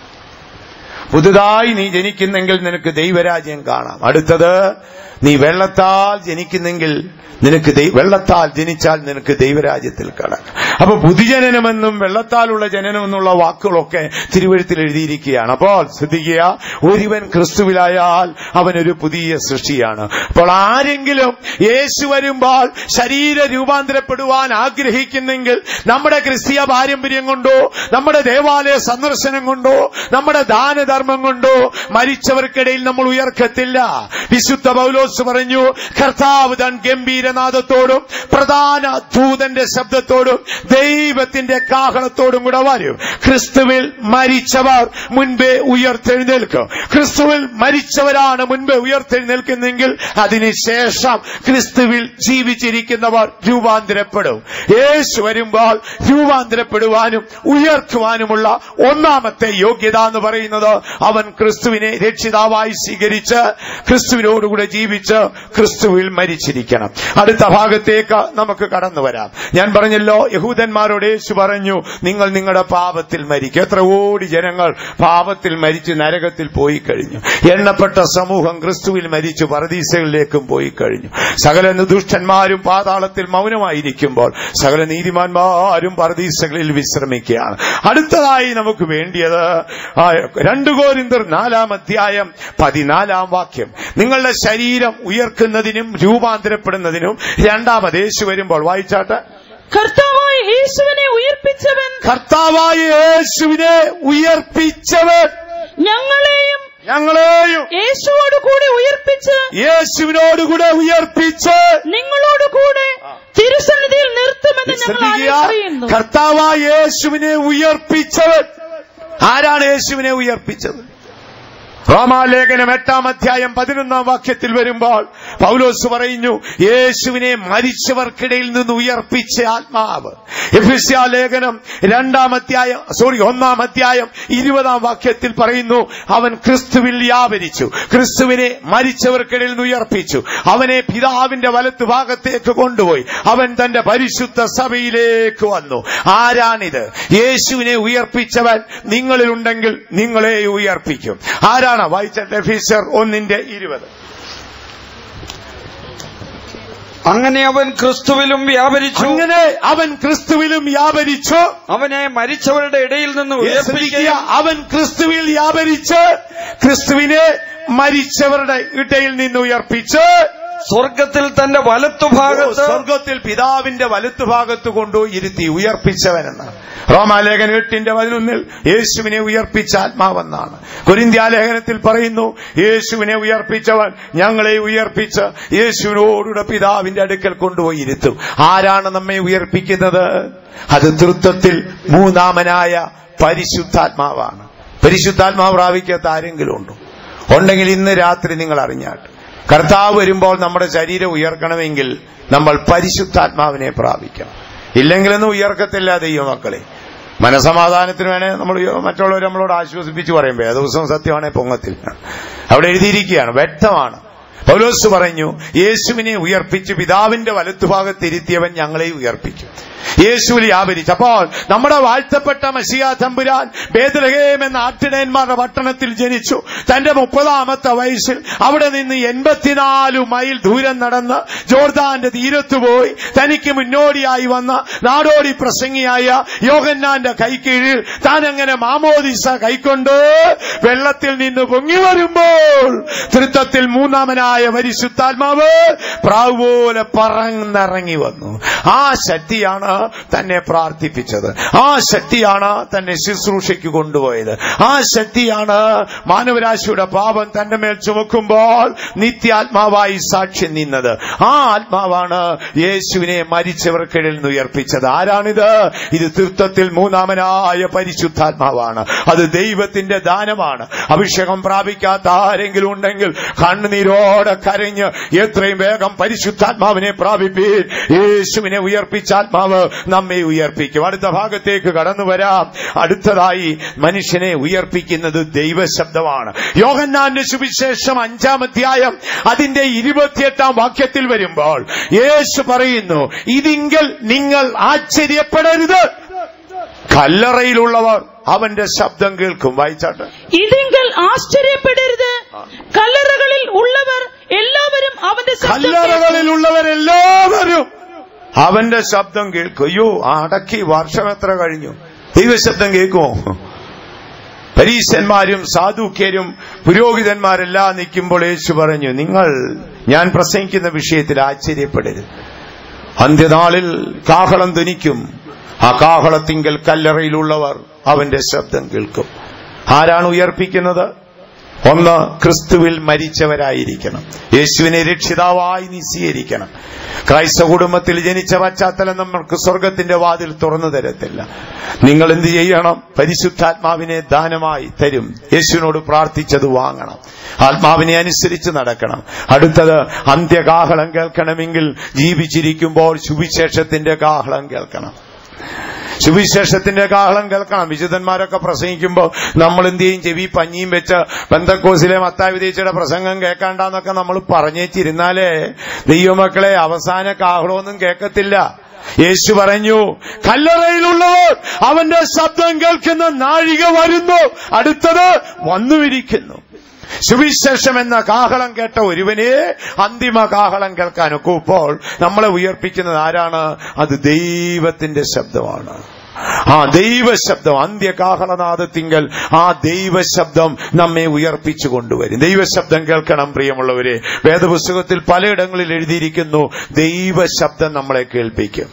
പുതുതായി നീ ജനിക്കുന്നെങ്കിൽ നിനക്ക് ദൈവരാജ്യം കാണാം അടുത്തത് നീ വെള്ളത്താൽ ജനിക്കുന്നെങ്കിൽ നിനക്ക് ദൈ- വെള്ളത്താൽ ജനിച്ചാൽ നിനക്ക് ദൈവരാജ്യത്തിൽ കടക്കാം അപ്പൊ പുതുജനനമെന്നും വെള്ളത്താലുള്ള ജനനം എന്നുള്ള വാക്കുകളൊക്കെ തിരുവഴുത്തിൽ എഴുതിയിരിക്കുകയാണ് അപ്പോൾ ശ്രദ്ധിക്കുക ഒരുവൻ ക്രിസ്തുവിലായാൽ അവനൊരു പുതിയ സൃഷ്ടിയാണ് അപ്പോൾ ആരെങ്കിലും യേശു വരുമ്പോൾ ശരീര രൂപാന്തരപ്പെടുവാൻ ആഗ്രഹിക്കുന്നെങ്കിൽ നമ്മുടെ ക്രിസ്തീയ പാരമ്പര്യം കൊണ്ടോ നമ്മുടെ ദേവാലയ സന്ദർശനം കൊണ്ടോ നമ്മുടെ ദാനധർമ്മം കൊണ്ടോ മരിച്ചവർക്കിടയിൽ നമ്മൾ ഉയർക്കത്തില്ല വിശുദ്ധ പൗലോസ് പറഞ്ഞു കർത്താവ് തൻ ഗംഭീരനാഥത്തോടും പ്രധാന ദൂതന്റെ ശബ്ദത്തോടും ദൈവത്തിന്റെ കാഹളത്തോടും കൂടെ വരും ക്രിസ്തുവിൽ മരിച്ചവർ മുൻപേ ഉയർത്തെഴുന്നേൽക്കും ക്രിസ്തുവിൽ മരിച്ചവരാണ് മുൻപേ ഉയർത്തെഴുന്നേൽക്കുന്നെങ്കിൽ അതിനുശേഷം ക്രിസ്തുവിൽ ജീവിച്ചിരിക്കുന്നവർ രൂപാന്തരപ്പെടും യേശു വരുമ്പോൾ രൂപാന്തരപ്പെടുവാനും ഉയർത്തുവാനുമുള്ള ഒന്നാമത്തെ യോഗ്യത എന്ന് പറയുന്നത് അവൻ ക്രിസ്തുവിനെ രക്ഷിതാവായി സ്വീകരിച്ച് ക്രിസ്തുവിനോടുകൂടെ ജീവിച്ച് ക്രിസ്തുവിൽ മരിച്ചിരിക്കണം അടുത്ത ഭാഗത്തേക്ക് നമുക്ക് കടന്നു വരാം ഞാൻ പറഞ്ഞല്ലോ യഹൂദന്മാരോട് യേശു പറഞ്ഞു നിങ്ങൾ നിങ്ങളുടെ പാപത്തിൽ മരിക്കും എത്ര കോടി ജനങ്ങൾ പാപത്തിൽ മരിച്ച് നരകത്തിൽ പോയി കഴിഞ്ഞു എണ്ണപ്പെട്ട സമൂഹം ക്രിസ്തുവിൽ മരിച്ചു പരദീസകളിലേക്കും പോയി കഴിഞ്ഞു സകല ദുഷ്ടന്മാരും പാതാളത്തിൽ മൗനമായിരിക്കുമ്പോൾ സകല നീതിമാന്മാരും പരദീസകളിൽ വിശ്രമിക്കുകയാണ് അടുത്തതായി നമുക്ക് വേണ്ടിയത് ആ, രണ്ടു കോരിന്തർ നാലാം അധ്യായം പതിനാലാം വാക്യം നിങ്ങളുടെ ശരീരം ഉയർക്കുന്നതിനും രൂപാന്തരപ്പെടുന്നതിനും രണ്ടാമത് യേശു വരുമ്പോൾ വായിച്ചാട്ട്
കർത്താവായ യേശുവിനെ ഉയർപ്പിച്ചവൻ
കർത്താവായ യേശുവിനെ ഉയർപ്പിച്ചവൻ
ഞങ്ങളെയും
ഞങ്ങളെയും
യേശുവോട് കൂടെ ഉയർപ്പിച്ച്
യേശുവിനോടുകൂടെ ഉയർപ്പിച്ച്
നിങ്ങളോട് കൂടെ തിരുസന്നിധിയിൽ നിർത്തുമെന്ന് ഞങ്ങൾ
ശ്രദ്ധിക്കുക
അറിയുന്നു
കർത്താവായ യേശുവിനെ ഉയർപ്പിച്ചവൻ ആരാണ് യേശുവിനെ ഉയർപ്പിച്ചത് റോമാലേഖനം എട്ടാം അധ്യായം പതിനൊന്നാം വാക്യത്തിൽ വരുമ്പോൾ പൗലോസ് പറയുന്നു യേശുവിനെ മരിച്ചവർക്കിടയിൽ നിന്ന് ഉയർപ്പിച്ച ആത്മാവ് എഫിസ്യ ലേഖനം രണ്ടാം അധ്യായം സോറി ഒന്നാം അധ്യായം ഇരുപതാം വാക്യത്തിൽ പറയുന്നു അവൻ ക്രിസ്തുവിൽ വ്യാപരിച്ചു ക്രിസ്തുവിനെ മരിച്ചവർക്കിടയിൽ നിന്ന് ഉയർപ്പിച്ചു അവനെ പിതാവിന്റെ വലത്തു ഭാഗത്തേക്ക് കൊണ്ടുപോയി അവൻ തന്റെ പരിശുദ്ധ സഭയിലേക്ക് വന്നു ആരാണിത് യേശുവിനെ ഉയർപ്പിച്ചവൻ നിങ്ങളിലുണ്ടെങ്കിൽ നിങ്ങളെ ഉയർപ്പിക്കും ആരാണ് വായിച്ച എഫീസർ ഒന്നിന്റെ ഇരുപത്
അങ്ങനെ അവൻ ക്രിസ്തുവിലും വ്യാപരിച്ചു
അങ്ങനെ അവൻ ക്രിസ്തുവിലും വ്യാപരിച്ചു
അവനെ മരിച്ചവരുടെ ഇടയിൽ നിന്ന്
ശ്രദ്ധിക്കുക
ഉയർപ്പിക്കുകയും
അവൻ ക്രിസ്തുവിൽ വ്യാപരിച്ച് ക്രിസ്തുവിനെ മരിച്ചവരുടെ ഇടയിൽ നിന്ന് ഉയർപ്പിച്ച്
സ്വർഗത്തിൽ തന്റെ വലത്തുഭാഗത്ത്
സ്വർഗത്തിൽ പിതാവിന്റെ വലത്തുഭാഗത്ത് കൊണ്ടു ഇരുത്തി ഉയർപ്പിച്ചവനെന്നാണ് റോമാലേഖൻ എട്ടിന്റെ പതിനൊന്നിൽ യേശുവിനെ ഉയർപ്പിച്ച ആത്മാവെന്നാണ് കുരിന്ത്യാലേഖനത്തിൽ പറയുന്നു യേശുവിനെ ഉയർപ്പിച്ചവൻ ഞങ്ങളെ ഉയർപ്പിച്ച് യേശുവിനോടുകൂടെ പിതാവിന്റെ അടുക്കൽ കൊണ്ടുപോയി ഇരുത്തും ആരാണ് നമ്മെ ഉയർപ്പിക്കുന്നത് അത് തൃത്വത്തിൽ മൂന്നാമനായ പരിശുദ്ധാത്മാവാണ് പരിശുദ്ധാത്മാവ് പ്രാപിക്കാത്ത ആരെങ്കിലും ഉണ്ടോ ഉണ്ടെങ്കിൽ ഇന്ന് രാത്രി നിങ്ങൾ അറിഞ്ഞാട്ട് കർത്താവ് വരുമ്പോൾ നമ്മുടെ ശരീരം ഉയർക്കണമെങ്കിൽ നമ്മൾ പരിശുദ്ധാത്മാവിനെ പ്രാപിക്കണം ഇല്ലെങ്കിലൊന്നും ഉയർക്കത്തില്ല ദൈവമക്കളെ മനസമാധാനത്തിന് വേണേ നമ്മൾ മറ്റുള്ളവർ നമ്മളോട് ആശ്വസിപ്പിച്ച് പറയും വേദവസവും സത്യമാണേ പൊങ്ങത്തില്ല അവിടെ എഴുതിയിരിക്കുകയാണ് വ്യക്തമാണ് പൗലോസ് പറഞ്ഞു യേശുവിനെ ഉയർപ്പിച്ച് പിതാവിന്റെ വലത്തുഭാഗത്തിരുത്തിയവൻ ഞങ്ങളെ ഉയർപ്പിക്കും യേശുവിൽ വ്യാപരിച്ചു അപ്പോൾ നമ്മുടെ വാഴ്ത്തപ്പെട്ട മസിയ തമ്പുരാൻ ബേദലഹേം എന്ന ആട്ടിടയന്മാരുടെ പട്ടണത്തിൽ ജനിച്ചു തന്റെ മുപ്പതാമത്തെ വയസ്സിൽ അവിടെ നിന്ന് എൺപത്തിനാല് മൈൽ ദൂരം നടന്ന് ജോർദാന്റെ തീരത്ത് പോയി തനിക്ക് മുന്നോടിയായി വന്ന നാടോടി പ്രസംഗിയായ യോഹന്നാന്റെ കൈക്കീഴിൽ താൻ അങ്ങനെ മാമോദിസ കൈക്കൊണ്ട് വെള്ളത്തിൽ നിന്ന് പൊങ്ങി വരുമ്പോൾ തൃത്വത്തിൽ മൂന്നാമനായ പരിശുദ്ധാത്മാവ് പ്രാവ് പോലെ പറന്നിറങ്ങി വന്നു ആ ശക്തിയാണ് തന്നെ പ്രാർത്ഥിപ്പിച്ചത് ആ ശക്തിയാണ് തന്നെ ശുശ്രൂഷയ്ക്ക് കൊണ്ടുപോയത് ആ ശക്തിയാണ് മാനവരാശിയുടെ പാപം തന്റെ മേൽ ചുമക്കുമ്പോൾ നിത്യാത്മാവായി സാക്ഷ്യം നിന്നത് ആ ആത്മാവാണ് യേശുവിനെ മരിച്ചവർക്കിടയിൽ നിന്ന് ഉയർപ്പിച്ചത് ആരാണിത് ഇത് തീർത്ഥത്തിൽ മൂന്നാമനായ പരിശുദ്ധാത്മാവാണ് അത് ദൈവത്തിന്റെ ദാനമാണ് അഭിഷേകം പ്രാപിക്കാത്ത ആരെങ്കിലും ഉണ്ടെങ്കിൽ കണ്ണുനീരോടെ കരഞ്ഞ് എത്രയും വേഗം പരിശുദ്ധാത്മാവിനെ പ്രാപിപ്പീൻ യേശുവിനെ ഉയർപ്പിച്ച ആത്മാവ് നമ്മെ ഉയർപ്പിക്കും അടുത്ത ഭാഗത്തേക്ക് കടന്നു വരാം അടുത്തതായി മനുഷ്യനെ ഉയർപ്പിക്കുന്നത് ദൈവശബ്ദമാണ് യോഹന്നാന്റെ സുവിശേഷം അഞ്ചാം അധ്യായം അതിന്റെ ഇരുപത്തിയെട്ടാം വാക്യത്തിൽ വരുമ്പോൾ യേശു പറയുന്നു ഇതിങ്കിൽ നിങ്ങൾ ആശ്ചര്യപ്പെടരുത് കല്ലറയിലുള്ളവർ അവന്റെ ശബ്ദം കേൾക്കും വായിച്ചാട്ട്
ഇതിങ്കൽ ആശ്ചര്യപ്പെടരുത് കല്ലറകളിൽ ഉള്ളവർ എല്ലാവരും അവന്റെ ശബ്ദം കേൾക്കും.
കല്ലറകളിലുള്ളവരെല്ലാവരും അവന്റെ ശബ്ദം കേൾക്കും അയ്യോ അടക്കി വർഷം എത്ര കഴിഞ്ഞു ദൈവശബ്ദം കേൾക്കുമോ പരീശന്മാരും സാധുക്യരും പുരോഹിതന്മാരെല്ലാം നിൽക്കുമ്പോൾ യേശു പറഞ്ഞു നിങ്ങൾ ഞാൻ പ്രസംഗിക്കുന്ന വിഷയത്തിൽ ആശ്ചര്യപ്പെടരുത് അന്ത്യനാളിൽ കാഹളം ധ്വനിക്കും ആ കാഹളത്തിങ്കൽ കല്ലറയിലുള്ളവർ അവന്റെ ശബ്ദം കേൾക്കും ആരാണ് ഉയർപ്പിക്കുന്നത് ഒന്ന് ക്രിസ്തുവിൽ മരിച്ചവരായിരിക്കണം യേശുവിനെ രക്ഷിതാവായി നീ സ്വീകരിക്കണം ക്രൈസ്തവ കുടുംബത്തിൽ ജനിച്ച പശ്ചാത്തലം നമ്മൾക്ക് സ്വർഗത്തിന്റെ വാതിൽ തുറന്നു തരത്തില്ല നിങ്ങൾ എന്ത് ചെയ്യണം പരിശുദ്ധാത്മാവിനെ ദാനമായി തരും യേശുവിനോട് പ്രാർത്ഥിച്ചത് വാങ്ങണം ആത്മാവിനെ അനുസരിച്ച് നടക്കണം അടുത്തത് അന്ത്യകാഹളം കേൾക്കണമെങ്കിൽ ജീവിച്ചിരിക്കുമ്പോൾ സുവിശേഷത്തിന്റെ കാഹളം കേൾക്കണം സുവിശേഷത്തിന്റെ കാഹളം കേൾക്കണം വിശുദ്ധന്മാരൊക്കെ പ്രസംഗിക്കുമ്പോൾ നമ്മൾ എന്ത് ചെയ്യും ചെവി പഞ്ഞിയും വെച്ച് ബന്ധക്കോസിലെ മത്തായി വിദേശയുടെ പ്രസംഗം കേൾക്കാണ്ടെന്നൊക്കെ നമ്മൾ പറഞ്ഞേച്ചിരുന്നാലേ ദൈവമക്കളെ അവസാന കാഹളമൊന്നും കേൾക്കത്തില്ല യേശു പറഞ്ഞു കല്ലറയിലുള്ളവർ അവന്റെ ശബ്ദം കേൾക്കുന്ന നാഴിക വരുന്നു അടുത്തത് വന്നുവിരിക്കുന്നു സുവിശേഷം എന്ന കാഹളം കേട്ട ഒരുവനെ അന്തിമ കാഹളം കേൾക്കാൻ ഒക്കുമ്പോൾ നമ്മളെ ഉയർപ്പിക്കുന്നത് ആരാണ് അത് ദൈവത്തിന്റെ ശബ്ദമാണ് ആ ദൈവശബ്ദം അന്ത്യകാഹളനാദത്തിങ്കൽ ആ ദൈവശബ്ദം നമ്മെ ഉയർപ്പിച്ചു കൊണ്ടുവരും ദൈവശബ്ദം കേൾക്കണം പ്രിയമുള്ളവരെ വേദപുസ്തകത്തിൽ പലയിടങ്ങളിൽ എഴുതിയിരിക്കുന്നു ദൈവശബ്ദം നമ്മളെ കേൾപ്പിക്കും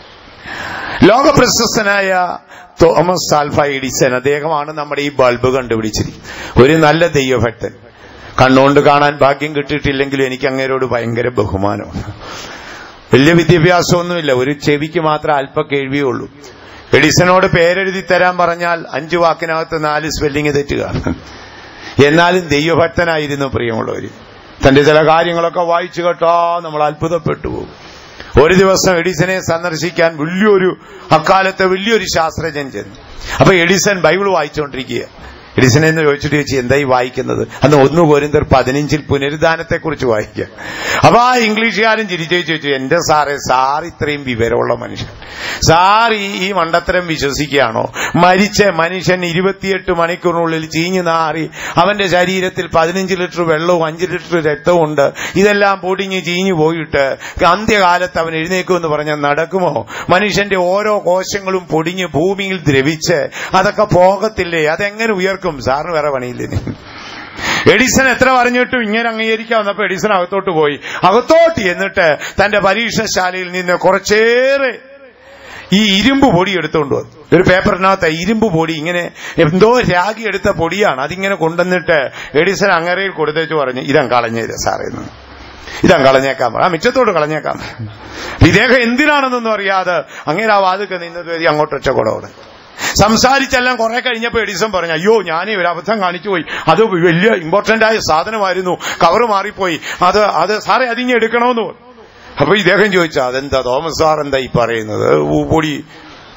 ലോകപ്രശസ്തനായ തോമസ് ആൽഫ എഡിസൺ അദ്ദേഹമാണ് നമ്മുടെ ഈ ബൾബ് കണ്ടുപിടിച്ചിരിക്കുന്നത് ഒരു നല്ല ദൈവഭക്തൻ കണ്ണുകൊണ്ട് കാണാൻ ഭാഗ്യം കിട്ടിയിട്ടില്ലെങ്കിലും എനിക്ക് അങ്ങേരോട് ഭയങ്കര ബഹുമാനമാണ് വലിയ വിദ്യാഭ്യാസമൊന്നുമില്ല ഒരു ചെവിക്ക് മാത്രം അല്പ കേൾവിയേ ഉള്ളൂ എഡിസനോട് പേരെഴുതി തരാൻ പറഞ്ഞാൽ അഞ്ചു വാക്കിനകത്ത് നാല് സ്പെല്ലിംഗ് തെറ്റുക എന്നാലും ദൈവഭക്തനായിരുന്നു പ്രിയമുള്ളവര് തന്റെ ചില കാര്യങ്ങളൊക്കെ വായിച്ചു കേട്ടോ നമ്മൾ അത്ഭുതപ്പെട്ടു പോകും ഒരു ദിവസം എഡിസനെ സന്ദർശിക്കാൻ വലിയൊരു അക്കാലത്തെ വലിയൊരു ശാസ്ത്രജ്ഞൻ ചെന്നു അപ്പൊ എഡിസൺ ബൈബിൾ വായിച്ചുകൊണ്ടിരിക്കുക എഡിസനെ എന്ന് ചോദിച്ചിട്ട് ചോദിച്ചു എന്തായി വായിക്കുന്നത് അന്ന് ഒന്ന് കോരിന്തർ പതിനഞ്ചിൽ പുനരുദ്ധാനത്തെ കുറിച്ച് വായിക്കുക അപ്പൊ ആ ഇംഗ്ലീഷുകാരൻ ചിരിച്ചു ചോദിച്ചു എന്റെ സാറേ സാർ ഇത്രയും വിവരമുള്ള മനുഷ്യൻ സാർ ഈ ഈ മണ്ടത്തരം വിശ്വസിക്കുകയാണോ മരിച്ച മനുഷ്യൻ ഇരുപത്തിയെട്ട് മണിക്കൂറിനുള്ളിൽ ചീഞ്ഞു നാറി അവന്റെ ശരീരത്തിൽ പതിനഞ്ച് ലിറ്റർ വെള്ളവും അഞ്ച് ലിറ്റർ രക്തവും ഉണ്ട് ഇതെല്ലാം പൊടിഞ്ഞ് ചീഞ്ഞു പോയിട്ട് അന്ത്യകാലത്ത് അവൻ എഴുന്നേക്കുമെന്ന് പറഞ്ഞാൽ നടക്കുമോ മനുഷ്യന്റെ ഓരോ കോശങ്ങളും പൊടിഞ്ഞ് ഭൂമിയിൽ ദ്രവിച്ച് അതൊക്കെ പോകത്തില്ലേ അതെങ്ങനെ ഉയർക്കും സാറിന് വേറെ പണിയില്ലേ എഡിസൺ എത്ര പറഞ്ഞിട്ടും ഇങ്ങനെ അംഗീകരിക്കാൻ വന്നപ്പോ എഡിസൺ അകത്തോട്ട് പോയി അകത്തോട്ട് എന്നിട്ട് തന്റെ പരീക്ഷണശാലയിൽ നിന്ന് കുറച്ചേറെ ഈ ഇരുമ്പ് പൊടി എടുത്തുകൊണ്ട് വന്നു ഒരു പേപ്പറിനകത്ത് ഇരുമ്പ് പൊടി ഇങ്ങനെ എന്തോ രാഗി എടുത്ത പൊടിയാണ് അതിങ്ങനെ കൊണ്ടുവന്നിട്ട് എഡിസൺ അങ്ങരയിൽ കൊടുത്തേച്ച് പറഞ്ഞു ഇതം കളഞ്ഞേര് സാറേന്ന് ഇതം കളഞ്ഞേക്കാൻ പറ ആ മിച്ചത്തോട് കളഞ്ഞേക്കാം ഇദ്ദേഹം എന്തിനാണെന്നൊന്നും അറിയാതെ അങ്ങനെ ആ വാതുക്കെ നിന്നത് വരി അങ്ങോട്ട് ഒറ്റക്കൂടെ സംസാരിച്ചെല്ലാം കുറെ കഴിഞ്ഞപ്പോ എഡിസൺ പറഞ്ഞു അയ്യോ ഞാനേ ഒരു അബദ്ധം കാണിച്ചു പോയി അത് വലിയ ഇമ്പോർട്ടന്റ് ആയ സാധനമായിരുന്നു കവറ് മാറിപ്പോയി അത് അത് സാറേ അതിങ്ങ് എടുക്കണമെന്ന് പറഞ്ഞു അപ്പൊ ഇദ്ദേഹം ചോദിച്ചു അതെന്താ തോമസ് സാർ എന്താ ഈ പറയുന്നത് ഊ പൊടി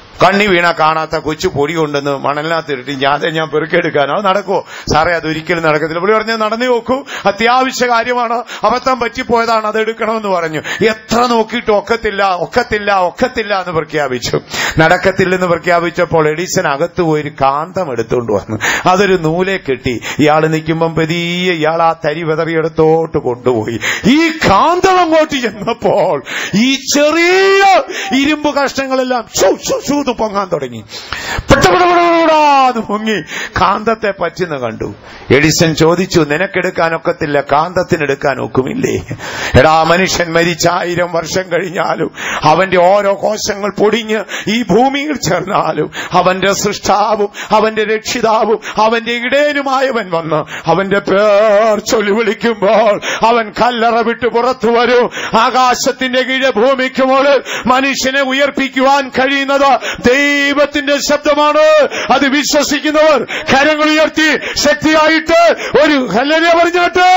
കണ്ണി വീണ കാണാത്ത കൊച്ചു പൊടി കൊണ്ടെന്ന് മണലിനകത്തിട്ട് ഞാൻ ഞാൻ പെറുക്കെടുക്കാനോ അത് നടക്കുമോ സാറേ അത് ഒരിക്കലും നടക്കത്തില്ല പുള്ളി പറഞ്ഞു നടന്നു നോക്കൂ അത്യാവശ്യ കാര്യമാണ് അബദ്ധം പറ്റിപ്പോയതാണ് അത് എടുക്കണമെന്ന് പറഞ്ഞു എത്ര നോക്കിയിട്ട് ഒക്കത്തില്ല ഒക്കത്തില്ല ഒക്കത്തില്ല എന്ന് പ്രഖ്യാപിച്ചു നടക്കത്തില്ലെന്ന് പ്രഖ്യാപിച്ചപ്പോൾ എഡിസൺ അകത്ത് പോയി ഒരു കാന്തം എടുത്തുകൊണ്ട് വന്നു അതൊരു നൂലെ കെട്ടി ഇയാൾ നിൽക്കുമ്പം പതിയെ ഇയാൾ ആ തരി വിതറിയെടുത്തോട്ട് കൊണ്ടുപോയി ഈ കാന്തം അങ്ങോട്ട് ചെന്നപ്പോൾ ഈ ചെറിയ ഇരുമ്പ് കഷ്ണങ്ങളെല്ലാം ഷൂ ഷൂ ഷൂ എന്ന് പൊങ്ങാൻ തുടങ്ങി പെട്ടപ്പെടാന്ന് പൊങ്ങി കാന്തത്തെ പറ്റുന്ന കണ്ടു എഡിസൺ ചോദിച്ചു നിനക്കെടുക്കാനൊക്കത്തില്ല കാന്തത്തിനെടുക്കാൻ ഒക്കുമില്ലേ എടാ മനുഷ്യൻ മരിച്ച ആയിരം വർഷം കഴിഞ്ഞാലും അവന്റെ ഓരോ കോശങ്ങൾ പൊടിഞ്ഞ് ഈ ഭൂമിയിൽ ചേർന്നാലും അവന്റെ സൃഷ്ടാവും അവന്റെ രക്ഷിതാവും അവന്റെ ഇടയനുമായവൻ വന്ന് അവന്റെ പേർ ചൊല്ലി വിളിക്കുമ്പോൾ അവൻ കല്ലറ വിട്ട് പുറത്തു വരും ആകാശത്തിന്റെ കീഴെ ഭൂമിക്ക് മുകളിൽ മനുഷ്യനെ ഉയർപ്പിക്കുവാൻ കഴിയുന്നത് ദൈവത്തിന്റെ ശബ്ദമാണ് അത് വിശ്വസിക്കുന്നവർ കരങ്ങൾ ഉയർത്തി ശക്തിയായിട്ട് ഒരു ഹല്ലനെ പറഞ്ഞോട്ടെ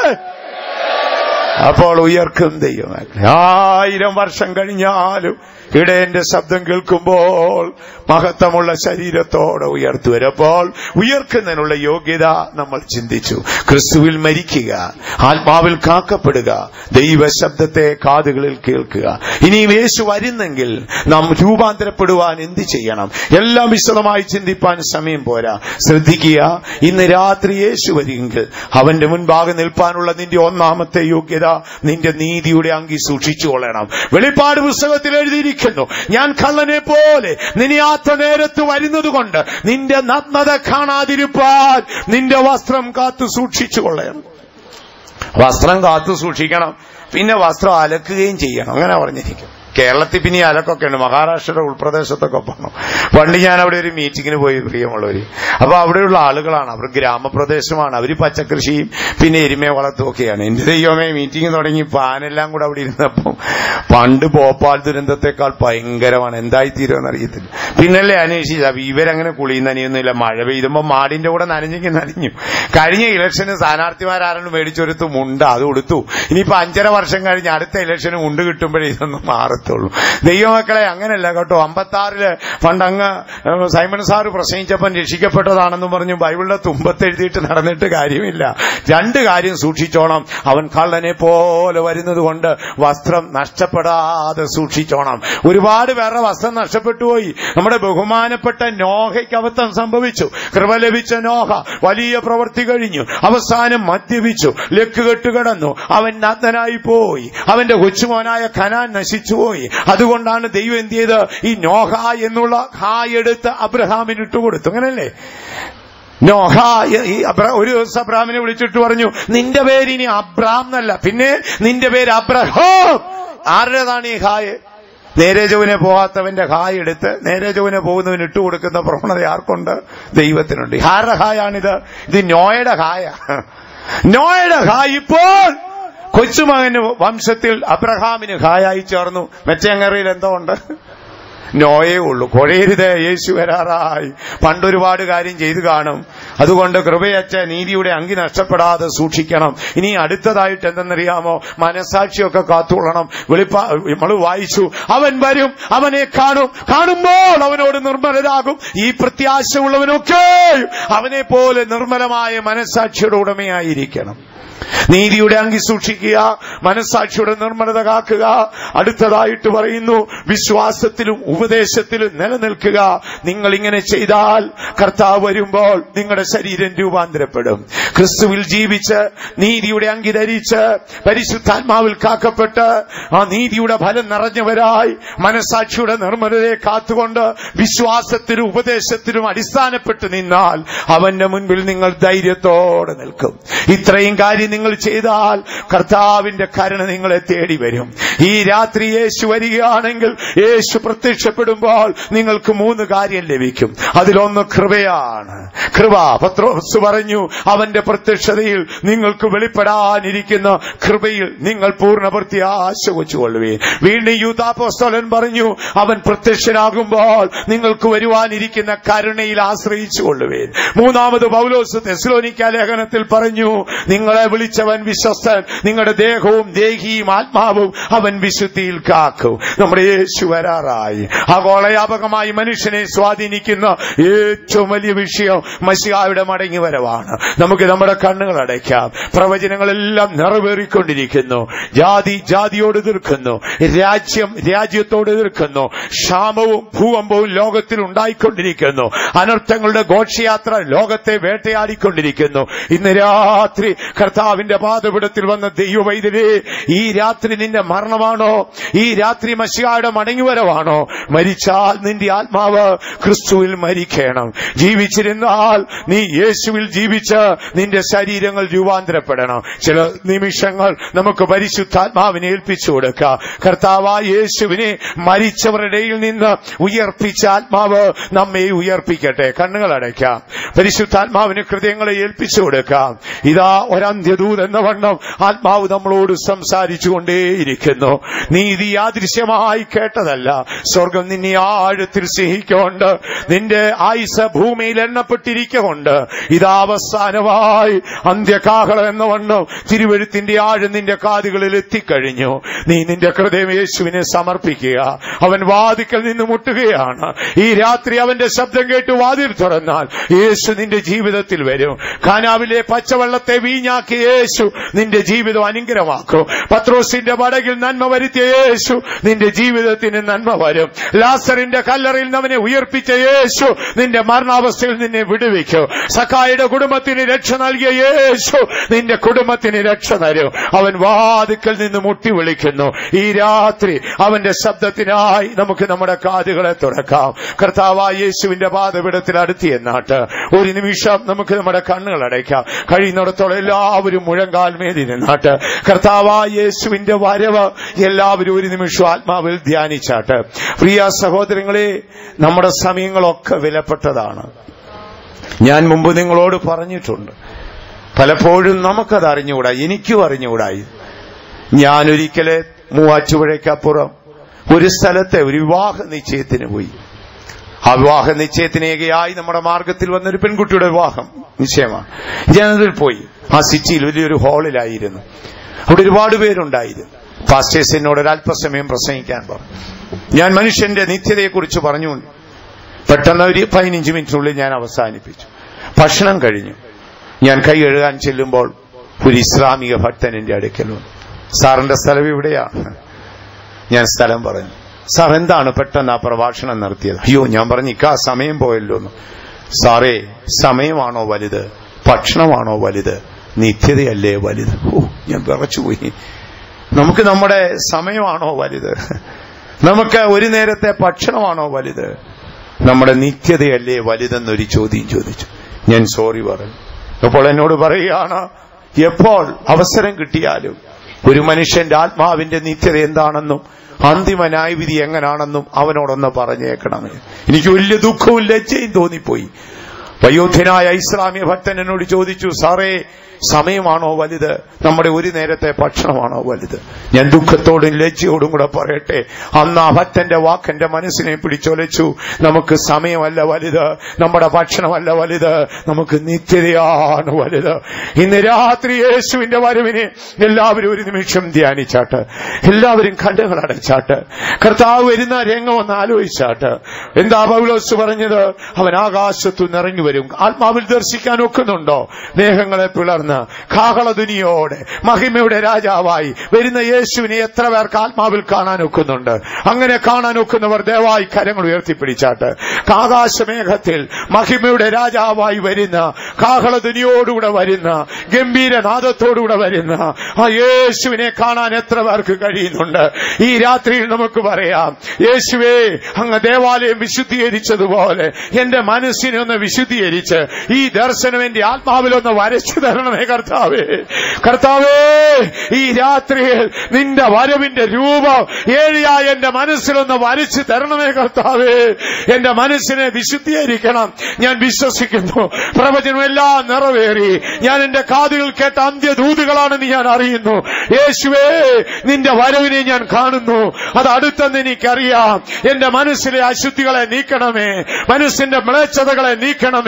അപ്പോൾ ഉയർക്കും ദൈവം ആയിരം വർഷം കഴിഞ്ഞാലും ഇടയന്റെ ശബ്ദം കേൾക്കുമ്പോൾ മഹത്വമുള്ള ശരീരത്തോടെ ഉയർത്തുവരപ്പോൾ ഉയർക്കുന്നതിനുള്ള യോഗ്യത നമ്മൾ ചിന്തിച്ചു ക്രിസ്തുവിൽ മരിക്കുക ആത്മാവിൽ കാക്കപ്പെടുക ദൈവ ശബ്ദത്തെ കാതുകളിൽ കേൾക്കുക ഇനിയും യേശു വരുന്നെങ്കിൽ നാം രൂപാന്തരപ്പെടുവാൻ എന്ത് ചെയ്യണം എല്ലാം വിശദമായി ചിന്തിപ്പാൻ സമയം പോരാ ശ്രദ്ധിക്കുക ഇന്ന് രാത്രി യേശു വരിമെങ്കിൽ അവന്റെ മുൻപാകെ നിൽപ്പാനുള്ള നിന്റെ ഒന്നാമത്തെ യോഗ്യത നിന്റെ നീതിയുടെ അങ്കി സൂക്ഷിച്ചു കൊള്ളണം വെളിപ്പാട് പുസ്തകത്തിൽ എഴുതിയിരിക്കുന്നു ഞാൻ കള്ളനെ പോലെ നിനിയാത്ത നേരത്ത് വരുന്നത് കൊണ്ട് നിന്റെ നഗ്നത കാണാതിരുപ്പാൻ നിന്റെ വസ്ത്രം കാത്തു സൂക്ഷിച്ചു കൊള്ളണം വസ്ത്രം കാത്തു സൂക്ഷിക്കണം പിന്നെ വസ്ത്രം അലക്കുകയും ചെയ്യണം അങ്ങനെ പറഞ്ഞിരിക്കും കേരളത്തിൽ പിന്നെ ഈ അലക്കൊക്കെ ഉണ്ട് മഹാരാഷ്ട്രയുടെ ഉൾപ്രദേശത്തൊക്കെ പോകണം പണ്ട് ഞാൻ അവിടെ ഒരു മീറ്റിങ്ങിന് പോയി പ്രിയമുള്ളവര് അപ്പൊ അവിടെയുള്ള ആളുകളാണ് അവർ ഗ്രാമപ്രദേശമാണ് അവർ പച്ചക്കൃഷിയും പിന്നെ എരുമയെ വളർത്തും ഒക്കെയാണ് എന്റെ ദൈവമേ മീറ്റിംഗ് തുടങ്ങി പാനെല്ലാം കൂടെ അവിടെ ഇരുന്നപ്പം പണ്ട് ഭോപ്പാൽ ദുരന്തത്തെക്കാൾ ഭയങ്കരമാണ് എന്തായിത്തീരുമെന്ന് അറിയത്തില്ല പിന്നല്ലേ അന്വേഷിച്ചത് അപ്പൊ ഇവരങ്ങനെ കുളിയും നനയൊന്നുമില്ല മഴ പെയ്തുമ്പോ മാടിന്റെ കൂടെ നനഞ്ഞെങ്കിൽ നനഞ്ഞു കഴിഞ്ഞ ഇലക്ഷന് സ്ഥാനാർത്ഥിമാരാരും മേടിച്ചൊരുത്തു മുണ്ട് അത് കൊടുത്തു ഇനിയിപ്പോ അഞ്ചര വർഷം കഴിഞ്ഞ് അടുത്ത ഇലക്ഷന് മുണ്ട് കിട്ടുമ്പോഴേ ഇതൊന്നും മാറത്തുള്ളൂ ദൈവമക്കളെ അങ്ങനെയല്ല കേട്ടോ അമ്പത്താറില് പണ്ട് അങ്ങ് ഏഹ്, സൈമൺ സാറ് പ്രസംഗിച്ചപ്പം രക്ഷിക്കപ്പെട്ടതാണെന്ന് പറഞ്ഞു ബൈബിളിന്റെ തുമ്പത്ത് എഴുതിയിട്ട് നടന്നിട്ട് കാര്യമില്ല രണ്ട് കാര്യം സൂക്ഷിച്ചോണം അവൻ കള്ളനെ പോലെ വരുന്നത് കൊണ്ട് വസ്ത്രം നഷ്ടപ്പെടാതെ സൂക്ഷിച്ചോണം ഒരുപാട് പേരുടെ വസ്ത്രം നഷ്ടപ്പെട്ടു പോയി നമ്മുടെ ബഹുമാനപ്പെട്ട നോഹയ്ക്ക് അബദ്ധം സംഭവിച്ചു കൃപ ലഭിച്ച നോഹ വലിയ പ്രവൃത്തി കഴിഞ്ഞു അവസാനം മദ്യപിച്ചു ലക്കുകെട്ട് കിടന്നു അവൻ നഗ്നനായി പോയി അവന്റെ കൊച്ചുമോനായ ഖനാൻ നശിച്ചുപോയി അതുകൊണ്ടാണ് ദൈവം എന്ത് ചെയ്ത് ഈ നോഹ എന്നുള്ള ഹായ് എടുത്ത് അബ്രഹാമിന് ഇട്ടുകൊടുത്തു അങ്ങനല്ലേ നോഹ ഈ അബ്ര- ഒരു ദിവസം അബ്രാമിനെ വിളിച്ചിട്ട് പറഞ്ഞു നിന്റെ പേര് ഇനി അബ്രാം എന്നല്ല പിന്നെ നിന്റെ പേര് അബ്രഹാം ആരുടേതാണ് ഈ ഹായ് നേരെ ചൊവ്വനെ പോകാത്തവന്റെ ഹായ് എടുത്ത് നേരെ ചൊവ്വനെ പോകുന്നവന് ഇട്ടുകൊടുക്കുന്ന പ്രവണത ആർക്കുണ്ട് ദൈവത്തിനുണ്ട് ആരുടെ ഹായാണിത് ഇത് നോയുടെ ഹായ നോയുടെ ഹായ് ഇപ്പോൾ കൊച്ചുമകന് വംശത്തിൽ അബ്രഹാമിന് ഹായായി ചേർന്നു മെച്ചങ്ങറിയിൽ എന്തോ ഉണ്ട് നോയേ ഉള്ളൂ കുഴയരുത് യേശു വരാറായി പണ്ടൊരുപാട് കാര്യം ചെയ്തു കാണും അതുകൊണ്ട് കൃപയറ്റ നീതിയുടെ അങ്കി നഷ്ടപ്പെടാതെ സൂക്ഷിക്കണം ഇനി അടുത്തതായിട്ട് എന്തെന്നറിയാമോ മനസാക്ഷിയൊക്കെ കാത്തുകൊള്ളണം വെളിപ്പാ നമ്മൾ വായിച്ചു അവൻ വരും അവനെ കാണും കാണുമ്പോൾ അവനോട് നിർമ്മലരാകും ഈ പ്രത്യാശ ഉള്ളവനൊക്കെ അവനെ പോലെ നിർമ്മലമായ മനസാക്ഷിയുടെ ഉടമയായിരിക്കണം നീതിയുടെ അങ്കി സൂക്ഷിക്കുക മനസാക്ഷിയുടെ നിർമ്മലത കാക്കുക അടുത്തതായിട്ട് പറയുന്നു വിശ്വാസത്തിലും ഉപദേശത്തിലും നിലനിൽക്കുക നിങ്ങൾ ഇങ്ങനെ ചെയ്താൽ കർത്താവ് വരുമ്പോൾ നിങ്ങളുടെ ശരീരം രൂപാന്തരപ്പെടും ക്രിസ്തുവിൽ ജീവിച്ച് നീതിയുടെ അങ്കി ധരിച്ച് പരിശുദ്ധാത്മാവിൽ കാക്കപ്പെട്ട് ആ നീതിയുടെ ഫലം നിറഞ്ഞവരായി മനസാക്ഷിയുടെ നിർമ്മലതയെ കാത്തുകൊണ്ട് വിശ്വാസത്തിലും ഉപദേശത്തിലും അടിസ്ഥാനപ്പെട്ട് നിന്നാൽ അവന്റെ മുൻപിൽ നിങ്ങൾ ധൈര്യത്തോടെ നിൽക്കും ഇത്രയും കാര്യം നിങ്ങൾ ചെയ്താൽ കർത്താവിന്റെ കരുണ നിങ്ങളെ തേടി വരും ഈ രാത്രി യേശു വരികയാണെങ്കിൽ യേശു പ്രത്യക്ഷപ്പെടുമ്പോൾ നിങ്ങൾക്ക് മൂന്ന് കാര്യം ലഭിക്കും അതിലൊന്ന് കൃപയാണ് കൃപ പത്രോസ് പറഞ്ഞു അവന്റെ പ്രത്യക്ഷതയിൽ നിങ്ങൾക്ക് വെളിപ്പെടാനിരിക്കുന്ന കൃപയിൽ നിങ്ങൾ പൂർണ്ണ പ്രത്യാശ വെച്ചുകൊള്ളുവേ വീണ്ടും യൂതാപ്പോസ്തോലൻ പറഞ്ഞു അവൻ പ്രത്യക്ഷനാകുമ്പോൾ നിങ്ങൾക്ക് വരുവാനിരിക്കുന്ന കരുണയിൽ ആശ്രയിച്ചു കൊള്ളുവേ മൂന്നാമത് പൗലോസ് തെസ്ലോനിക്ക ലേഖനത്തിൽ പറഞ്ഞു നിങ്ങളെ നിങ്ങളെ വിളിച്ചവൻ വിശ്വസ്തൻ നിങ്ങളുടെ ദേഹവും ദേഹിയും ആത്മാവും അവൻ വിശുദ്ധിയിൽ കാക്കും നമ്മുടെ യേശു വരാറായി ആഗോളയാപകമായി മനുഷ്യനെ സ്വാധീനിക്കുന്ന ഏറ്റവും വലിയ വിഷയം മസിഹായുടെ മടങ്ങി വരവാണ് നമുക്ക് നമ്മുടെ കണ്ണുകൾ അടയ്ക്കാം പ്രവചനങ്ങളെല്ലാം നിറവേറിക്കൊണ്ടിരിക്കുന്നു ജാതി ജാതിയോട് എതിർക്കുന്നു രാജ്യം രാജ്യത്തോട് എതിർക്കുന്നു ക്ഷാമവും ഭൂകമ്പവും ലോകത്തിൽ ഉണ്ടായിക്കൊണ്ടിരിക്കുന്നു അനർത്ഥങ്ങളുടെ ഘോഷയാത്ര ലോകത്തെ വേട്ടയാടിക്കൊണ്ടിരിക്കുന്നു ഇന്ന് രാത്രി കർത്താവിന്റെ പാതപിടത്തിൽ വന്ന ദൈവവൈദ്യരെ ഈ രാത്രി നിന്റെ മരണമാണോ ഈ രാത്രി മഷിയായുടെ മടങ്ങിവരവാണോ മരിച്ചാൽ നിന്റെ ആത്മാവ് ക്രിസ്തുവിൽ മരിക്കണം ജീവിച്ചിരുന്നാൽ നീ യേശുവിൽ ജീവിച്ച് നിന്റെ ശരീരങ്ങൾ രൂപാന്തരപ്പെടണം ചില നിമിഷങ്ങൾ നമുക്ക് പരിശുദ്ധാത്മാവിനെ ഏൽപ്പിച്ചു കൊടുക്കാം കർത്താവായ യേശുവിനെ മരിച്ചവരുടെ ഇടയിൽ നിന്ന് ഉയർപ്പിച്ച ആത്മാവ് നമ്മെ ഉയർപ്പിക്കട്ടെ കണ്ണുകൾ അടയ്ക്കാം പരിശുദ്ധാത്മാവിന് ഹൃദയങ്ങളെ ഏൽപ്പിച്ചു കൊടുക്കാം ഇതാ ഒരന്ത്യദൂത് എന്ന വണ്ണം ആത്മാവ് നമ്മളോട് സംസാരിച്ചുകൊണ്ടേയിരിക്കുന്നു നീ ഇത് യാദൃശ്യമായി കേട്ടതല്ല സ്വർഗം നിന്നെ ആഴത്തിൽ സ്നേഹിക്കൊണ്ട് നിന്റെ ആയുസ് ഭൂമിയിൽ എണ്ണപ്പെട്ടിരിക്കൊണ്ട് ഇതാ അവസാനമായി അന്ത്യകാഹളം എന്ന വണ്ണം തിരുവഴുത്തിന്റെ ആഴം നിന്റെ കാതുകളിൽ എത്തിക്കഴിഞ്ഞു നീ നിന്റെ ഹൃദയം യേശുവിനെ സമർപ്പിക്കുക അവൻ വാതിക്കൽ നിന്ന് മുട്ടുകയാണ് ഈ രാത്രി അവന്റെ ശബ്ദം കേട്ട് വാതിൽ തുറന്നാൽ യേശു നിന്റെ ജീവിതത്തിൽ വരും ഖാനാവിലെ പച്ചവെള്ളത്തെ വീഞ്ഞാക്കിയ യേശു നിന്റെ ജീവിതം അനുഗ്രഹമാക്കും പത്രോസിന്റെ പടകിൽ നന്മ വരുത്തിയ യേശു നിന്റെ ജീവിതത്തിന് നന്മ വരും ലാസറിന്റെ കല്ലറിൽ അവനെ ഉയർപ്പിച്ച യേശു നിന്റെ മരണാവസ്ഥയിൽ നിന്നെ വിടുവിക്കും സഖായുടെ കുടുംബത്തിന് രക്ഷ നൽകിയ യേശു നിന്റെ കുടുംബത്തിന് രക്ഷ തരും അവൻ വാതിക്കൽ നിന്ന് മുട്ടി വിളിക്കുന്നു ഈ രാത്രി അവന്റെ ശബ്ദത്തിനായി നമുക്ക് നമ്മുടെ കാതുകളെ തുറക്കാം കർത്താവായ യേശുവിന്റെ പാതപിടത്തിൽ അടുത്തി എന്നാട്ട് ഒരു നിമിഷം നമുക്ക് നമ്മുടെ കണ്ണുകൾ അടയ്ക്കാം കഴിയുന്നിടത്തോളം എല്ലാവരും മുഴങ്കാൽ മേലിരുന്നാട്ട് കർത്താവായ യേശുവിന്റെ വരവ് എല്ലാവരും ഒരു നിമിഷം ആത്മാവിൽ ധ്യാനിച്ചാട്ട് പ്രിയ സഹോദരങ്ങളെ നമ്മുടെ സമയങ്ങളൊക്കെ വിലപ്പെട്ടതാണ് ഞാൻ മുമ്പ് നിങ്ങളോട് പറഞ്ഞിട്ടുണ്ട് പലപ്പോഴും നമുക്കത് അറിഞ്ഞുകൂടാ എനിക്കും അറിഞ്ഞുകൂടായി ഞാനൊരിക്കലെ മൂവാറ്റുപുഴയ്ക്കപ്പുറം ഒരു സ്ഥലത്തെ ഒരു വിവാഹ നിശ്ചയത്തിന് പോയി ആ വിവാഹ നിശ്ചയത്തിനേകയായി നമ്മുടെ മാർഗത്തിൽ വന്നൊരു പെൺകുട്ടിയുടെ വിവാഹം നിശ്ചയമാണ് ഞാനതിൽ പോയി ആ സിറ്റിയിൽ വലിയൊരു ഹാളിലായിരുന്നു അവിടെ ഒരുപാട് പേരുണ്ടായിരുന്നു പാസ്റ്റേഴ്സ് എന്നോട് ഒരു അല്പസമയം പ്രസംഗിക്കാൻ പറഞ്ഞു ഞാൻ മനുഷ്യന്റെ നിത്യതയെക്കുറിച്ച് പറഞ്ഞു പെട്ടെന്ന് ഒരു പതിനഞ്ച് മിനിറ്റിനുള്ളിൽ ഞാൻ അവസാനിപ്പിച്ചു ഭക്ഷണം കഴിഞ്ഞു ഞാൻ കൈ എഴുതാൻ ചെല്ലുമ്പോൾ ഒരു ഇസ്ലാമിക ഭക്തൻ എന്റെ അടുക്കൽ വന്നു സാറിന്റെ സ്ഥലം ഇവിടെയാണ് ഞാൻ സ്ഥലം പറഞ്ഞു സാർ എന്താണ് പെട്ടെന്ന് ആ പ്രഭാഷണം നടത്തിയത് അയ്യോ ഞാൻ പറഞ്ഞു ഇക്കാ സമയം പോയല്ലോ എന്ന് സാറേ സമയമാണോ വലുത് ഭക്ഷണമാണോ വലുത് നിത്യതയല്ലേ വലുത് ഓ ഞാൻ വിറച്ചുപോയി നമുക്ക് നമ്മുടെ സമയമാണോ വലുത് നമുക്ക് ഒരു നേരത്തെ ഭക്ഷണമാണോ വലുത് നമ്മുടെ നിത്യതയല്ലേ വലുതെന്നൊരു ചോദ്യം ചോദിച്ചു ഞാൻ സോറി പറഞ്ഞു അപ്പോൾ എന്നോട് പറയുകയാണ് എപ്പോൾ അവസരം കിട്ടിയാലും ഒരു മനുഷ്യന്റെ ആത്മാവിന്റെ നിത്യത എന്താണെന്നും അന്തിമ ന്യായവിധി എങ്ങനാണെന്നും അവനോടൊന്ന് പറഞ്ഞേക്കണമേ എനിക്ക് വലിയ ദുഃഖവും ലജ്ജയും തോന്നിപ്പോയി വയോധ്യനായ ഇസ്ലാമിക ഭക്തൻ എന്നോട് ചോദിച്ചു സാറേ സമയമാണോ വലുത് നമ്മുടെ ഒരു നേരത്തെ ഭക്ഷണമാണോ വലുത് ഞാൻ ദുഃഖത്തോടും ലജ്ജയോടും കൂടെ പറയട്ടെ അന്ന് ആ ഭക്തന്റെ വാക്കെന്റെ മനസ്സിനെ പിടിച്ചൊലച്ചു നമുക്ക് സമയമല്ല വലുത് നമ്മുടെ ഭക്ഷണമല്ല വലുത് നമുക്ക് നിത്യതയാണ് വലുത് ഇന്ന് രാത്രി യേശുവിന്റെ വരവിനെ എല്ലാവരും ഒരു നിമിഷം ധ്യാനിച്ചാട്ട് എല്ലാവരും കണ്ണുകൾ അടച്ചാട്ട് കർത്താവ് വരുന്ന രംഗം ഒന്ന് ആലോചിച്ചാട്ട് എന്താ പൗലോസ് പറഞ്ഞത് അവൻ ആകാശത്തു നിറഞ്ഞു വരും ആത്മാവിൽ ദർശിക്കാൻ ഒക്കുന്നുണ്ടോ ദേഹങ്ങളെ പിളർന്ന് കാഹളധുനിയോടെ മഹിമയുടെ രാജാവായി വരുന്ന യേശുവിനെ എത്ര പേർക്ക് ആത്മാവിൽ കാണാൻ ഒക്കുന്നുണ്ട് അങ്ങനെ കാണാൻ ഒക്കുന്നവർ ദയവായി കരങ്ങൾ ഉയർത്തിപ്പിടിച്ചാട്ട് ആകാശമേഘത്തിൽ മഹിമയുടെ രാജാവായി വരുന്ന കാഹളധുനിയോടുകൂടെ വരുന്ന ഗംഭീരനാദത്തോടുകൂടെ വരുന്ന ആ യേശുവിനെ കാണാൻ എത്ര പേർക്ക് കഴിയുന്നുണ്ട് ഈ രാത്രിയിൽ നമുക്ക് പറയാം യേശുവേ അങ്ങ് ദേവാലയം വിശുദ്ധീകരിച്ചതുപോലെ എന്റെ മനസ്സിനെ ഒന്ന് വിശുദ്ധീകരിച്ച് ഈ ദർശനം എന്റെ ആത്മാവിലൊന്ന് വരച്ചു തരണമേ കർത്താവേ കർത്താവേ ഈ രാത്രിയിൽ നിന്റെ വരവിന്റെ രൂപം ഏഴിയായ എന്റെ മനസ്സിലൊന്ന് വരച്ചു തരണമേ കർത്താവേ എന്റെ മനസ്സിനെ വിശുദ്ധീകരിക്കണം ഞാൻ വിശ്വസിക്കുന്നു പ്രവചനമെല്ലാം നിറവേറി ഞാൻ എന്റെ കാതുകൾ കേട്ട അന്ത്യദൂതുകളാണെന്ന് ഞാൻ അറിയുന്നു യേശുവേ നിന്റെ വരവിനെ ഞാൻ കാണുന്നു അത് അടുത്തെന്ന് എനിക്കറിയാം എന്റെ മനസ്സിലെ അശുദ്ധികളെ നീക്കണമേ മനസ്സിന്റെ മ്ലേച്ഛതകളെ നീക്കണമേ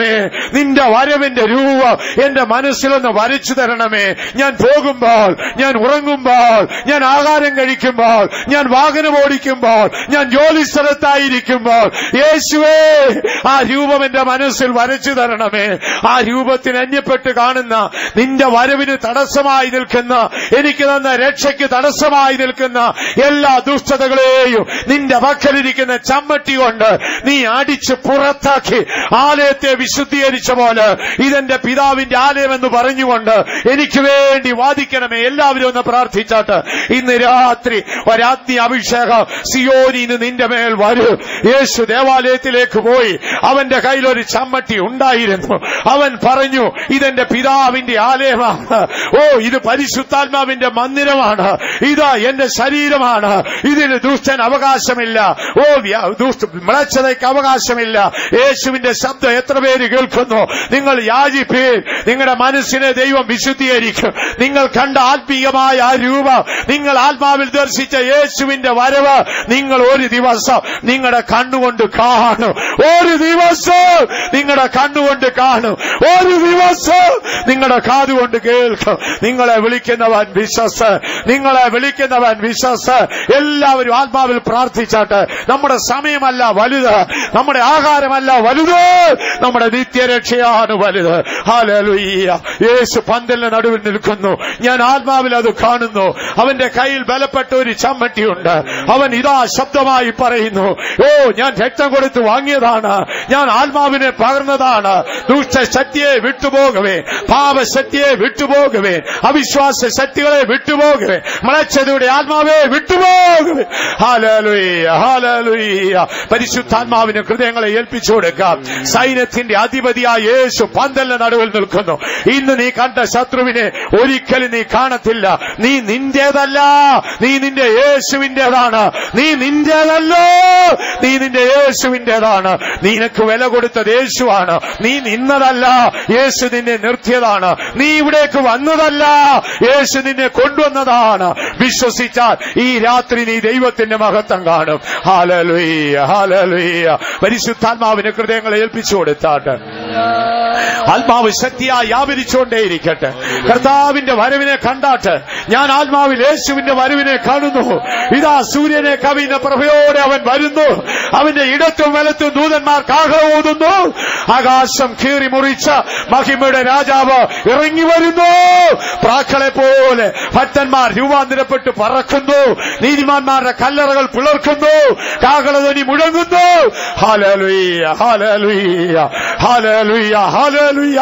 തരണമേ നിന്റെ വരവിന്റെ രൂപം എന്റെ മനസ്സിലൊന്ന് വരച്ചു തരണമേ ഞാൻ പോകുമ്പോൾ ഞാൻ ഉറങ്ങുമ്പോൾ ഞാൻ ആഹാരം കഴിക്കുമ്പോൾ ഞാൻ വാഹനം ഓടിക്കുമ്പോൾ ഞാൻ ജോലി സ്ഥലത്തായിരിക്കുമ്പോൾ യേശുവേ ആ രൂപം എന്റെ മനസ്സിൽ വരച്ചു തരണമേ ആ രൂപത്തിൽ അന്യപ്പെട്ട് കാണുന്ന നിന്റെ വരവിന് തടസ്സമായി നിൽക്കുന്ന എനിക്ക് തന്ന രക്ഷയ്ക്ക് തടസ്സമായി നിൽക്കുന്ന എല്ലാ ദുഷ്ടതകളെയും നിന്റെ പക്കലിരിക്കുന്ന ചമ്മട്ടി കൊണ്ട് നീ അടിച്ച് പുറത്താക്കി ആലയത്തെ വിശുദ്ധീകരിച്ച പോലെ ഇതെന്റെ പിതാവിന്റെ ആലയമെന്ന് പറഞ്ഞുകൊണ്ട് എനിക്ക് വേണ്ടി വാദിക്കണമേ എല്ലാവരും ഒന്ന് പ്രാർത്ഥിച്ചാട്ട് ഇന്ന് രാത്രി ഒരാത്മീയ അഭിഷേകം സിയോനിന്ന് നിന്റെ മേൽ വരൂ യേശു ദേവാലയത്തിലേക്ക് പോയി അവന്റെ കയ്യിൽ ഒരു ചമ്മട്ടി ഉണ്ടായിരുന്നു അവൻ പറഞ്ഞു ഇതെന്റെ പിതാവിന്റെ ആലയമാണ് ഓ ഇത് പരിശുദ്ധാത്മാവിന്റെ മന്ദിരമാണ് ഇത് എന്റെ ശരീരമാണ് ഇതിൽ ദുഷ്ടൻ അവകാശമില്ല ഓ വ്യ- ദുഷ്ട മ്ലേച്ഛതയ്ക്ക് അവകാശമില്ല യേശുവിന്റെ ശബ്ദം എത്ര പേര് കേൾക്കുന്നു നിങ്ങൾ യാചിപ്പീൻ നിങ്ങളുടെ മനസ്സിനെ ദൈവം വിശുദ്ധീകരിക്കും നിങ്ങൾ കണ്ട ആത്മീയമായ ആ രൂപം നിങ്ങൾ ആത്മാവിൽ ദർശിച്ച യേശുവിന്റെ വരവ് നിങ്ങൾ ഒരു ദിവസം നിങ്ങളുടെ കണ്ണുകൊണ്ട് കാണും ഒരു ദിവസം നിങ്ങളുടെ കണ്ണുകൊണ്ട് കാണും ഒരു ദിവസം നിങ്ങളുടെ കാതുകൊണ്ട് കേൾക്കും നിങ്ങളെ വിളിക്കുന്നവൻ വിശ്വസ് നിങ്ങളെ വിളിക്കുന്നവൻ വിശ്വസ് എല്ലാവരും ആത്മാവിൽ പ്രാർത്ഥിച്ചാട്ട് നമ്മുടെ സമയമല്ല വലുത് നമ്മുടെ ആഹാരമല്ല വലുത് നമ്മുടെ നിത്യരക്ഷയാണ് വലുത് ഹാലലുയ്യ യേശു പന്തലിന് നടുവിൽ നിൽക്കുന്നു ഞാൻ ആത്മാവിൽ അത് കാണുന്നു അവന്റെ കയ്യിൽ ബലപ്പെട്ട ഒരു ചമ്മട്ടിയുണ്ട് അവൻ ഇതാ ശബ്ദമായി പറയുന്നു ഓ ഞാൻ രക്തം കൊടുത്ത് വാങ്ങിയതാണ് ഞാൻ ആത്മാവിനെ പകർന്നതാണ് ദുഷ്ടശക്തിയെ വിട്ടുപോകവേ പാപശക്തിയെ വിട്ടുപോകവേ അവിശ്വാസ ശക്തികളെ വിട്ടുപോകവേ മളച്ചതയുടെ ആത്മാവെ വിട്ടുപോകവേ ഹാലലുയ്യ ഹാലലുയ്യ പരിശുദ്ധാത്മാവിന് ഹൃദയങ്ങളെ ഏൽപ്പിച്ചു കൊടുക്കാം സൈന്യത്തിന്റെ അധിപതിയായ യേശു പന്തലിന്റെ നടുവിൽ നിൽക്കുന്നു ഇന്ന് നീ കണ്ട ശത്രുവിനെ ഒരിക്കലും നീ കാണത്തില്ല നീ നിന്റേതല്ല നീ നിന്റെ യേശുവിന്റേതാണ് നീ നിന്റേതല്ലോ നീ നിന്റെ യേശുവിന്റേതാണ് നിനക്ക് വില കൊടുത്തത് യേശുവാണ് നീ നിന്നതല്ല യേശു നിന്നെ നിർത്തിയതാണ് നീ ഇവിടേക്ക് വന്നതല്ല യേശു നിന്നെ കൊണ്ടുവന്നതാണ് വിശ്വസിച്ചാൽ ഈ രാത്രി നീ ദൈവത്തിന്റെ മഹത്വം കാണും ഹാലലുയ്യ ഹാലലുയ്യ പരിശുദ്ധാത്മാവിന് ഹൃദയങ്ങളെ ഏൽപ്പിച്ചു കൊടുത്താട്ട് ആത്മാവ് ശക്തിയായി വ്യാപരിച്ചുകൊണ്ടേയിരിക്കട്ടെ കർത്താവിന്റെ വരവിനെ കണ്ടാട്ട് ഞാൻ ആത്മാവിൽ യേശുവിന്റെ വരവിനെ കാണുന്നു ഇതാ സൂര്യനെ കവിയുന്ന പ്രഭയോടെ അവൻ വരുന്നു അവന്റെ ഇടത്തും വലത്തും ദൂതന്മാർ കാഹളം ഊതുന്നു ആകാശം കീറി മുറിച്ച മഹിമയുടെ രാജാവ് ഇറങ്ങി വരുന്നു പ്രാക്കളെ പോലെ ഭക്തന്മാർ രൂപാന്തരപ്പെട്ട് പറക്കുന്നു നീതിമാന്മാരുടെ കല്ലറകൾ പിളർക്കുന്നു കാഹളധ്വനി മുഴങ്ങുന്നു ഹാലലുയ്യ ഹാലലുയ്യ ഹാലലുയ്യ ഹാലലുയ്യ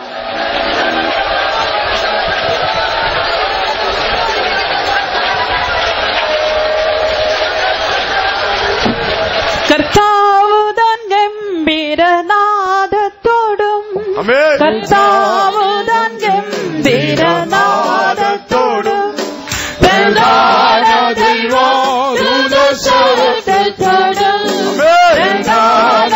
കർത്താവ് താൻ ഗംഭീരനാദത്തോടും
ആമേൻ.
കർത്താവ് താൻ ഗംഭീരനാദത്തോടും പ്രധാന ദൈവദൂതശബ്ദത്തോടും പ്രധാന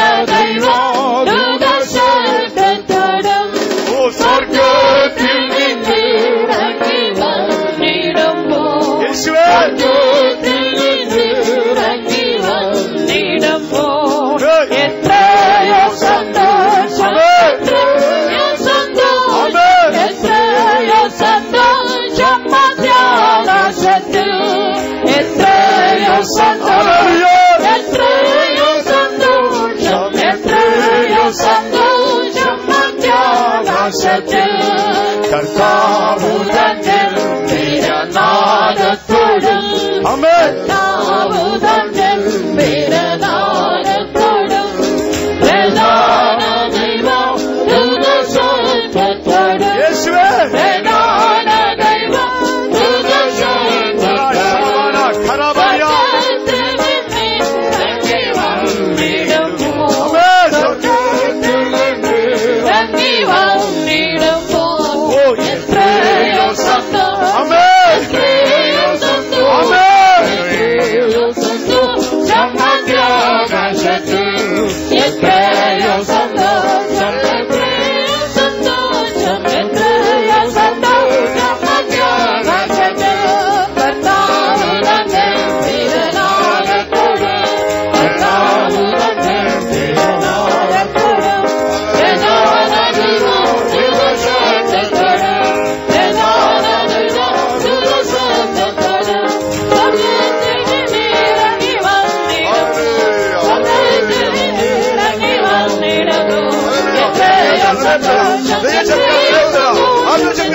ദൈവദൂതശബ്ദത്തോടും
ഓ സ്വർഗത്തിൽ
ഇറങ്ങി വന്നിടുമ്പോൾ
യേശുവേ
എത്രയോ സന്തോഷം എത്രയോ സന്തോഷം എത്രയോ സന്തോഷം മധ്യാകാശത്തിൽ എത്രയോ സന്തോഷം എത്രയോ സന്തോഷം എത്രയോ സന്തോഷം മധ്യാകാശത്തിൽ കർത്താവു തന്നെ നാദത്തോടും
ആമേൻ
താവുതൻ വീരനാദത്തോടും പ്രധാന ദൈവം ദൂതശബ്ദത്തോടും
യേശുവേ
പ്രധാന ദൈവം ദൂതശബ്ദത്തോടും
ഖരാബായ
എത്രയോ സന്തോഷം
ആമേൻ
എത്രയോ സന്തോഷം
ആമേൻ
എത്രയോ സന്തോഷം മധ്യാകാശത്തിൽ എത്രയോ സന്തോഷം എത്രയോ സന്തോഷം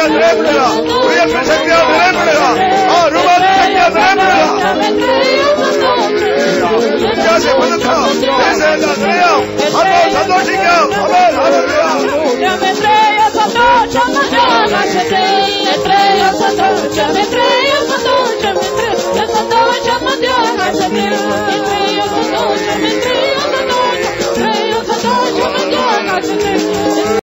നിറയപ്പെടുക ഉയർച്ച ശക്തിയാൽ നിറയപ്പെടുക ആ രൂപാന്തര ശക്തിയാൽ നിറയപ്പെടുക വ്യത്യാസം പുതുക്കാം ദേശമെല്ലാം നിറയാം അതോ സന്തോഷിക്കാം അവൻ hallelujah
Llame estrella, Satocha, mañana se te. Estrella, Satocha, me